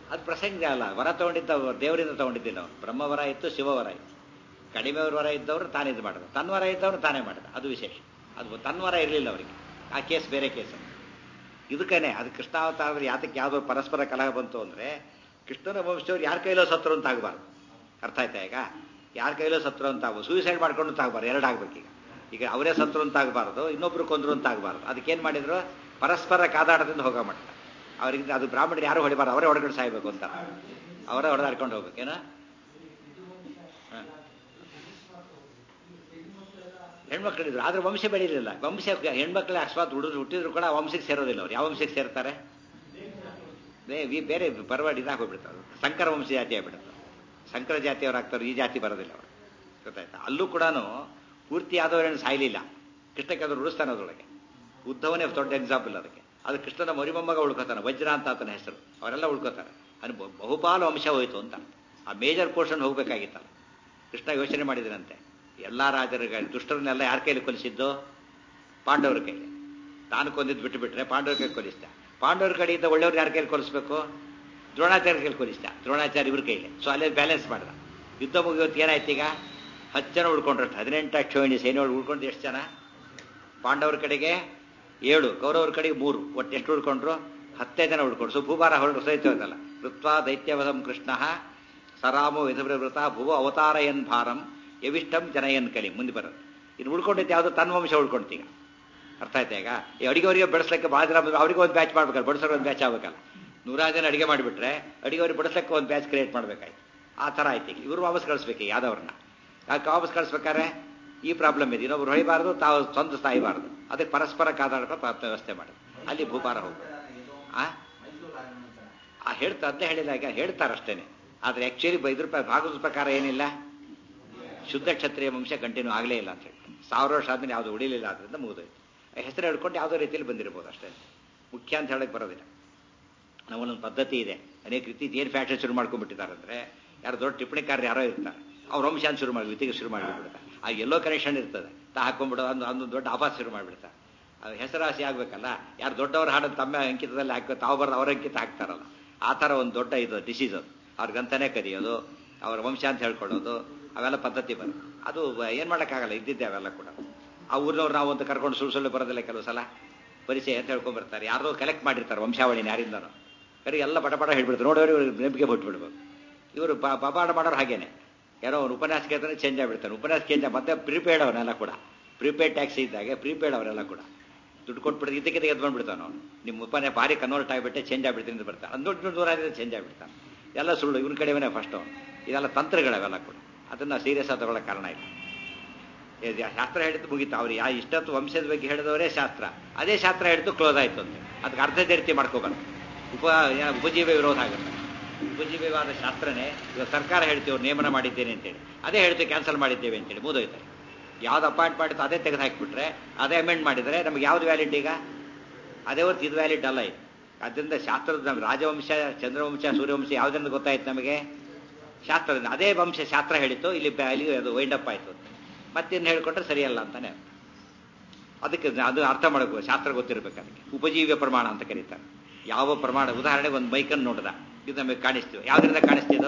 ಅದು ಪ್ರಸಂಗ ಅಲ್ಲ ವರ ತಗೊಂಡಿದ್ದ ದೇವರಿಂದ ತಗೊಂಡಿದ್ದಿಲ್ಲ ಅವನು ಬ್ರಹ್ಮವರ ಇತ್ತು ಶಿವವರ ಇತ್ತು ಕಡಿಮೆ ವರ ಇದ್ದವರು ತಾನೇ ಇದು ಮಾಡಿದ ತನ್ವರ ಇದ್ದವರು ತಾನೇ ಮಾಡಿದ ಅದು ವಿಶೇಷ ಅದು ತನ್ವರ ಇರಲಿಲ್ಲ ಅವರಿಗೆ ಆ ಕೇಸ್ ಬೇರೆ ಕೇಸ್ ಇದಕ್ಕೇನೆ ಅದು ಕೃಷ್ಣಾವತಾರದಲ್ಲಿ ಯಾತಕ್ಕೆ ಯಾವುದೋ ಪರಸ್ಪರ ಕಲಹ ಬಂತು ಅಂದರೆ ಕೃಷ್ಣನ ವಂಶದವ್ರು ಯಾರ ಕೈಲೋ ಸತ್ರು ಅಂತ ಆಗಬಾರ್ದು ಅರ್ಥ ಆಯ್ತಾ ಈಗ ಯಾರ ಕೈಲೋ ಸತ್ರು ಅಂತ ಆಗ್ಬೋದು ಸೂಸೈಡ್ ಮಾಡ್ಕೊಂಡು ಅಂತ ಆಗಬಾರ್ದು ಎರಡು ಆಗ್ಬೇಕೀಗ ಈಗ ಅವರೇ ಸತ್ರು ಅಂತ ಆಗಬಾರ್ದು ಇನ್ನೊಬ್ರು ಕೊಂದ್ರು ಅಂತ ಆಗಬಾರ್ದು ಅದಕ್ಕೇನು ಮಾಡಿದ್ರು ಪರಸ್ಪರ ಕಾದಾಟದಿಂದ ಹೋಗೋ ಮಾಡ್ತಾರೆ ಅವರಿಗೆ ಅದು ಬ್ರಾಹ್ಮಣರು ಯಾರು ಹೊಡಿಬಾರ್ದು ಅವರೇ ಹೊಡೆಗಡೆ ಸಾಯ್ಬೇಕು ಅಂತ ಅವರೇ ಹೊಡೆದಾಡ್ಕೊಂಡು ಹೋಗ್ಬೇಕೇನೋ ಹೆಣ್ಮಕ್ಳಿದ್ರು ಆದ್ರೆ ವಂಶ ಬೆಳೀಲಿಲ್ಲ ವಂಶ ಹೆಣ್ಮಕ್ಳು ಅಕಸ್ಮಾತ್ ಹುಡುಗರು ಹುಟ್ಟಿದ್ರು ಕೂಡ ಆ ವಂಶಕ್ಕೆ ಸೇರೋದಿಲ್ಲ ಅವ್ರು ಯಾವ ವಂಶಕ್ಕೆ ಸೇರ್ತಾರೆ ಬೇ ಬೇರೆ ಪರವಾಡಿ ಇದಾಗೋಗ್ಬಿಡ್ತಾರೆ ಸಂಕರ ವಂಶ ಜಾತಿ ಆಗ್ಬಿಡುತ್ತೆ ಸಂಕರ ಜಾತಿಯವ್ರು ಆಗ್ತಾರೆ ಈ ಜಾತಿ ಬರೋದಿಲ್ಲ ಅವರು ಗೊತ್ತಾಯ್ತಾ ಅಲ್ಲೂ ಕೂಡ ಪೂರ್ತಿ ಆದವರೇನು ಸಾಯ್ಲಿಲ್ಲ ಕೃಷ್ಣಕ್ಕೆ ಅದು ಉಳಿಸ್ತಾನೆ ಅದರೊಳಗೆ ಉದ್ಧವನೇ ದೊಡ್ಡ ಎಕ್ಸಾಂಪಲ್ ಅದಕ್ಕೆ ಅದು ಕೃಷ್ಣನ ಮರಿಮೊಮ್ಮಗ ಉಳ್ಕೋತಾನೆ ವಜ್ರ ಅಂತ ಆತನ ಹೆಸರು ಅವರೆಲ್ಲ ಉಳ್ಕೋತಾರೆ ಅದು ಬಹುಪಾಲು ಅಂಶ ಹೋಯಿತು ಅಂತ ಆ ಮೇಜರ್ ಪೋರ್ಷನ್ ಹೋಗ್ಬೇಕಾಗಿತ್ತಲ್ಲ ಕೃಷ್ಣ ಯೋಚನೆ ಮಾಡಿದನಂತೆ ಎಲ್ಲ ರಾಜರ ದುಷ್ಟರನ್ನೆಲ್ಲ ಯಾರ ಕೈಲಿ ಕೊಲಿಸಿದ್ದು ಪಾಂಡವರ ಕೈಲಿ ತಾನು ಕೊಂದಿದ್ದು ಬಿಟ್ಟು ಬಿಟ್ರೆ ಪಾಂಡವರ ಕೈ ಕೊಲಿಸ್ತಾ ಪಾಂಡವರ ಕಡೆಯಿಂದ ಒಳ್ಳೆಯವ್ರು ಯಾರ ಕೈಲಿ ಕೊಲಿಸ್ಬೇಕು ದ್ರೋಣಾಚಾರ್ಯ ಕೈಲಿ ಕೊಲಿಸ್ತಾ ದ್ರೋಣಾಚಾರ್ಯ ಇವ್ರ ಕೈಲಿ ಸೊ ಅಲ್ಲೇ ಬ್ಯಾಲೆನ್ಸ್ ಮಾಡ್ದ ಯುದ್ಧ ಮುಗಿಯೋತ್ತು ಏನಾಯ್ತು ಈಗ ಹತ್ತು ಜನ ಉಳ್ಕೊಂಡ್ರು ಹದಿನೆಂಟು ಅಕ್ಷೋಹಿಣಿ ಸೇನೆಯೊಳಗೆ ಉಳ್ಕೊಂಡು ಎಷ್ಟು ಜನ ಪಾಂಡವರ ಕಡೆಗೆ ಏಳು ಕೌರವರ ಕಡೆಗೆ ಮೂರು ಒಟ್ಟು ಎಷ್ಟು ಉಳ್ಕೊಂಡ್ರು ಹತ್ತೇ ಜನ ಉಳ್ಕೊಂಡ್ರು ಸೊ ಭೂಭಾರ ಹೊರಡು ಸಹಿತ ಹೋಯ್ತಲ್ಲ ಕೃತ್ವ ದೈತ್ಯವಧಂ ಕೃಷ್ಣ ಸರಾಮೋ ವಿಧವೃತ ಭುವ ಅವತಾರಯನ್ ಭಾರಂ ಯವಿಷ್ಟಂ ಜನಯನ್ ಕಲಿ ಮುಂದೆ ಬರೋದು ಇನ್ನು ಉಳ್ಕೊಂಡಿದ್ದು ಯಾವುದೋ ತನ್ನ ವಂಶ ಉಳ್ಕೊಂತೀಗ ಅರ್ಥ ಆಯ್ತಾ ಈಗ ಈ ಅಡಿಗೆವರಿಗೆ ಬಡಿಸ್ಲಿಕ್ಕೆ ಭಾಳ ಜನ ಅವ್ರಿಗೆ ಒಂದು ಬ್ಯಾಚ್ ಮಾಡ್ಬೇಕಲ್ಲ ಬಡಿಸೋರು ಒಂದು ಬ್ಯಾಚ್ ಆಗ್ಬೇಕಲ್ಲ ನೂರಾರು ಜನ ಅಡಿಗೆ ಮಾಡಿಬಿಟ್ರೆ ಅಡಿಗೆವ್ರಿಗೆ ಬಡಿಸ್ಲಿಕ್ಕೆ ಒಂದು ಬ್ಯಾಚ್ ಕ್ರಿಯೇಟ್ ಮಾಡ್ಬೇಕಾಯ್ತು ಆ ಥರ ಆಯ್ತು ಈಗ ಇವರು ವಾಪಸ್ ಕಳಿಸ್ಬೇಕು ಯಾದವ್ರನ್ನ ಯಾಕೆ ವಾಪಸ್ ಕಳಿಸ್ಬೇಕಾದ್ರೆ ಈ ಪ್ರಾಬ್ಲಮ್ ಇದೆ ಇನ್ನೊಬ್ರು ಹೊಳಿಬಾರ್ದು ತಾವು ಸ್ವಂತ ಸಾಯಬಾರ್ದು ಅದಕ್ಕೆ ಪರಸ್ಪರ ಕಾದಾಡ್ಕೊಂಡು ವ್ಯವಸ್ಥೆ ಮಾಡೋದು ಅಲ್ಲಿ ಭೂಪಾರ ಹೋಗ್ಬೇಕು ಆ ಹೇಳ್ತಾ ಅದೇ ಹೇಳಿಲ್ಲ ಈಗ ಹೇಳ್ತಾರಷ್ಟೇನೆ ಆದರೆ ಆ್ಯಕ್ಚುಲಿ ಇದ್ರ ಭಾಗದ ಪ್ರಕಾರ ಏನಿಲ್ಲ ಶುದ್ಧ ಕ್ಷತ್ರಿಯ ವಂಶ ಕಂಟಿನ್ಯೂ ಆಗಲೇ ಇಲ್ಲ ಅಂತ ಹೇಳಿ ಸಾವಿರ ವರ್ಷ ಆದ್ಮೇಲೆ ಯಾವುದು ಉಳಿಲಿಲ್ಲ ಆದ್ರಿಂದ ಮುಗಿದೋಯ್ತು ಹೆಸರು ಹೇಳ್ಕೊಂಡು ಯಾವುದೋ ರೀತಿಯಲ್ಲಿ ಬಂದಿರ್ಬೋದು ಅಷ್ಟೇ ಮುಖ್ಯ ಅಂತ ಹೇಳಕ್ಕೆ ಬರೋದಿಲ್ಲ ನಮ್ಮಲ್ಲೊಂದು ಪದ್ಧತಿ ಇದೆ ಅನೇಕ ರೀತಿ ಏನು ಫ್ಯಾಷನ್ ಶುರು ಮಾಡ್ಕೊಂಡ್ಬಿಟ್ಟಿದ್ದಾರೆ ಅಂದರೆ ಯಾರು ದೊಡ್ಡ ಟಿಪ್ಪಣಿಕಾರರು ಯಾರೋ ಇರ್ತಾರೆ ಅವ್ರ ವಂಶಾನ್ ಶುರು ಮಾಡಿ ವಿತಿಗೆ ಶುರು ಮಾಡಿಬಿಡ್ತಾರೆ ಆ ಎಲ್ಲೋ ಕನೆಕ್ಷನ್ ಇರ್ತದೆ ತಾ ಹಾಕೊಂಡ್ಬಿಡೋ ಒಂದು ಒಂದು ದೊಡ್ಡ ಆಪಾಸ ಶುರು ಮಾಡಿಬಿಡ್ತಾರೆ ಅದು ಹೆಸರಾಸಿ ಆಗಬೇಕಲ್ಲ ಯಾರು ದೊಡ್ಡವ್ರ ಹಾಡು ತಮ್ಮ ಅಂಕಿತದಲ್ಲಿ ಹಾಕೋ ತಾವು ಬರೋದು ಅವ್ರ ಅಂಕಿತ ಹಾಕ್ತಾರಲ್ಲ ಆ ಥರ ಒಂದು ದೊಡ್ಡ ಇದು ಡಿಸೀಸ್ ಅದು ಅವ್ರಿಗಂತಾನೆ ಕರೆಯೋದು ಅವ್ರ ವಂಶ ಅಂತ ಹೇಳ್ಕೊಳ್ಳೋದು ಅವೆಲ್ಲ ಪದ್ಧತಿ ಬರುತ್ತೆ ಅದು ಏನು ಮಾಡೋಕ್ಕಾಗಲ್ಲ ಇದ್ದಿದ್ದೆ ಅವೆಲ್ಲ ಕೂಡ ಆ ಊರಿನವ್ರು ನಾವು ಅಂತ ಕರ್ಕೊಂಡು ಸುಳ್ಳು ಸುಳ್ಳು ಬರೋದಿಲ್ಲ ಕೆಲವು ಸಲ ಪರಿಚಯ ಅಂತ ಹೇಳ್ಕೊಂಡ್ಬರ್ತಾರೆ ಯಾರೋ ಕಲೆಕ್ಟ್ ಮಾಡಿರ್ತಾರೆ ವಂಶಾವಳಿನ ಯಾರಿಂದನೋ ಕರೆ ಎಲ್ಲ ಪಟ ಪಟ ಹೇಳ್ಬಿಡ್ತಾರೆ ನೋಡೋರು ಇವ್ರು ನಂಬಿಕೆ ಬಿಟ್ಬಿಡ್ಬೇಕು ಇವರು ಬಬಾಡ ಮಾಡೋರು ಹಾಗೇನೆ ಯಾರೋ ಅವ್ನು ಉಪನ್ಯಾಸ ಕೇಳ್ತಾನೆ ಚೇಂಜ್ ಆಗಿಬಿಡ್ತಾನೆ ಉಪನ್ಯಾಸ ಚೇಂಜ್ ಮತ್ತೆ ಪ್ರೀಪೇಡ್ ಅವನ್ನೆಲ್ಲ ಕೂಡ ಪ್ರೀಪೇಡ್ ಟ್ಯಾಕ್ಸಿ ಇದ್ದಾಗೆ ಪ್ರೀಪೇಡ್ ಅವರೆಲ್ಲ ಕೂಡ ದುಡ್ಡು ಕೊಟ್ಬಿಟ್ಟು ಇದಕ್ಕೆ ತೆಗೆದು ಬಂದ್ಬಿಡ್ತಾನೆ ಅವನು ನಿಮ್ಮ ಉಪನ್ಯಾಸ ಭಾರಿ ಕನ್ವರ್ಟ್ ಆಗಿಬಿಟ್ಟೆ ಚೇಂಜ್ ಆಗಿಬಿಡ್ತೀನಿ ಅಂತ ಬರ್ತಾನೆ ಅದು ದೊಡ್ಡ ದೂರ ಆಗಿದೆ ಚೇಂಜ್ ಆಗಿಬಿಡ್ತಾನೆ ಎಲ್ಲ ಸುಳ್ಳು ಇವ್ನ ಕಡೆವೇ ಫಸ್ಟ್ ಅವನು ಇದೆಲ್ಲ ತಂತ್ರಗಳವೆಲ್ಲ ಕೂಡ ಅದನ್ನು ಸೀರಿಯಸ್ ಆಗಿ ತಗೊಳ್ಳೋ ಕಾರಣ ಇಲ್ಲ ಶಾಸ್ತ್ರ ಹೇಳಿದ್ದು ಮುಗೀತು ಅವ್ರು ಯಾ ಇಷ್ಟೊತ್ತು ವಂಶದ ಬಗ್ಗೆ ಹೇಳಿದವರೇ ಶಾಸ್ತ್ರ ಅದೇ ಶಾಸ್ತ್ರ ಹೇಳಿದ್ದು ಕ್ಲೋಸ್ ಆಯ್ತು ಅಂತ ಅದಕ್ಕೆ ಅರ್ಧ ರೀತಿ ಮಾಡ್ಕೋಬಾರ್ದು ಉಪ ಉಪಜೀವ ವಿರೋಧ ಆಗುತ್ತೆ ಉಪಜೀವವಾದ ಶಾಸ್ತ್ರನೇ ಇವಾಗ ಸರ್ಕಾರ ಹೇಳ್ತೀವಿ ನೇಮನ ಮಾಡಿದ್ದೇನೆ ಅಂತೇಳಿ ಅದೇ ಹೇಳ್ತೀವಿ ಕ್ಯಾನ್ಸಲ್ ಮಾಡಿದ್ದೇವೆ ಅಂತೇಳಿ ಮುಗಿದೋಯ್ತಾರೆ ಯಾವ್ದು ಅಪಾಯಿಂಟ್ ಮಾಡಿತ್ತು ಅದೇ ತೆಗೆದು ಹಾಕಿಬಿಟ್ರೆ ಅದೇ ಅಮೆಂಡ್ ಮಾಡಿದರೆ ನಮ್ಗೆ ಯಾವ್ದು ವ್ಯಾಲಿಡ್ ಈಗ ಅದೇ ಹೊರತು ಇದು ವ್ಯಾಲಿಡ್ ಅಲ್ಲ ಇದು ಅದರಿಂದ ಶಾಸ್ತ್ರದ ನಮ್ಮ ರಾಜವಂಶ ಚಂದ್ರವಂಶ ಸೂರ್ಯವಂಶ ಯಾವುದರಿಂದ ಗೊತ್ತಾಯ್ತು ನಮಗೆ ಶಾಸ್ತ್ರದಿಂದ ಅದೇ ವಂಶ ಶಾಸ್ತ್ರ ಹೇಳಿತ್ತು ಇಲ್ಲಿ ಅಲ್ಲಿ ಅದು ವೈಂಡಪ್ ಆಯಿತು ಮತ್ತೇನು ಹೇಳ್ಕೊಂಡ್ರೆ ಸರಿಯಲ್ಲ ಅಂತಾನೆ ಅದಕ್ಕೆ ಅದು ಅರ್ಥ ಮಾಡಬೇಕು ಶಾಸ್ತ್ರ ಗೊತ್ತಿರಬೇಕು ಅದಕ್ಕೆ ಉಪಜೀವ್ಯ ಪ್ರಮಾಣ ಅಂತ ಕರೀತಾರೆ ಯಾವ ಪ್ರಮಾಣ ಉದಾಹರಣೆಗೆ ಒಂದು ಮೈಕನ್ನು ನೋಡ್ದ ಇದು ನಮಗೆ ಕಾಣಿಸ್ತೀವಿ ಯಾವ್ದ್ರಿಂದ ಕಾಣಿಸ್ತಿದೋ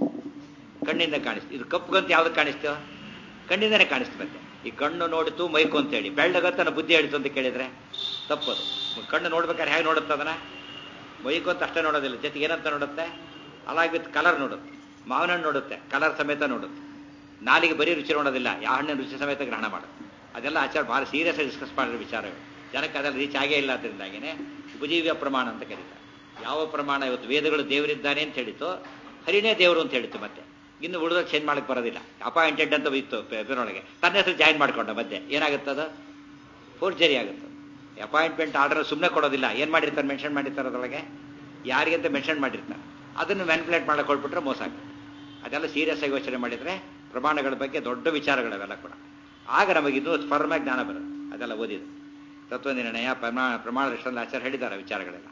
ಕಣ್ಣಿಂದ ಕಾಣಿಸ್ತೀವಿ ಇದು ಕಪ್ಪುಗಂತ ಯಾವ್ದು ಕಾಣಿಸ್ತೀವೋ ಕಣ್ಣಿಂದನೇ ಕಾಣಿಸ್ತದೆ ಈ ಕಣ್ಣು ನೋಡಿತು ಮೈಕು ಅಂತ ಹೇಳಿ ಬೆಳ್ಳಗಂತ ನನ್ನ ಬುದ್ಧಿ ಹೇಳಿತು ಅಂತ ಕೇಳಿದ್ರೆ ತಪ್ಪದು ಕಣ್ಣು ನೋಡ್ಬೇಕಾದ್ರೆ ಹೇಗೆ ನೋಡುತ್ತೆ ಅದನ್ನ ಮೈಕು ಅಂತ ಅಷ್ಟೇ ನೋಡೋದಿಲ್ಲ ಜೊತೆಗೆ ಏನಂತ ನೋಡುತ್ತೆ ಅಲಾಗ್ ವಿತ್ ಕಲರ್ ನೋಡುತ್ತೆ ಮಾವಿನ ಹಣ್ಣು ನೋಡುತ್ತೆ ಕಲರ್ ಸಮೇತ ನೋಡುತ್ತೆ ನಾಲಿಗೆ ಬರೀ ರುಚಿ ನೋಡೋದಿಲ್ಲ ಯಾವ ಹಣ್ಣಿನ ರುಚಿ ಸಮೇತ ಗ್ರಹಣ ಮಾಡುತ್ತೆ ಅದೆಲ್ಲ ಆಚಾರ ಭಾಳ ಸೀರಿಯಸ್ ಆಗಿ ಡಿಸ್ಕಸ್ ಮಾಡಿರೋ ವಿಚಾರಗಳು ಜನಕ್ಕೆ ಅದೆಲ್ಲ ರೀಚ್ ಆಗೇ ಇಲ್ಲ ಅದರಿಂದಾಗಿನೇ ಉಪಜೀವ್ಯ ಪ್ರಮಾಣ ಅಂತ ಕರೀತಾರೆ ಯಾವ ಪ್ರಮಾಣ ಇವತ್ತು ವೇದಗಳು ದೇವರಿದ್ದಾನೆ ಅಂತ ಹೇಳಿತು ಹರಿನೇ ದೇವರು ಅಂತ ಹೇಳಿತ್ತು ಮತ್ತೆ ಇನ್ನು ಉಳಿದ ಚೇಂಜ್ ಮಾಡಕ್ಕೆ ಬರೋದಿಲ್ಲ ಅಪಾಯಿಂಟೆಡ್ ಅಂತ ಇತ್ತು ಇದರೊಳಗೆ ತನ್ನ ಹೆಸರು ಜಾಯಿನ್ ಮಾಡ್ಕೊಂಡ ಮಧ್ಯೆ ಏನಾಗುತ್ತದ ಫೋರ್ಜರಿ ಆಗುತ್ತೆ ಅಪಾಯಿಂಟ್ಮೆಂಟ್ ಆರ್ಡರ್ ಸುಮ್ಮನೆ ಕೊಡೋದಿಲ್ಲ ಏನು ಮಾಡಿರ್ತಾರೆ ಮೆನ್ಷನ್ ಮಾಡಿರ್ತಾರೆ ಅದರೊಳಗೆ ಯಾರಿಗೆ ಅಂತ ಮೆನ್ಷನ್ ಮಾಡಿರ್ತಾರೆ ಅದನ್ನು ಮ್ಯಾನ್ಪುಲೇಟ್ ಮಾಡಕ್ಕೆ ಕೊಟ್ಬಿಟ್ರೆ ಮೋಸ ಆಗುತ್ತೆ ಅದೆಲ್ಲ ಸೀರಿಯಸ್ ಆಗಿ ಯೋಚನೆ ಮಾಡಿದರೆ ಪ್ರಮಾಣಗಳ ಬಗ್ಗೆ ದೊಡ್ಡ ವಿಚಾರಗಳವೆಲ್ಲ ಕೂಡ ಆಗ ನಮಗೆ ಇದು ಫರ್ಮಾಗಿ ಜ್ಞಾನ ಬರುತ್ತೆ ಅದೆಲ್ಲ ಓದಿದ್ದು ತತ್ವನಿರ್ಣಯ ಪ್ರಮಾಣ ಪ್ರಮಾಣ ದೃಷ್ಟಿಯಲ್ಲಿ ಆಚಾರ ಹೇಳಿದ್ದಾರೆ ವಿಚಾರಗಳೆಲ್ಲ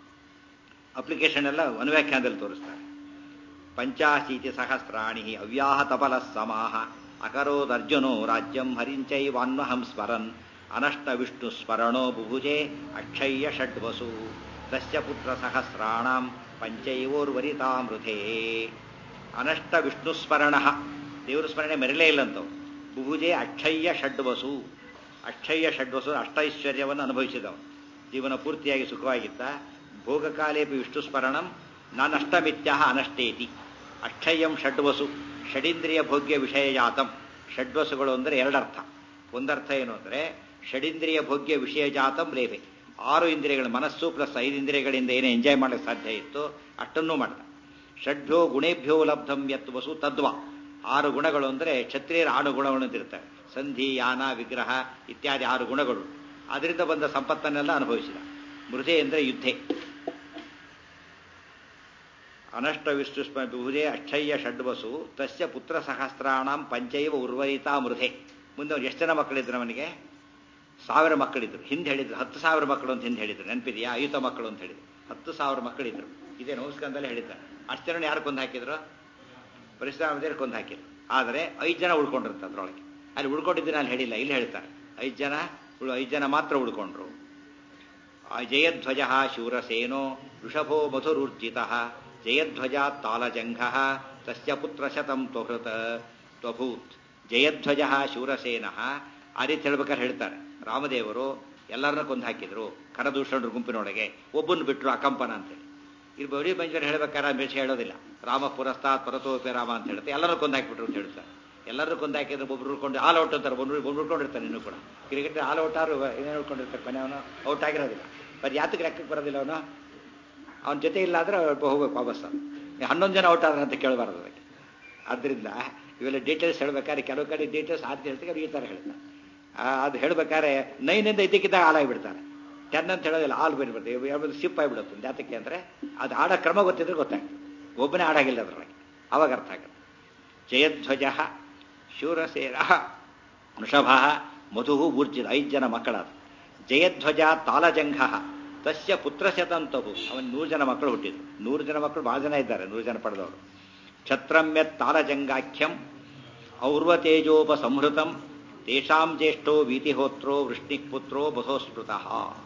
ಅಪ್ಲಿಕೇಶನ್ ಎಲ್ಲ ಅನುವ್ಯಾಖ್ಯಾನದಲ್ಲಿ ತೋರಿಸ್ತಾರೆ ಪಂಚಾಶೀತಿ ಸಹಸ್ರಾಣಿ ಅವ್ಯಾಹತ ಫಲ ಸಮಾಹ ಅಕರೋದರ್ಜುನೋ ರಾಜ್ಯಂ ಹರಿಂಚೈವಾನ್ವಹಂ ಸ್ಮರನ್ ಅನಷ್ಟ ವಿಷ್ಣು ಸ್ಮರಣೋ ಬುಭುಜೆ ಅಕ್ಷಯ್ಯ ಷಡ್ವಸು ತಸ್ಯ ಪುತ್ರ ಸಹಸ್ರಾಣಾಂ ಪಂಚೈವೋರ್ವರಿತಾಮೃತೇ ಅನಷ್ಟ ವಿಷ್ಣುಸ್ಮರಣ ದೇವರ ಸ್ಮರಣೆ ಮೆರಲೇ ಇಲ್ಲಂತವು ಬುಭುಜೆ ಅಕ್ಷಯ್ಯ ಷಡ್ವಸು ಅಕ್ಷಯ್ಯ ಷಡ್ವಸು ಅಷ್ಟೈಶ್ವರ್ಯವನ್ನು ಅನುಭವಿಸಿದವು ಜೀವನ ಪೂರ್ತಿಯಾಗಿ ಸುಖವಾಗಿದ್ದ ಭೋಗಕಾಲೇಪಿ ವಿಷ್ಣು ಸ್ಮರಣಂ ನಾನಷ್ಟಮಿತ್ಯ ಅನಷ್ಟೇತಿ ಅಕ್ಷಯ್ಯಂ ಷಡ್ವಸು ಷಡೀಂದ್ರಿಯ ಭೋಗ್ಯ ವಿಷಯಜಾತಂ ಷಡ್ವಸುಗಳು ಅಂದರೆ ಎರಡರ್ಥ ಒಂದರ್ಥ ಏನು ಅಂದರೆ ಷಡೀಂದ್ರಿಯ ಭೋಗ್ಯ ವಿಷಯಜಾತಂ ಲೇವೆ ಆರು ಇಂದ್ರಿಯಗಳು ಮನಸ್ಸು ಪ್ಲಸ್ ಐದು ಇಂದ್ರಿಯಗಳಿಂದ ಏನೇ ಎಂಜಾಯ್ ಮಾಡಲಿಕ್ಕೆ ಸಾಧ್ಯ ಇತ್ತು ಅಷ್ಟನ್ನೂ ಮಾಡ್ದ ಷಡ್ಭ್ಯೋ ಗುಣೇಭ್ಯೋ ಲಬ್ಧಂ ಯತ್ ವಸು ತದ್ವ ಆರು ಗುಣಗಳು ಅಂದರೆ ಕ್ಷತ್ರಿಯರ ಆರು ಗುಣಗಳು ಅಂತಿರ್ತವೆ ಸಂಧಿ ಯಾನ ವಿಗ್ರಹ ಇತ್ಯಾದಿ ಆರು ಗುಣಗಳು ಅದರಿಂದ ಬಂದ ಸಂಪತ್ತನ್ನೆಲ್ಲ ಅನುಭವಿಸಿದ ಮೃದೆ ಅಂದರೆ ಯುದ್ಧೆ ಅನಷ್ಟ ವಿಷ್ಣು ವಿಭುಜೆ ಅಕ್ಷಯ್ಯ ಷಡ್ವಸು ತಸ್ಯ ಪುತ್ರ ಸಹಸ್ರಾಣಂ ಪಂಚೈವ ಉರ್ವರಿತಾ ಮೃಧೆ ಮುಂದೆ ಅವ್ರು ಎಷ್ಟು ಜನ ಮಕ್ಕಳಿದ್ರು ಅವನಿಗೆ ಸಾವಿರ ಮಕ್ಕಳಿದ್ರು ಹಿಂದೆ ಹೇಳಿದ್ರು ಹತ್ತು ಸಾವಿರ ಮಕ್ಕಳು ಅಂತ ಹಿಂದೆ ಹೇಳಿದ್ರು ನೆನಪಿದೆಯಾ ಐತ ಮಕ್ಕಳು ಅಂತ ಹೇಳಿದ್ರು ಹತ್ತು ಸಾವಿರ ಮಕ್ಕಳಿದ್ರು ಇದೇ ನಮಸ್ಕಾರದಲ್ಲೇ ಹೇಳಿದ್ದಾರೆ ಅಷ್ಟು ಜನ ಯಾರು ಕೊಂದು ಹಾಕಿದ್ರು ಪರಿಶ್ರಮದಲ್ಲಿ ಕೊಂದು ಹಾಕಿದ್ರು ಆದರೆ ಐದು ಜನ ಉಳ್ಕೊಂಡಿರ್ತಾರೆ ಅದ್ರೊಳಗೆ ಅಲ್ಲಿ ಉಳ್ಕೊಂಡಿದ್ದೀನಿ ಅಲ್ಲಿ ಹೇಳಿಲ್ಲ ಇಲ್ಲಿ ಹೇಳ್ತಾರೆ ಐದು ಜನ ಐದು ಜನ ಮಾತ್ರ ಉಳ್ಕೊಂಡ್ರು ಜಯಧ್ವಜ ಶೂರಸೇನೋ ವೃಷಭೋ ಮಧುರೂರ್ಜಿತ ಜಯಧ್ವಜ ತಾಲಜಂಘ ತಸ್ಯ ಪುತ್ರ ಶತಂ ತ್ವಹೃತ ತ್ವಭೂತ್ ಜಯಧ್ವಜ ಶೂರಸೇನ ಆ ರೀತಿ ಹೇಳ್ಬೇಕಾದ್ರೆ ಹೇಳ್ತಾರೆ ರಾಮದೇವರು ಎಲ್ಲರನ್ನ ಕೊಂದು ಹಾಕಿದ್ರು ಕರದೂಷಣರು ಗುಂಪಿನೊಳಗೆ ಒಬ್ಬನ್ನು ಬಿಟ್ಟರು ಅಕಂಪನ ಅಂತೇಳಿ ಇಲ್ಲಿ ಬರೀ ಬಂಜರ್ ಹೇಳ್ಬೇಕಾದ್ರೆ ಬೇಷ ಹೇಳೋದಿಲ್ಲ ರಾಮ ಪುರಸ್ತಾತ್ ಪರತೋಪಿ ರಾಮ ಅಂತ ಹೇಳುತ್ತೆ ಎಲ್ಲರೂ ಕೊಂದು ಹಾಕಿಬಿಟ್ರು ಅಂತ ಹೇಳ್ತಾರೆ ಎಲ್ಲರೂ ಕೊಂದು ಹಾಕಿದ್ರೆ ಒಬ್ರು ಉಳ್ಕೊಂಡು ಆಲ್ ಔಟ್ ಅಂತಾರೆ ಒಬ್ರು ಒಬ್ರು ಉಳ್ಕೊಂಡಿರ್ತಾನೆ ಇನ್ನೂ ಕೂಡ ಕ್ರಿಕೆಟ್ ಆಲ್ ಔಟ್ ಆರು ಏನೇನು ಉಳ್ಕೊಂಡಿರ್ತಾರೆ ಕೊನೆ ಅವನು ಔಟ್ ಆಗಿರೋದಿಲ್ಲ ಬಟ್ ಯಾತಕ್ಕೆ ಲೆಕ್ಕಕ್ಕೆ ಬರೋದಿಲ್ಲ ಅವನು ಅವನ ಜೊತೆ ಇಲ್ಲ ಅಂದ್ರೆ ಹೋಗ್ಬೇಕು ವಾಪಸ್ ಹನ್ನೊಂದು ಜನ ಔಟ್ ಆದ್ರೆ ಅಂತ ಕೇಳಬಾರ್ದು ಅದಕ್ಕೆ ಆದ್ದರಿಂದ ಇವೆಲ್ಲ ಡೀಟೇಲ್ಸ್ ಹೇಳ್ಬೇಕಾದ್ರೆ ಕೆಲವು ಕಡೆ ಡೀಟೇಲ್ಸ್ ಆದ ಹೇಳ್ತಾರೆ ಈ ಥರ ಹೇಳ್ತಾರೆ ಅದು ಹೇಳ್ಬೇಕಾದ್ರೆ ನೈನಿಂದ ಇದಕ್ಕಿದ್ದಾಗ ಹಾಲಾಗಿಬಿಡ್ತಾರೆ ಟೆನ್ ಅಂತ ಹೇಳೋದಿಲ್ಲ ಹಾಲು ಬಂದ್ಬಿಡ್ತದೆ ಯಾವ್ದು ಸಿಪ್ ಆಗಿಬಿಡುತ್ತೆ ಜಾತಕ್ಕೆ ಅಂದರೆ ಅದು ಆಡೋ ಕ್ರಮ ಗೊತ್ತಿದ್ರೆ ಗೊತ್ತಾಗ್ತದೆ ಒಬ್ಬನೇ ಆಡಾಗಿಲ್ಲ ಅದರೊಳಗೆ ಅವಾಗ ಅರ್ಥ ಆಗುತ್ತೆ ಜಯಧ್ವಜ ಶೂರಸೇನ ವೃಷಭ ಮಧು ಊರ್ಜಿತ ಐದು ಜನ ಮಕ್ಕಳಾದ ಜಯಧ್ವಜ ತಾಲಜಂಘ ತಸ್ಯ ಪುತ್ರಶತಂತವು ಅವನ್ ನೂರು ಜನ ಮಕ್ಕಳು ಹುಟ್ಟಿದ್ರು ನೂರು ಜನ ಮಕ್ಕಳು ಬಹಳ ಜನ ಇದ್ದಾರೆ ನೂರು ಜನ ಪಡೆದವರು ಕ್ಷತ್ರಮ್ಯತ್ ತಾಲಜಂಗಾಖ್ಯಂ ಔರ್ವತೇಜೋಪ ಸಂಹೃತಂ ತೇಷಾಂ ಜ್ಯೇಷ್ಠೋ ವೀತಿಹೋತ್ರೋ ವೃಷ್ಣಿಃ ಪುತ್ರೋ ಬಧೋಸ್ಮೃತಃ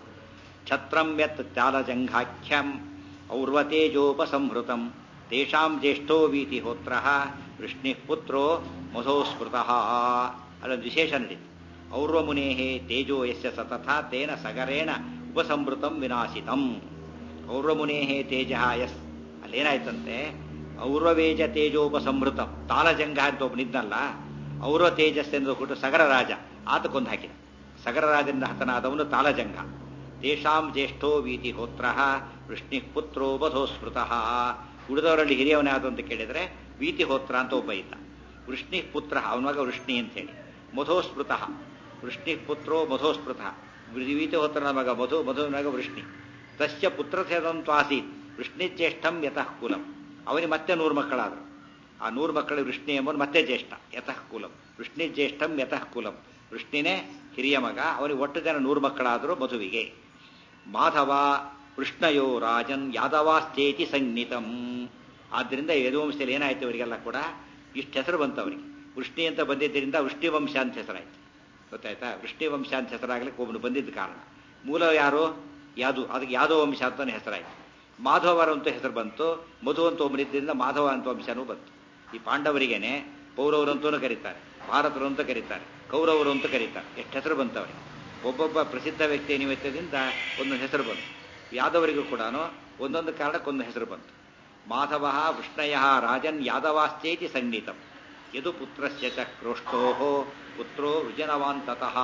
ಛತ್ರಂ ಯತ್ ತಾಲಜಂಘಾಖ್ಯಂ ಔರ್ವತೇಜೋಪಸಂಹೃತಂ ತೇಷಾಂ ಜ್ಯೇಷ್ಠೋ ವೀತಿಹೋತ್ರ ವೃಷ್ಣಿಃ ಪುತ್ರೋ ಮಧೋಸ್ಮೃತಃ ಅಲ್ಲೊಂದು ವಿಶೇಷ ನಡೀತು ಔರ್ವಮುನೇ ತೇಜೋ ಯಸ್ಯ ಸತತ ತೇನ ಸಗರೇಣ ಉಪಸಂಹೃತಂ ವಿನಾಶಿತಂ ಔರ್ವಮುನೇ ತೇಜ ಯಸ್ ಅಲ್ಲೇನಾಯ್ತಂತೆ ಔರ್ವವೇಜ ತೇಜೋಪಸಂಹೃತಂ ತಾಲಜಂಘ ಅಂತ ಒಬ್ಬನಿದ್ನಲ್ಲ ಔರ್ವ ತೇಜಸ್ಸೆಂದು ಕೊಟ್ಟು ಸಗರ ರಾಜ ಆತ ಕೊಂದು ಹಾಕಿದ ಸಗರ ರಾಜನಿಂದ ಹತನಾದವನು ತಾಲಜಂಘ ತೇಷಾಂ ಜ್ಯೇಷ್ಠೋ ವೀತಿ ಹೋತ್ರ ವೃಷ್ಣಿ ಪುತ್ರೋ ಬಧೋಸ್ಮೃತಃ ಉಳಿದವರಲ್ಲಿ ಹಿರಿಯವನಾದ ಅಂತ ಕೇಳಿದ್ರೆ ವೀತಿ ಹೋತ್ರ ಅಂತ ಒಬ್ಬ ಇದ್ದ ವೃಷ್ಣಿ ಪುತ್ರ ಅವನ ಮಗ ವೃಷ್ಣಿ ಅಂತ ಹೇಳಿ ಮಧೋಸ್ಮೃತಃ ವೃಷ್ಣಿ ಪುತ್ರೋ ಮಧೋಸ್ಮೃತಃ ವೀತಿ ಹೋತ್ರನ ಮಗ ಮಧು ಮಧುವಿನ ಮಗ ವೃಷ್ಣಿ ತಸ್ಯ ಪುತ್ರಸೇದಂತ್ವಾಸೀತ್ ವೃಷ್ಣಿ ಜ್ಯೇಷ್ಠಂ ಯತಃ ಕುಲಂ ಅವನಿಗೆ ಮತ್ತೆ ನೂರು ಮಕ್ಕಳಾದರು ಆ ನೂರು ಮಕ್ಕಳು ವೃಷ್ಣಿ ಎಂಬುದು ಮತ್ತೆ ಜ್ಯೇಷ್ಠ ಯತಃ ಕುಲಂ ವೃಷ್ಣಿ ಜ್ಯೇಷ್ಠಂ ಯತಃ ಕುಲಂ ವೃಷ್ಣಿನೇ ಹಿರಿಯ ಮಗ ಅವನಿಗೆ ಒಟ್ಟು ಜನ ನೂರು ಮಕ್ಕಳಾದರೂ ಮಧುವಿಗೆ ಮಾಧವ ಕೃಷ್ಣಯೋ ರಾಜನ್ ಯಾದವಾಸ್ತೇತಿ ಸಂಜ್ಞಿತಂ ಆದ್ದರಿಂದ ಯದುವಂಶದಲ್ಲಿ ಏನಾಯ್ತು ಅವರಿಗೆಲ್ಲ ಕೂಡ ಇಷ್ಟು ಹೆಸರು ಬಂತು ಅವರಿಗೆ ವೃಷ್ಣಿ ಅಂತ ಬಂದಿದ್ದರಿಂದ ವೃಷ್ಣಿವಂಶ ಅಂತ ಹೆಸರಾಯ್ತು ಗೊತ್ತಾಯ್ತಾ ವೃಷ್ಣಿವಂಶ ಅಂತ ಹೆಸರಾಗ್ಲಿಕ್ಕೆ ಒಬ್ಬನು ಬಂದಿದ್ದ ಕಾರಣ ಮೂಲ ಯಾರು ಯಾದು ಅದಕ್ಕೆ ಯಾದವ ವಂಶ ಅಂತಾನೆ ಹೆಸರಾಯ್ತು ಮಾಧವರ ಅಂತ ಹೆಸರು ಬಂತು ಮಧು ಅಂತ ಒಬ್ಬನಿದ್ದರಿಂದ ಮಾಧವ ಅಂತ ವಂಶನೂ ಬಂತು ಈ ಪಾಂಡವರಿಗೇನೆ ಪೌರವರು ಅಂತೂ ಕರೀತಾರೆ ಭಾರತರು ಅಂತ ಕರೀತಾರೆ ಕೌರವರು ಅಂತ ಕರೀತಾರೆ ಎಷ್ಟು ಹೆಸರು ಬಂತು ಅವರಿಗೆ ಒಬ್ಬೊಬ್ಬ ಪ್ರಸಿದ್ಧ ವ್ಯಕ್ತಿಯ ನಿಮಿತ್ತದಿಂದ ಒಂದೊಂದು ಹೆಸರು ಬಂತು ಯಾದವರಿಗೂ ಕೂಡ ಒಂದೊಂದು ಕಾರಣಕ್ಕೊಂದು ಹೆಸರು ಬಂತು ಮಾಧವ ವೃಷ್ಣಯ ರಾಜನ್ ಯಾದವಾಶ್ಚೇತಿ ಸಂಗೀತಂ ಯದು ಪುತ್ರಸ್ಯ ಚ ಕ್ರೋಷ್ಟೋ ಪುತ್ರೋ ವೃಜನವಾನ್ ತತಃ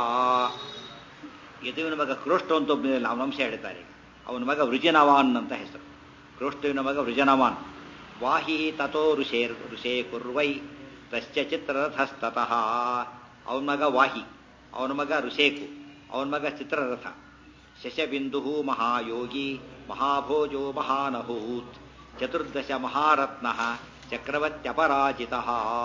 ಯದುವಿನ ಮಗ ಕ್ರೋಷ್ಟೋ ಅಂತ ಒಬ್ಬ ಅವನ ವಂಶ ಹೇಳ್ತಾರೆ ಅವನ ಮಗ ವೃಜನವಾನ್ ಅಂತ ಹೆಸರು ಕ್ರೋಷ್ಟುವಿನ ಮಗ ವೃಜನವಾನ್ ವಾಹಿ ತಥೋ ಋಷೇರ್ ಋಷೇ ಕುರ್ವೈ ತಶ್ಚ ಚಿತ್ರರಥಸ್ತತಃ ಅವನ ಮಗ ವಾಹಿ ಅವನ ಮಗ ಋಷೇಕು ಅವನ ಮಗ ಚಿತ್ರರಥ ಶಶಬಿಂದು ಮಹಾಯೋಗಿ ಮಹಾಭೋಜೋ ಮಹಾನಭೂತ್ ಚತುರ್ದಶ ಮಹಾರತ್ನ ಚಕ್ರವರ್ತ್ಯಪರಾಜಿತ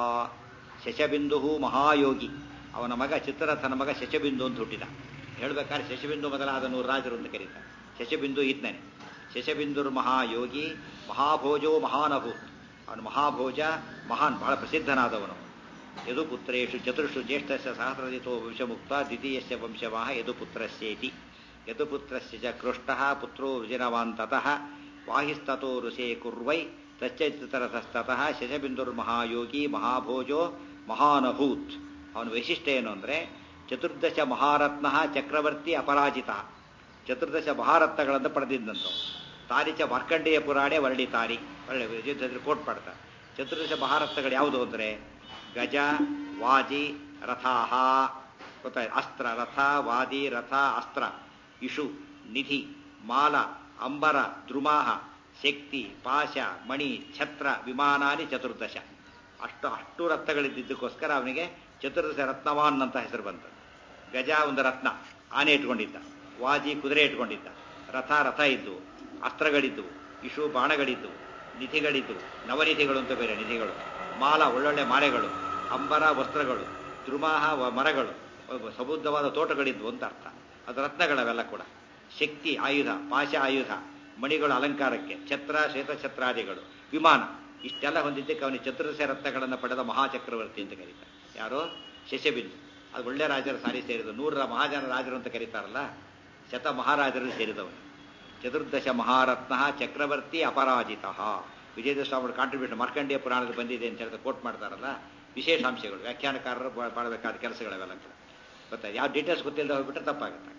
ಶಶಬಿಂದು ಮಹಾಯೋಗಿ ಅವನ ಮಗ ಚಿತ್ರರಥನ ಮಗ ಶಶಬಿಂದು ಅಂತ ಹುಟ್ಟಿದ ಹೇಳ್ಬೇಕಾದ್ರೆ ಶಶಬಿಂದು ಮೊದಲಾದ ನೂರು ರಾಜರು ಅಂತ ಕರೀತಾರೆ ಶಶಬಿಂದು ಇದ್ದಾನೆ ಶಶಬಿಂದುರ್ ಮಹಾಯೋಗಿ ಮಹಾಭೋಜೋ ಮಹಾನಭೂತ್ ಅವನು ಮಹಾಭೋಜ ಮಹಾನ್ ಬಹಳ ಪ್ರಸಿದ್ಧನಾದವನು ಯದು ಪುತ್ರೇಶು ಚತುರ್ಷು ಜ್ಯೇಷ್ಠಸ್ಯ ಸಹಸ್ರದಿತೋ ವಂಶಮುಕ್ತ ದ್ವಿತೀಯಸ್ಯ ವಂಶವಾಹ ಯದು ಪುತ್ರಸ್ಯೇತಿ ಯದು ಪುತ್ರಸ್ಯ ಚ ಕೃಷ್ಟಃ ಪುತ್ರೋ ವಿಜನವಾನ್ ತತಃ ವಾಹಿಸ್ತತೋ ಋಷೇ ಕುರ್ವೈ ತಚ್ಚತರತಃ ಶಶಬಿಂದುರ್ಮಹಾಯೋಗಿ ಮಹಾಭೋಜೋ ಮಹಾನಭೂತ್ ಅವನ ವೈಶಿಷ್ಟ್ಯ ಏನು ಅಂದರೆ ಚತುರ್ದಶ ಮಹಾರತ್ನ ಚಕ್ರವರ್ತಿ ಅಪರಾಜಿತ ಚತುರ್ದಶ ಮಹಾರತ್ನಗಳನ್ನು ಪಡೆದಿದ್ದಂತ ತಾರಿಚ ಮಾರ್ಕಂಡೇಯ ಪುರಾಣೆ ವರ್ಣಿತಾರಿ ಒಳ್ಳೆ ಯುದ್ಧದಲ್ಲಿ ಕೋಟ್ ಮಾಡ್ತಾರೆ ಚತುರ್ದಶ ಮಹಾರತ್ನಗಳು ಯಾವುದು ಅಂದರೆ ಗಜ ವಾಜಿ ರಥಾಹ ಗೊತ್ತಾಯ್ತು ಅಸ್ತ್ರ ರಥ ವಾದಿ ರಥ ಅಸ್ತ್ರ ಇಷು ನಿಧಿ ಮಾಲ ಅಂಬರ ದ್ರುಮಾಹ ಶಕ್ತಿ ಪಾಶ ಮಣಿ ಛತ್ರ ವಿಮಾನಾನಿ ಚತುರ್ದಶ ಅಷ್ಟು ಅಷ್ಟು ರತ್ನಗಳಿದ್ದಕ್ಕೋಸ್ಕರ ಅವನಿಗೆ ಚತುರ್ದಶ ರತ್ನವಾನ್ ಅಂತ ಹೆಸರು ಬಂತು ಗಜ ಒಂದು ರತ್ನ ಆನೆ ಇಟ್ಕೊಂಡಿದ್ದ ವಾಜಿ ಕುದುರೆ ಇಟ್ಕೊಂಡಿದ್ದ ರಥ ರಥ ಇದ್ದು ಅಸ್ತ್ರಗಳಿದ್ದವು ಇಶು ಬಾಣಗಳಿದ್ದವು ನಿಧಿಗಳಿದ್ದವು ನವನಿಧಿಗಳು ಅಂತ ಬೇರೆ ನಿಧಿಗಳು ಮಾಲ ಒಳ್ಳೊಳ್ಳೆ ಮಾಲೆಗಳು ಅಂಬರ ವಸ್ತ್ರಗಳು ದ್ರುಮಾಹ ವ- ಮರಗಳು ಸಮುದ್ರವಾದ ತೋಟಗಳಿದ್ವು ಅಂತ ಅರ್ಥ ಅದು ರತ್ನಗಳವೆಲ್ಲ ಕೂಡ ಶಕ್ತಿ ಆಯುಧ ಪಾಶ ಆಯುಧ ಮಣಿಗಳು ಅಲಂಕಾರಕ್ಕೆ ಛತ್ರ ಶ್ವೇತಛತ್ರಾದಿಗಳು ವಿಮಾನ ಇಷ್ಟೆಲ್ಲ ಹೊಂದಿದ್ದಕ್ಕೆ ಅವನಿಗೆ ಚತುರ್ದಶ ರತ್ನಗಳನ್ನು ಪಡೆದ ಮಹಾಚಕ್ರವರ್ತಿ ಅಂತ ಕರೀತಾರೆ ಯಾರೋ ಶಶಬಿಂದು ಅದು ಒಳ್ಳೆ ರಾಜರ ಸಾರಿ ಸೇರಿದ ನೂರರ ಮಹಾಜನ ರಾಜರು ಅಂತ ಕರೀತಾರಲ್ಲ ಶತ ಮಹಾರಾಜರು ಸೇರಿದವನು ಚತುರ್ದಶ ಮಹಾರತ್ನ ಚಕ್ರವರ್ತಿ ಅಪರಾಜಿತ ವಿಜಯದ ಸ್ವಾಮಿ ಕಾಂಟ್ರಿಬ್ಯೂಷನ್ ಮಾರ್ಕಂಡೇಯ ಪುರಾಣದಲ್ಲಿ ಬಂದಿದೆ ಅಂತ ಹೇಳಿದ್ರೆ ಕೋಟ್ ಮಾಡ್ತಾರಲ್ಲ ವಿಶೇಷಾಂಶಗಳು ವ್ಯಾಖ್ಯಾನಕಾರರು ಬಾ- ಮಾಡಬೇಕಾದ ಕೆಲಸಗಳವೆಲ್ಲ ಕೂಡ ಗೊತ್ತಾ ಯಾವ ಡೀಟೇಲ್ಸ್ ಗೊತ್ತಿಲ್ಲದೆ ಹೋಗ್ಬಿಟ್ರೆ ತಪ್ಪಾಗುತ್ತೆ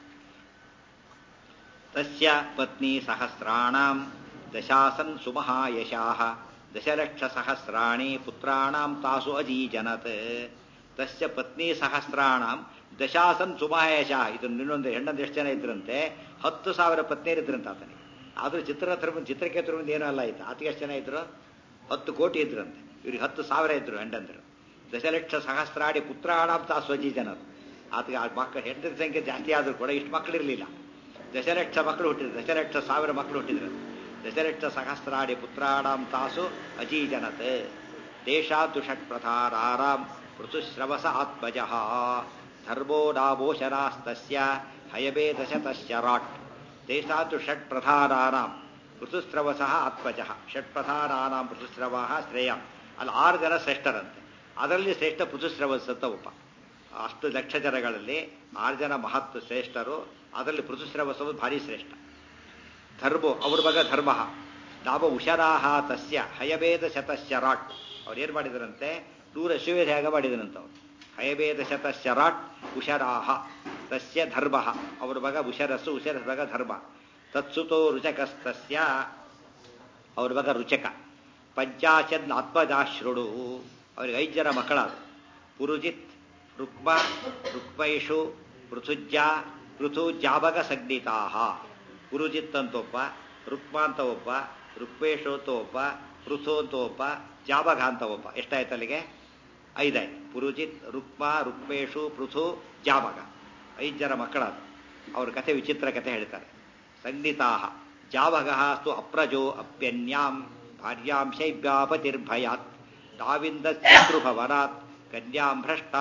ತಸ್ಯ ಪತ್ನಿ ಸಹಸ್ರಾಣಾಂ ದಶಾಸನ್ ಸುಮಹಾಯಶಾಹ ದಶಲಕ್ಷ ಸಹಸ್ರಾಣಿ ಪುತ್ರಾಣಾಂ ತಾಸು ಅಜೀಜನತ್ ತಸ್ಯ ಪತ್ನಿ ಸಹಸ್ರಾಣಾಂ ದಶಾಸನ್ ಸುಮಹಾಯಶಾಹ ಇದನ್ನು ಇನ್ನೊಂದು ಹೆಣ್ಣಂದು ಎಷ್ಟು ಜನ ಇದ್ರಂತೆ ಹತ್ತು ಸಾವಿರ ಪತ್ನಿಯರಿದ್ರಂತೆ ಆತನಿಗೆ ಆದರೂ ಚಿತ್ರತ್ರ ಚಿತ್ರಕೇತರ ಮುಂದೆ ಏನೂ ಅಲ್ಲ ಆಯ್ತು ಆತಗೆ ಎಷ್ಟು ಜನ ಇದ್ರು ಹತ್ತು ಕೋಟಿ ಇದ್ರಂತೆ ಇವ್ರಿಗೆ ಹತ್ತು ಸಾವಿರ ಇದ್ರು ಹೆಂಡಂದರು ದಶಲಕ್ಷ ಸಹಸ್ರಾಡಿ ಪುತ್ರಾಣಾಂ ತಾಸು ಅಜೀಜನತ್ ಆತಗೆ ಆ ಮಕ್ಕಳ ಹೆಂಡರ ಸಂಖ್ಯೆ ಜಾಸ್ತಿ ಆದರೂ ಕೂಡ ಇಷ್ಟು ಮಕ್ಕಳಿರಲಿಲ್ಲ ದಶಲಕ್ಷ ಮಕ್ಕಳು ಹುಟ್ಟಿದ್ರು ದಶಲಕ್ಷ ಸಾವಿರ ಮಕ್ಕಳು ಹುಟ್ಟಿದ್ರು ದಶಲಕ್ಷ ಸಹಸ್ರಾಡಿ ಪುತ್ರಾಣಾಂ ತಾಸು ಅಜೀಜನತ್ ದೇಶಾತು ಷಟ್ ಪ್ರಧಾರಾರಾಂ ಋತುಶ್ರವಸ ಆತ್ಮಜ ಧರ್ಮೋ ನಾಭೂಷರಾಸ್ತಸ್ಯ ಹಯಬೇ ದಶತಶ್ಚರಾಟ್ ದೇಶಾತು ಷಟ್ ಪ್ರಧಾರಾರಾಂ ಋತುಸ್ರವಸ ಆತ್ಮಜ ಷಟ್ ಪ್ರಧಾರಾನಾಂ ಋತುಸ್ರವ ಶ್ರೇಯ ಅಲ್ಲಿ ಆರು ಜನ ಶ್ರೇಷ್ಠರಂತೆ ಅದರಲ್ಲಿ ಶ್ರೇಷ್ಠ ಪೃಥುಸ್ರವಸ್ ಅಂತ ಒಬ್ಬ ಅಷ್ಟು ಲಕ್ಷ ಜನಗಳಲ್ಲಿ ಆರು ಜನ ಮಹತ್ ಶ್ರೇಷ್ಠರು ಅದರಲ್ಲಿ ಪೃಥುಸ್ರವಸವು ಭಾರಿ ಶ್ರೇಷ್ಠ ಧರ್ಮೋ ಅವ್ರ ಬಗ್ಗೆ ಧರ್ಮ ನಾಮ ಉಷರಾಹ ತಸ್ಯ ಹಯಭೇದ ಶತಶರಾಟ್ ಅವ್ರು ಏನು ಮಾಡಿದರಂತೆ ನೂರ ಅಶ್ವಮೇಧ ಯಾಗ ಮಾಡಿದರಂತ ಅವ್ರು ಹಯಭೇದ ಶತಶರಾಟ್ ಉಷರಾಹ ತಸ್ಯ ಧರ್ಮ ಅವ್ರ ಬಗ ಉಷರಸ್ಸು ಉಷರಸ್ ಬಗ ಧರ್ಮ ತತ್ಸುತೋ ರುಚಕಸ್ತಸ್ಯ ಅವ್ರ ಬಗ ರುಚಕ ಪಂಚಾಶನ್ ಆತ್ಮಜಾಶ್ರುಡು ಅವ್ರಿಗೆ ಐದು ಜನ ಮಕ್ಕಳಾದ ಪುರುಜಿತ್ ರುಕ್ಮ ರುಕ್ಮೈಷು ಪೃಥುಜ್ಜ ಪೃಥು ಜಾಬಗ ಸಂಜ್ಞಿತಾಹ ಪುರುಜಿತ್ ಅಂತ ಒಬ್ಬ ರುಕ್ಮ ಅಂತ ಒಬ್ಬ ರುಕ್ಮೇಶು ಅಂತ ಒಬ್ಬ ಪೃಥು ಅಂತ ಒಬ್ಬ ಜಾಬಗ ಅಂತ ಒಬ್ಬ ಎಷ್ಟಾಯ್ತು ಅಲ್ಲಿಗೆ ಐದಾಯ್ತು ಪುರುಜಿತ್ ರುಕ್ಮ ರುಕ್ಮೇಶು ಪೃಥು ಜಾಬಗ ಐದು ಜನ ಮಕ್ಕಳಾದ ಅವ್ರ ಕಥೆ ವಿಚಿತ್ರ ಕಥೆ ಹೇಳ್ತಾರೆ ಸಂಜ್ಞಿತಾಹ ಜಾಬಗ ತು ಅಪ್ರಜೋ ಅಪ್ಯನ್ಯಾಂ ಭಾರ್ಯಾಂ ಶೈಬ್ಯಾಪತಿರ್ಭಯಾತ್ ತಾವಿಂದ ಶತ್ರುಭವನಾತ್ ಕನ್ಯಾಂ ಭ್ರಷ್ಟಾ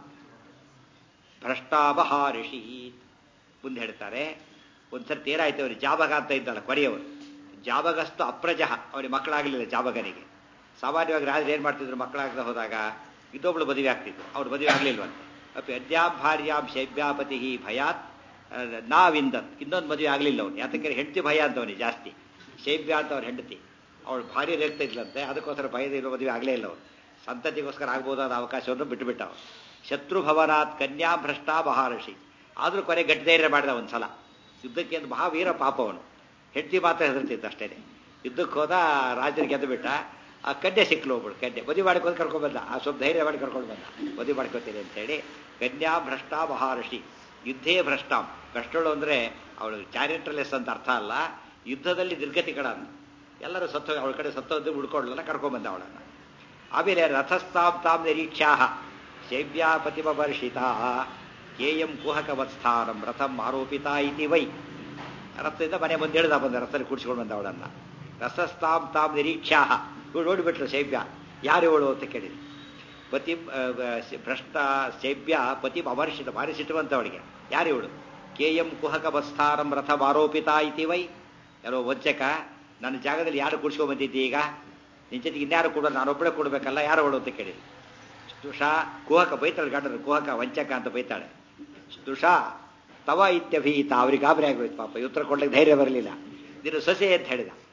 ಭ್ರಷ್ಟಾಪಹಾರಿಷಿ ಮುಂದೆ ಹೇಳ್ತಾರೆ ಒಂದ್ಸರ್ತಿ ಏನಾಯ್ತು ಅವ್ರಿಗೆ ಜಾಬಗ ಅಂತ ಇದ್ದಲ್ಲ ಕೊನೆಯವರು ಜಾಬಗಸ್ತು ಅಪ್ರಜಃ ಅವನಿಗೆ ಮಕ್ಕಳಾಗಲಿಲ್ಲ ಜಾಬಗನಿಗೆ ಸಾಮಾನ್ಯವಾಗಿ ರಾಜರು ಏನು ಮಾಡ್ತಿದ್ರು ಮಕ್ಕಳಾಗದೆ ಹೋದಾಗ ಇದೊಬ್ಳು ಮದುವೆ ಆಗ್ತಿದ್ರು ಅವ್ರು ಮದುವೆ ಆಗಲಿಲ್ವಂತೆ ಅಪ್ಪ ಅದ್ಯಾಂ ಭಾರ್ಯಾಂ ಶೈಬ್ಯಾಪತಿ ಭಯಾತ್ ನಾವಿಂದತ್ ಇನ್ನೊಂದು ಮದುವೆ ಆಗಲಿಲ್ಲ ಅವನು ಯಾತಕ್ಕೆ ಹೆಂಡತಿ ಭಯ ಅಂತ ಅವನಿಗೆ ಜಾಸ್ತಿ ಶೈಬ್ಯ ಅಂತ ಅವ್ರ ಹೆಂಡತಿ ಅವಳು ಭಾರಿ ರೇಗ್ತಾ ಇದ್ಲಂತೆ ಅದಕ್ಕೋಸ್ಕರ ಭಯದ ಇರೋ ಮದುವೆ ಆಗಲೇ ಇಲ್ಲ ಅವನು ಸಂತತಿಗೋಸ್ಕರ ಆಗ್ಬೋದಾದ ಅವಕಾಶವನ್ನು ಬಿಟ್ಟುಬಿಟ್ಟ ಅವನು ಶತ್ರು ಭವನಾತ್ ಕನ್ಯಾ ಭ್ರಷ್ಟಾ ಮಹಾರಷಿ ಆದರೂ ಕೊನೆ ಗಟ್ಟಿಧೈರ್ಯ ಮಾಡಿದ ಒಂದ್ಸಲ ಯುದ್ಧಕ್ಕೆ ಒಂದು ಮಹಾವೀರ ಪಾಪ ಅವನು ಹೆಂಡತಿ ಮಾತ್ರ ಹೆದರ್ತಿತ್ತು ಅಷ್ಟೇ ಯುದ್ಧಕ್ಕೆ ಹೋದ ರಾಜರಿಗೆ ಗೆದ್ದು ಬಿಟ್ಟ ಆ ಕನ್ಯೆ ಸಿಕ್ಲು ಒಬ್ಬಳು ಕನ್ಯೆ ಮದುವೆ ಮಾಡ್ಕೊಂಡು ಕರ್ಕೊಂಡು ಬಂದ ಆ ಸ್ವಲ್ಪ ಧೈರ್ಯ ಮಾಡಿ ಕರ್ಕೊಂಡು ಬಂದ ಮದುವೆ ಮಾಡ್ಕೋತೀನಿ ಅಂತೇಳಿ ಕನ್ಯಾ ಭ್ರಷ್ಟಾ ಮಹಾರಷಿ ಯುದ್ಧೇ ಭ್ರಷ್ಟಾಂ ಭ್ರಷ್ಟಳು ಅಂದರೆ ಅವಳು ಚಾರಿಟ್ರಲೆಸ್ ಅಂತ ಅರ್ಥ ಅಲ್ಲ ಯುದ್ಧದಲ್ಲಿ ದುರ್ಗತಿಗಳನ್ನ ಎಲ್ಲರೂ ಸತ್ತು ಅವಳ ಕಡೆ ಸತ್ತೋದು ಉಳ್ಕೊಳ್ಳಲ್ಲ ಕರ್ಕೊಂಡ್ಬಂದ ಅವಳನ್ನು ಆಮೇಲೆ ರಥಸ್ಥಾಂ ತಾಂ ನಿರೀಕ್ಷಾಹ ಶೈಬ್ಯಾಪತಿಮರ್ಷಿತಾ ಕೇಯಂ ಕುಹಕವತ್ಸ್ಥಾನಂ ರಥಂ ಆರೋಪಿತ ಇತಿ ವೈ ರಥದಿಂದ ಮನೆ ಮುಂದೆ ಹೇಳ್ದ ಬಂದ ರಥದಲ್ಲಿ ಕೂಡಿಸ್ಕೊಂಡು ಬಂದ ಅವಳನ್ನ ರಥಸ್ಥಾಂ ತಾಂ ನಿರೀಕ್ಷಾಹ ಇವಳು ನೋಡಿಬಿಟ್ರು ಶೈಬ್ಯ ಯಾರು ಇವಳು ಅಂತ ಕೇಳಿದ್ರು ಪತಿ ಭ್ರಷ್ಟ ಶೈಬ್ಯ ಪತಿ ಅಮರ್ಷಿತ ಭಾರಿ ಸಿಟ್ಟುವಂತ ಅವಳಿಗೆ ಯಾರು ಇವಳು ಕೇಯಂ ಕುಹಕವತ್ಸ್ಥಾನಂ ರಥಂ ಆರೋಪಿತ ಇತಿ ವೈ ಯಾರೋ ವಂಚಕ ನನ್ನ ಜಾಗದಲ್ಲಿ ಯಾರು ಕೂಡಿಸ್ಕೊಂಡ್ ಬಂದಿದ್ದಿ ಈಗ ನಿನ್ನ ಜೊತೆಗೆ ಇನ್ಯಾರು ಕೂಡ ನಾನೊಬ್ಬಳೇ ಕೊಡ್ಬೇಕಲ್ಲ ಯಾರು ಅವಳು ಅಂತ ಕೇಳಿ ಸ್ತುಷಾ ಕುಹಕ ಬೈತಾಳೆ ಗಂಡರು ಕುಹಕ ವಂಚಕ ಅಂತ ಬೈತಾಳೆ ಸ್ತುಷಾ ತವ ಇತ್ಯಭೀತ ಅವ್ರಿಗೆ ಗಾಬರಿ ಆಗೋಯ್ತು ಪಾಪ ಈ ಉತ್ತರ ಕೊಡ್ಲಿಕ್ಕೆ ಧೈರ್ಯ ಬರಲಿಲ್ಲ ನೀನು ಸೊಸೆ ಅಂತ ಹೇಳಿದ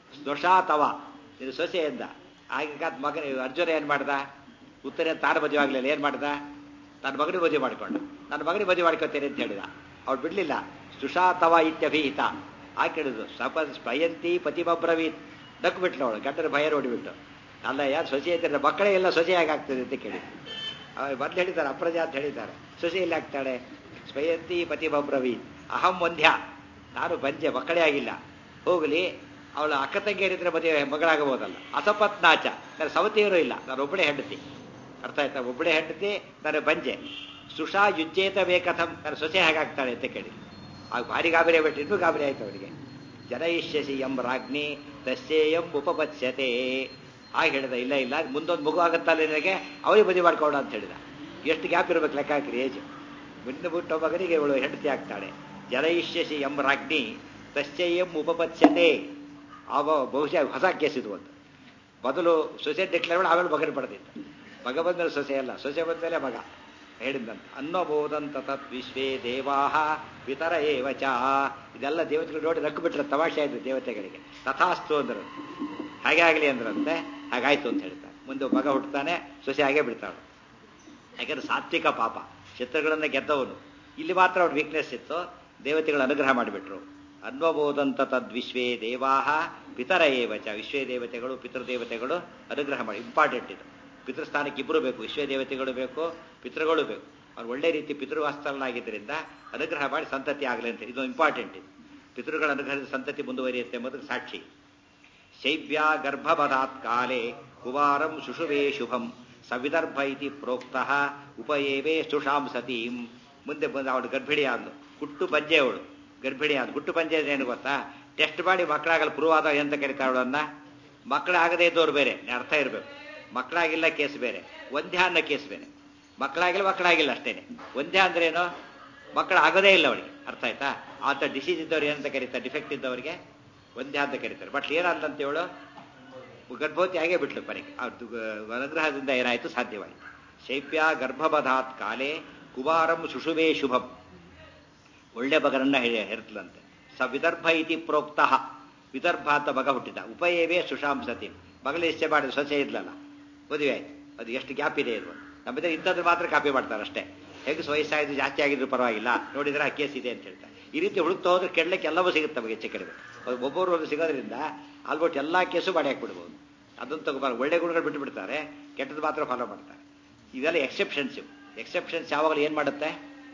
ದೋಷ ತವ ಇದು ಸೊಸೆಯಿಂದ ಆಗಿಕಾದ ಮಗನ ಅರ್ಜುನ ಏನು ಮಾಡ್ದ ಉತ್ತರ ತಾನು ಮದುವೆ ಆಗಲಿಲ್ಲ ಏನು ಮಾಡ್ದ ನನ್ನ ಮಗನಿಗೆ ಮದುವೆ ಮಾಡ್ಕೊಂಡ ನನ್ನ ಮಗನಿಗೆ ಮದುವೆ ಮಾಡ್ಕೊತೇನೆ ಅಂತ ಹೇಳಿದ ಅವ್ಳು ಬಿಡ್ಲಿಲ್ಲ ಸುಷಾತವ ಇತ್ಯಭಿಹಿತ ಆ ಕೇಳಿದ್ರು ಸಪ ಸ್ಪಯಂತಿ ಪತಿಮಬ್ರವೀತ್ ನಕ್ಕು ಬಿಟ್ಲು ಅವಳು ಗಂಡನ ಭಯ ನೋಡಿಬಿಟ್ಟು ಅಲ್ಲ ಯಾರು ಸೊಸೆ ಇದ್ದರೆ ಮಕ್ಕಳೇ ಎಲ್ಲ ಸೊಸೆಯಾಗಿ ಆಗ್ತದೆ ಅಂತ ಕೇಳಿ ಮೊದಲು ಹೇಳಿದ್ದಾರೆ ಅಪ್ರಜ ಅಂತ ಹೇಳಿದ್ದಾರೆ ಸೊಸೆ ಎಲ್ಲಿ ಆಗ್ತಾಳೆ ಸ್ವಯಂತಿ ಪತಿಮಬ್ರವೀತ್ ಅಹಂ ಒಂದ್ಯ ನಾನು ಬಂಜೆ ಮಕ್ಕಳೇ ಆಗಿಲ್ಲ ಹೋಗಲಿ ಅವಳ ಅಕ್ಕ ತಂಗಿಯರಿದ್ರೆ ಮದುವೆ ಮಗಳಾಗಬಹುದಲ್ಲ ಅಸಪತ್ನಾಚ ನನ್ನ ಸವತಿಯರು ಇಲ್ಲ ನಾನು ಒಬ್ಬಳೇ ಹೆಂಡತಿ ಅರ್ಥ ಆಯ್ತಾ ಒಬ್ಬಳೇ ಹೆಂಡತಿ ನಾನು ಬಂಜೆ ಸುಷಾ ಯುಜ್ಜೇತ ಬೇಕಥಂ ನನ್ನ ಸೊಸೆ ಹಾಗಾಗ್ತಾಳೆ ಅಂತ ಕೇಳಿ ಆಗ ಭಾರಿ ಗಾಬರಿ ಆಗ್ಬಿಟ್ಟು ಇನ್ನೂ ಗಾಬರಿ ಆಯ್ತು ಅವರಿಗೆ ಜನಯಿಷ್ಯಸಿ ಎಂ ರಾಜ್ಞಿ ತಸ್ಯೇಯಂ ಉಪಪತ್ಸ್ಯತೆ ಆಗ ಹೇಳಿದ ಇಲ್ಲ ಇಲ್ಲ ಮುಂದೊಂದು ಮಗು ಆಗುತ್ತಲ್ಲ ನಿನಗೆ ಅವರಿಗೆ ಮದುವೆ ಮಾಡ್ಕೊಳ್ಳ ಅಂತ ಹೇಳಿದ ಎಷ್ಟು ಗ್ಯಾಪ್ ಇರ್ಬೇಕು ಲೆಕ್ಕ ಹಾಕಿರಿ ಏಜ್ ಬಿಟ್ಟು ಬಿಟ್ಟು ಮಗನಿಗೆ ಇವಳು ಹೆಂಡತಿ ಆಗ್ತಾಳೆ ಜನಯಿಷ್ಯಸಿ ಎಂ ರಾಜ್ಞಿ ತಸ್ಯೇಯಂ ಉಪಪತ್ಸ್ಯತೆ ಅವ ಬಹುಶಃ ಹೊಸ ಕೇಸ್ ಇದು ಅಂತ ಮೊದಲು ಸೊಸೆ ಡಿಕ್ಲೇರ್ ಮಾಡಿ ಆಮೇಲೆ ಮಗನ ಪಡೆದಿತ್ತು ಮಗ ಬಂದ್ಮೇಲೆ ಸೊಸೆ ಅಲ್ಲ ಸೊಸೆ ಬಂದ್ಮೇಲೆ ಮಗ ಹೇಳಿದಂತ ಅನ್ನಬೋದಂತ ತತ್ ವಿಶ್ವೇ ದೇವಾಹ ಪಿತರ ಏವಚ ಇದೆಲ್ಲ ದೇವತೆಗಳು ನೋಡಿ ನಕ್ಕು ಬಿಟ್ರೆ ತಮಾಷೆ ಆಯ್ತು ದೇವತೆಗಳಿಗೆ ತಥಾಸ್ತು ಅಂದ್ರು ಹಾಗೆ ಆಗಲಿ ಅಂದ್ರಂತೆ ಹಾಗಾಯ್ತು ಅಂತ ಹೇಳ್ತಾರೆ ಮುಂದೆ ಮಗ ಹುಟ್ಟುತ್ತಾನೆ ಸೊಸೆ ಹಾಗೆ ಬಿಡ್ತಾಳು ಯಾಕಂದ್ರೆ ಸಾತ್ವಿಕ ಪಾಪ ಚಿತ್ರಗಳನ್ನು ಗೆದ್ದವನು ಇಲ್ಲಿ ಮಾತ್ರ ಅವ್ರ ವೀಕ್ನೆಸ್ ಇತ್ತು ದೇವತೆಗಳು ಅನುಗ್ರಹ ಮಾಡಿಬಿಟ್ರು ಅನ್ವಬೋದಂತ ತದ್ವಿಶ್ವೇ ದೇವಾಹ ಪಿತರ ಏವಚ ವಿಶ್ವೇ ದೇವತೆಗಳು ಪಿತೃದೇವತೆಗಳು ಅನುಗ್ರಹ ಮಾಡಿ ಇಂಪಾರ್ಟೆಂಟ್ ಇದು ಪಿತೃಸ್ಥಾನಕ್ಕೆ ಇಬ್ಬರು ಬೇಕು ವಿಶ್ವೇ ದೇವತೆಗಳು ಬೇಕು ಪಿತೃಗಳು ಬೇಕು ಅವ್ರು ಒಳ್ಳೆ ರೀತಿ ಪಿತೃವಾಸ್ತವನಾಗಿದ್ದರಿಂದ ಅನುಗ್ರಹ ಮಾಡಿ ಸಂತತಿ ಆಗಲಿ ಅಂತ ಇದು ಇಂಪಾರ್ಟೆಂಟ್ ಇದು ಪಿತೃಗಳ ಅನುಗ್ರಹದ ಸಂತತಿ ಮುಂದುವರಿಯುತ್ತೆ ಎಂಬುದಕ್ಕೆ ಸಾಕ್ಷಿ ಶೈವ್ಯ ಗರ್ಭಪದಾತ್ ಕಾಲೇ ಕುವಾರಂ ಶುಶುವೇ ಶುಭಂ ಸವಿದರ್ಭ ಇತಿ ಪ್ರೋಕ್ತಃ ಉಪಯೇವೇ ಸುಷಾಂ ಸತೀಂ ಮುಂದೆ ಬಂದು ಅವಳು ಗರ್ಭಿಣಿ ಆದ್ಲು ಹುಟ್ಟು ಬಂಜೆ ಅವಳು ಗರ್ಭಿಣಿ ಆದ ಹುಟ್ಟು ಬಂಜೆ ಅಂದ್ರೆ ಏನು ಗೊತ್ತಾ ಟೆಸ್ಟ್ ಮಾಡಿ ಮಕ್ಕಳಾಗಲು ಪ್ರೂವ್ ಆದ ಎಂತ ಕರಿತಾಳ ಅವಳನ್ನ ಮಕ್ಕಳಾಗದೇ ಇದ್ದವ್ರು ಬೇರೆ ಅರ್ಥ ಇರಬೇಕು ಮಕ್ಕಳಾಗಿಲ್ಲ ಕೇಸ್ ಬೇರೆ ಒಂದ್ಯಾ ಅನ್ನೋ ಕೇಸ್ ಬೇರೆ ಮಕ್ಕಳಾಗಿಲ್ಲ ಮಕ್ಕಳಾಗಿಲ್ಲ ಅಷ್ಟೇನೆ ಒಂದ್ಯಾ ಅಂದ್ರೆ ಏನು ಮಕ್ಕಳು ಆಗೋದೇ ಇಲ್ಲ ಅವಳಿಗೆ ಅರ್ಥ ಆಯ್ತಾ ಆತ ಡಿಸೀಸ್ ಇದ್ದವ್ರು ಏನಂತ ಕರೀತಾರೆ ಡಿಫೆಕ್ಟ್ ಇದ್ದವರಿಗೆ ಒಂದ್ಯಾ ಅಂತ ಕರೀತಾರೆ ಬಟ್ ಏನಾದಂತ ಹೇಳು ಗರ್ಭವತಿ ಆಗೇ ಬಿಟ್ಲು ಕೊನೆಗೆ ಅದು ಅನುಗ್ರಹದಿಂದ ಏನಾಯಿತು ಸಾಧ್ಯವಾಯಿತು ಶೈಪ್ಯ ಗರ್ಭಬಧಾತ್ ಕಾಲೇ ಕುಮಾರಂ ಶುಶುವೇ ಶುಭಂ ಒಳ್ಳೆ ಮಗನನ್ನ ಹೆರ್ತಲಂತೆ ಸ ವಿದರ್ಭ ಇತಿ ಪ್ರೋಕ್ತಃ ವಿದರ್ಭ ಅಂತ ಮಗ ಹುಟ್ಟಿದ ಉಪಯೇವೇ ಸುಶಾಂಸತಿ ಮಗಳ ಇಷ್ಟೇ ಮಾಡಿದ ಸೊಸೆ ಇದ್ಲಲ್ಲ ಮದುವೆ ಆಯ್ತು ಅದು ಎಷ್ಟು ಗ್ಯಾಪ್ ಇದೆ ಇದು ನಮ್ಮಿದ್ರೆ ಇಂಥದ್ದು ಮಾತ್ರ ಕಾಪಿ ಮಾಡ್ತಾರೆ ಅಷ್ಟೇ ಹೇಗೆ ವಯಸ್ಸಾಗಿದ್ದು ಜಾಸ್ತಿ ಆಗಿದ್ರು ಪರವಾಗಿಲ್ಲ ನೋಡಿದ್ರೆ ಆ ಕೇಸ್ ಇದೆ ಅಂತ ಹೇಳ್ತಾರೆ ಈ ರೀತಿ ಹುಡುಕ್ತಾ ಹೋದ್ರೆ ಕೆಡ್ಲಿಕ್ಕೆ ಎಲ್ಲವೂ ಸಿಗುತ್ತೆ ನಮಗೆ ಹೆಚ್ಚು ಕಡಿಮೆ ಒಬ್ಬೊಬ್ಬರು ಒಂದು ಸಿಗೋದ್ರಿಂದ ಆಲ್ಮೋಸ್ಟ್ ಎಲ್ಲ ಕೇಸು ಮಾಡಿ ಹಾಕ್ಬಿಡ್ಬೋದು ಅದನ್ನು ತಗೋಬಾರ ಒಳ್ಳೆ ಗುಣಗಳು ಬಿಟ್ಟು ಬಿಡ್ತಾರೆ ಕೆಟ್ಟದ್ದು ಮಾತ್ರ ಫಾಲೋ ಮಾಡ್ತಾರೆ ಇದೆಲ್ಲ ಎಕ್ಸೆಪ್ಷನ್ಸ್ ಎಕ್ಸೆಪ್ಷನ್ಸ್ ಯಾವಾಗಲೂ ಏನು ಮಾಡುತ್ತೆ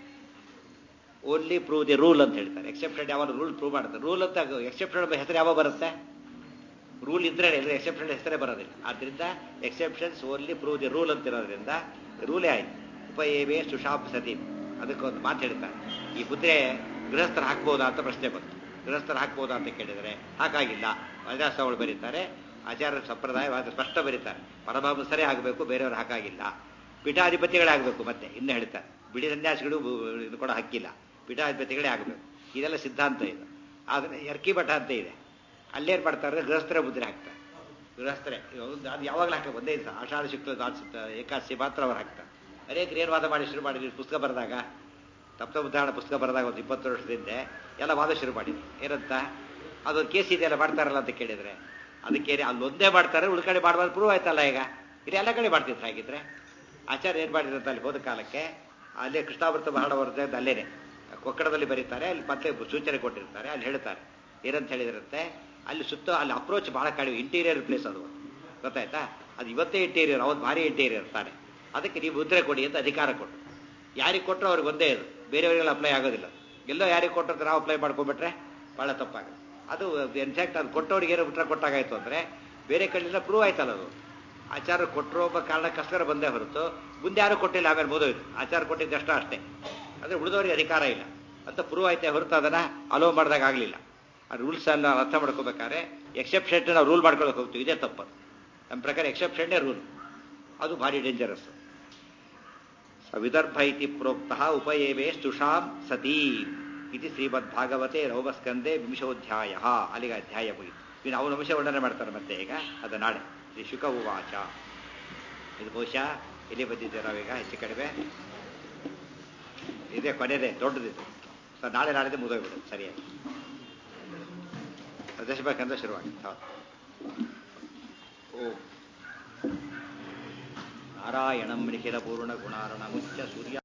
ಓನ್ಲಿ ಪ್ರೂವ್ ದಿ ರೂಲ್ ಅಂತ ಹೇಳ್ತಾರೆ ಎಕ್ಸೆಪ್ಷನ್ ಯಾವಾಗ ರೂಲ್ ಪ್ರೂವ್ ಮಾಡುತ್ತೆ ರೂಲ್ ಅಂತ ಎಕ್ಸೆಪ್ಷನ್ ಹೆಸರು ಯಾವಾಗ ಬರುತ್ತೆ ರೂಲ್ ಇದ್ರೆ ಎಕ್ಸೆಪ್ಷನ್ ಹೆಸರೇ ಬರೋದಿಲ್ಲ ಆದ್ರಿಂದ exceptions only prove the rule ಅಂತ ಇರೋದ್ರಿಂದ ರೂಲೇ ಆಯ್ತು ಉಪಯೇವೇ ಸುಶಾಪ್ ಸತಿ ಅದಕ್ಕೊಂದು ಮಾತು ಹೇಳ್ತಾರೆ ಈ ಮುದ್ರೆ ಗೃಹಸ್ಥರು ಹಾಕ್ಬೋದಾ ಅಂತ ಪ್ರಶ್ನೆ ಬಂತು ಗೃಹಸ್ಥರು ಹಾಕ್ಬೋದಾ ಅಂತ ಕೇಳಿದರೆ ಹಾಕಾಗಿಲ್ಲ ವೈದಾಸಗಳು ಬರೀತಾರೆ ಆಚಾರ್ಯ ಸಂಪ್ರದಾಯವಾದ ಸ್ಪಷ್ಟ ಬರೀತಾರೆ ಪರಮಹಂಸರೇ ಆಗಬೇಕು ಬೇರೆಯವರು ಹಾಕಾಗಿಲ್ಲ ಪೀಠಾಧಿಪತಿಗಳೇ ಆಗಬೇಕು ಮತ್ತೆ ಇನ್ನು ಹೇಳ್ತಾರೆ ಬಿಡಿ ಸನ್ಯಾಸಿಗಳು ಇದು ಕೂಡ ಹಕ್ಕಿಲ್ಲ ಪೀಠಾಧಿಪತಿಗಳೇ ಆಗಬೇಕು ಇದೆಲ್ಲ ಸಿದ್ಧಾಂತ ಇದು ಆದರೆ ಎರ್ಕಿ ಮಠ ಅಂತ ಇದೆ ಅಲ್ಲೇನು ಮಾಡ್ತಾರೆ ಗೃಹಸ್ಥರೇ ಮುದ್ರೆ ಹಾಕ್ತಾರೆ ಗೃಹಸ್ಥರೇ ಅದು ಯಾವಾಗಲೂ ಹಾಕ್ತಾರೆ ಒಂದೇ ದಿವಸ ಆಷಾಢ ಶುಕ್ಲ ಏಕಾದಶಿ ಮಾತ್ರ ಅವ್ರು ಹಾಕ್ತಾರೆ ಅನೇಕರು ಏನು ವಾದ ಮಾಡಿ ಶುರು ಮಾಡಿದ್ರು ಪುಸ್ತಕ ಬರೆದಾಗ ತಪ್ಪ ಉದಾಹರಣೆ ಪುಸ್ತಕ ಬರೆದಾಗ ಒಂದು ಇಪ್ಪತ್ತು ವರ್ಷದಿಂದ ಎಲ್ಲ ವಾದ ಶುರು ಮಾಡಿದ್ರು ಏನಂತ ಅದೊಂದು ಕೇಸ್ ಇದೆಯಲ್ಲ ಮಾಡ್ತಾರಲ್ಲ ಅಂತ ಕೇಳಿದ್ರೆ ಅದಕ್ಕೆ ಅಲ್ಲೊಂದೇ ಮಾಡ್ತಾರೆ ಉಳ್ಕಡೆ ಮಾಡಬಾರ್ದು ಪ್ರೂವ್ ಆಯ್ತಲ್ಲ ಈಗ ಇದು ಎಲ್ಲ ಕಡೆ ಮಾಡ್ತಿದ್ರು ಹಾಗಿದ್ರೆ ಆಚಾರ್ಯ ಏನು ಮಾಡಿದ್ರಂತ ಅಲ್ಲಿ ಹೋದ ಕಾಲಕ್ಕೆ ಅಲ್ಲೇ ಕೃಷ್ಣಾವೃತ ಬಹಳ ಬರುತ್ತೆ ಅಲ್ಲೇನೆ ಕೊಕ್ಕಡದಲ್ಲಿ ಬರೀತಾರೆ ಅಲ್ಲಿ ಮತ್ತೆ ಸೂಚನೆ ಕೊಟ್ಟಿರ್ತಾರೆ ಅಲ್ಲಿ ಹೇಳ್ತಾರೆ ಏನಂತ ಹೇಳಿದ್ರಂತೆ ಅಲ್ಲಿ ಸುತ್ತ ಅಲ್ಲಿ ಅಪ್ರೋಚ್ ಬಹಳ ಕಡಿಮೆ ಇಂಟೀರಿಯರ್ ಪ್ಲೇಸ್ ಅದು ಗೊತ್ತಾಯ್ತಾ ಅದು ಇವತ್ತೇ ಇಂಟೀರಿಯರ್ ಅವತ್ತು ಭಾರಿ ಇಂಟೀರಿಯರ್ ತಾನೆ ಅದಕ್ಕೆ ನೀವು ಮುದ್ರೆ ಕೊಡಿ ಅಂತ ಅಧಿಕಾರ ಕೊಟ್ಟು ಯಾರಿಗೆ ಕೊಟ್ಟರು ಅವ್ರಿಗೆ ಒಂದೇ ಇದು ಬೇರೆಯವರಿಗೆಲ್ಲ ಅಪ್ಲೈ ಆಗೋದಿಲ್ಲ ಎಲ್ಲೋ ಯಾರಿಗೆ ಕೊಟ್ಟರು ನಾವು ಅಪ್ಲೈ ಮಾಡ್ಕೊಂಡ್ಬಿಟ್ರೆ ಭಾಳ ತಪ್ಪಾಗುತ್ತೆ ಅದು ಇನ್ಫ್ಯಾಕ್ಟ್ ಅದು ಕೊಟ್ಟವ್ರಿಗೆ ಏನೋ ಬಿಟ್ರೆ ಕೊಟ್ಟಾಗಾಯ್ತು ಅಂದರೆ ಬೇರೆ ಕಡೆಯಿಂದ ಪ್ರೂವ್ ಆಯ್ತಲ್ಲ ಅದು ಆಚಾರ ಕೊಟ್ಟರು ಒಬ್ಬ ಕಾರಣಕ್ಕೋಸ್ಕರ ಬಂದೇ ಹೊರತು ಮುಂದೆ ಯಾರು ಕೊಟ್ಟಿಲ್ಲ ಆಮೇಲೆ ಮುದೋಯ್ತು ಆಚಾರ ಕೊಟ್ಟಿದ್ದಷ್ಟ ಅಷ್ಟೇ ಅಂದರೆ ಉಳಿದವರಿಗೆ ಅಧಿಕಾರ ಇಲ್ಲ ಅಂತ ಪ್ರೂವ್ ಆಯ್ತೆ ಹೊರತು ಅದನ್ನು ಅಲೋ ಮಾಡಿದಾಗ ಆಗಲಿಲ್ಲ ಆ ರೂಲ್ಸ್ ಅನ್ನು ಅರ್ಥ ಮಾಡ್ಕೋಬೇಕಾದ್ರೆ ಎಕ್ಸೆಪ್ಷನ್ ನಾವು ರೂಲ್ ಮಾಡ್ಕೊಳಕ್ಕೆ ಹೋಗ್ತೀವಿ ಇದೇ ತಪ್ಪದು ನಮ್ಮ ಪ್ರಕಾರ ಎಕ್ಸೆಪ್ಷನ್ನೇ ರೂಲ್ ಅದು ಭಾರಿ ಡೇಂಜರಸ್ ವಿದರ್ಭ ಇತಿ ಪ್ರೋಕ್ತಃ ಉಪಯೇವೇ ಸ್ತುಷಾಂ ಸತೀ ಇದು ಶ್ರೀಮದ್ಭಾಗವತೆ ರೌಮಸ್ಕಂದೆ ವಿಂಶೋಧ್ಯಾಯ ಅಲ್ಲಿಗೆ ಅಧ್ಯಾಯ ಮುಗಿತು ಇನ್ನು ಅವನ ಅಂಶ ವರ್ಣನೆ ಮಾಡ್ತಾರೆ ಮತ್ತೆ ಈಗ ಅದು ನಾಳೆ ಶ್ರೀ ಶುಕ ಉವಾಚ ಇದು ಬಹುಶಃ ಎಲ್ಲಿ ಬಂದಿದ್ದೆ ನಾವೀಗ ಹೆಚ್ಚು ಕಡಿಮೆ ಇದೇ ಕೊನೆಯದೇ ದೊಡ್ಡದಿದೆ ಸರ್ ನಾಳೆ ನಾಳೆದೇ ಮುಗಿದೋಗ್ಬಿಡುತ್ತೆ ಸರಿಯಾಗಿ ದಶಬೇಕಂತ ಶುರುವಾಗಿತ್ತು ಹೌದು ಓ ನಾರಾಯಣಂ ನಿಖಿಲ ಪೂರ್ಣ ಗುಣಾರ್ಣ ಮುಖ್ಯ ಸೂರ್ಯ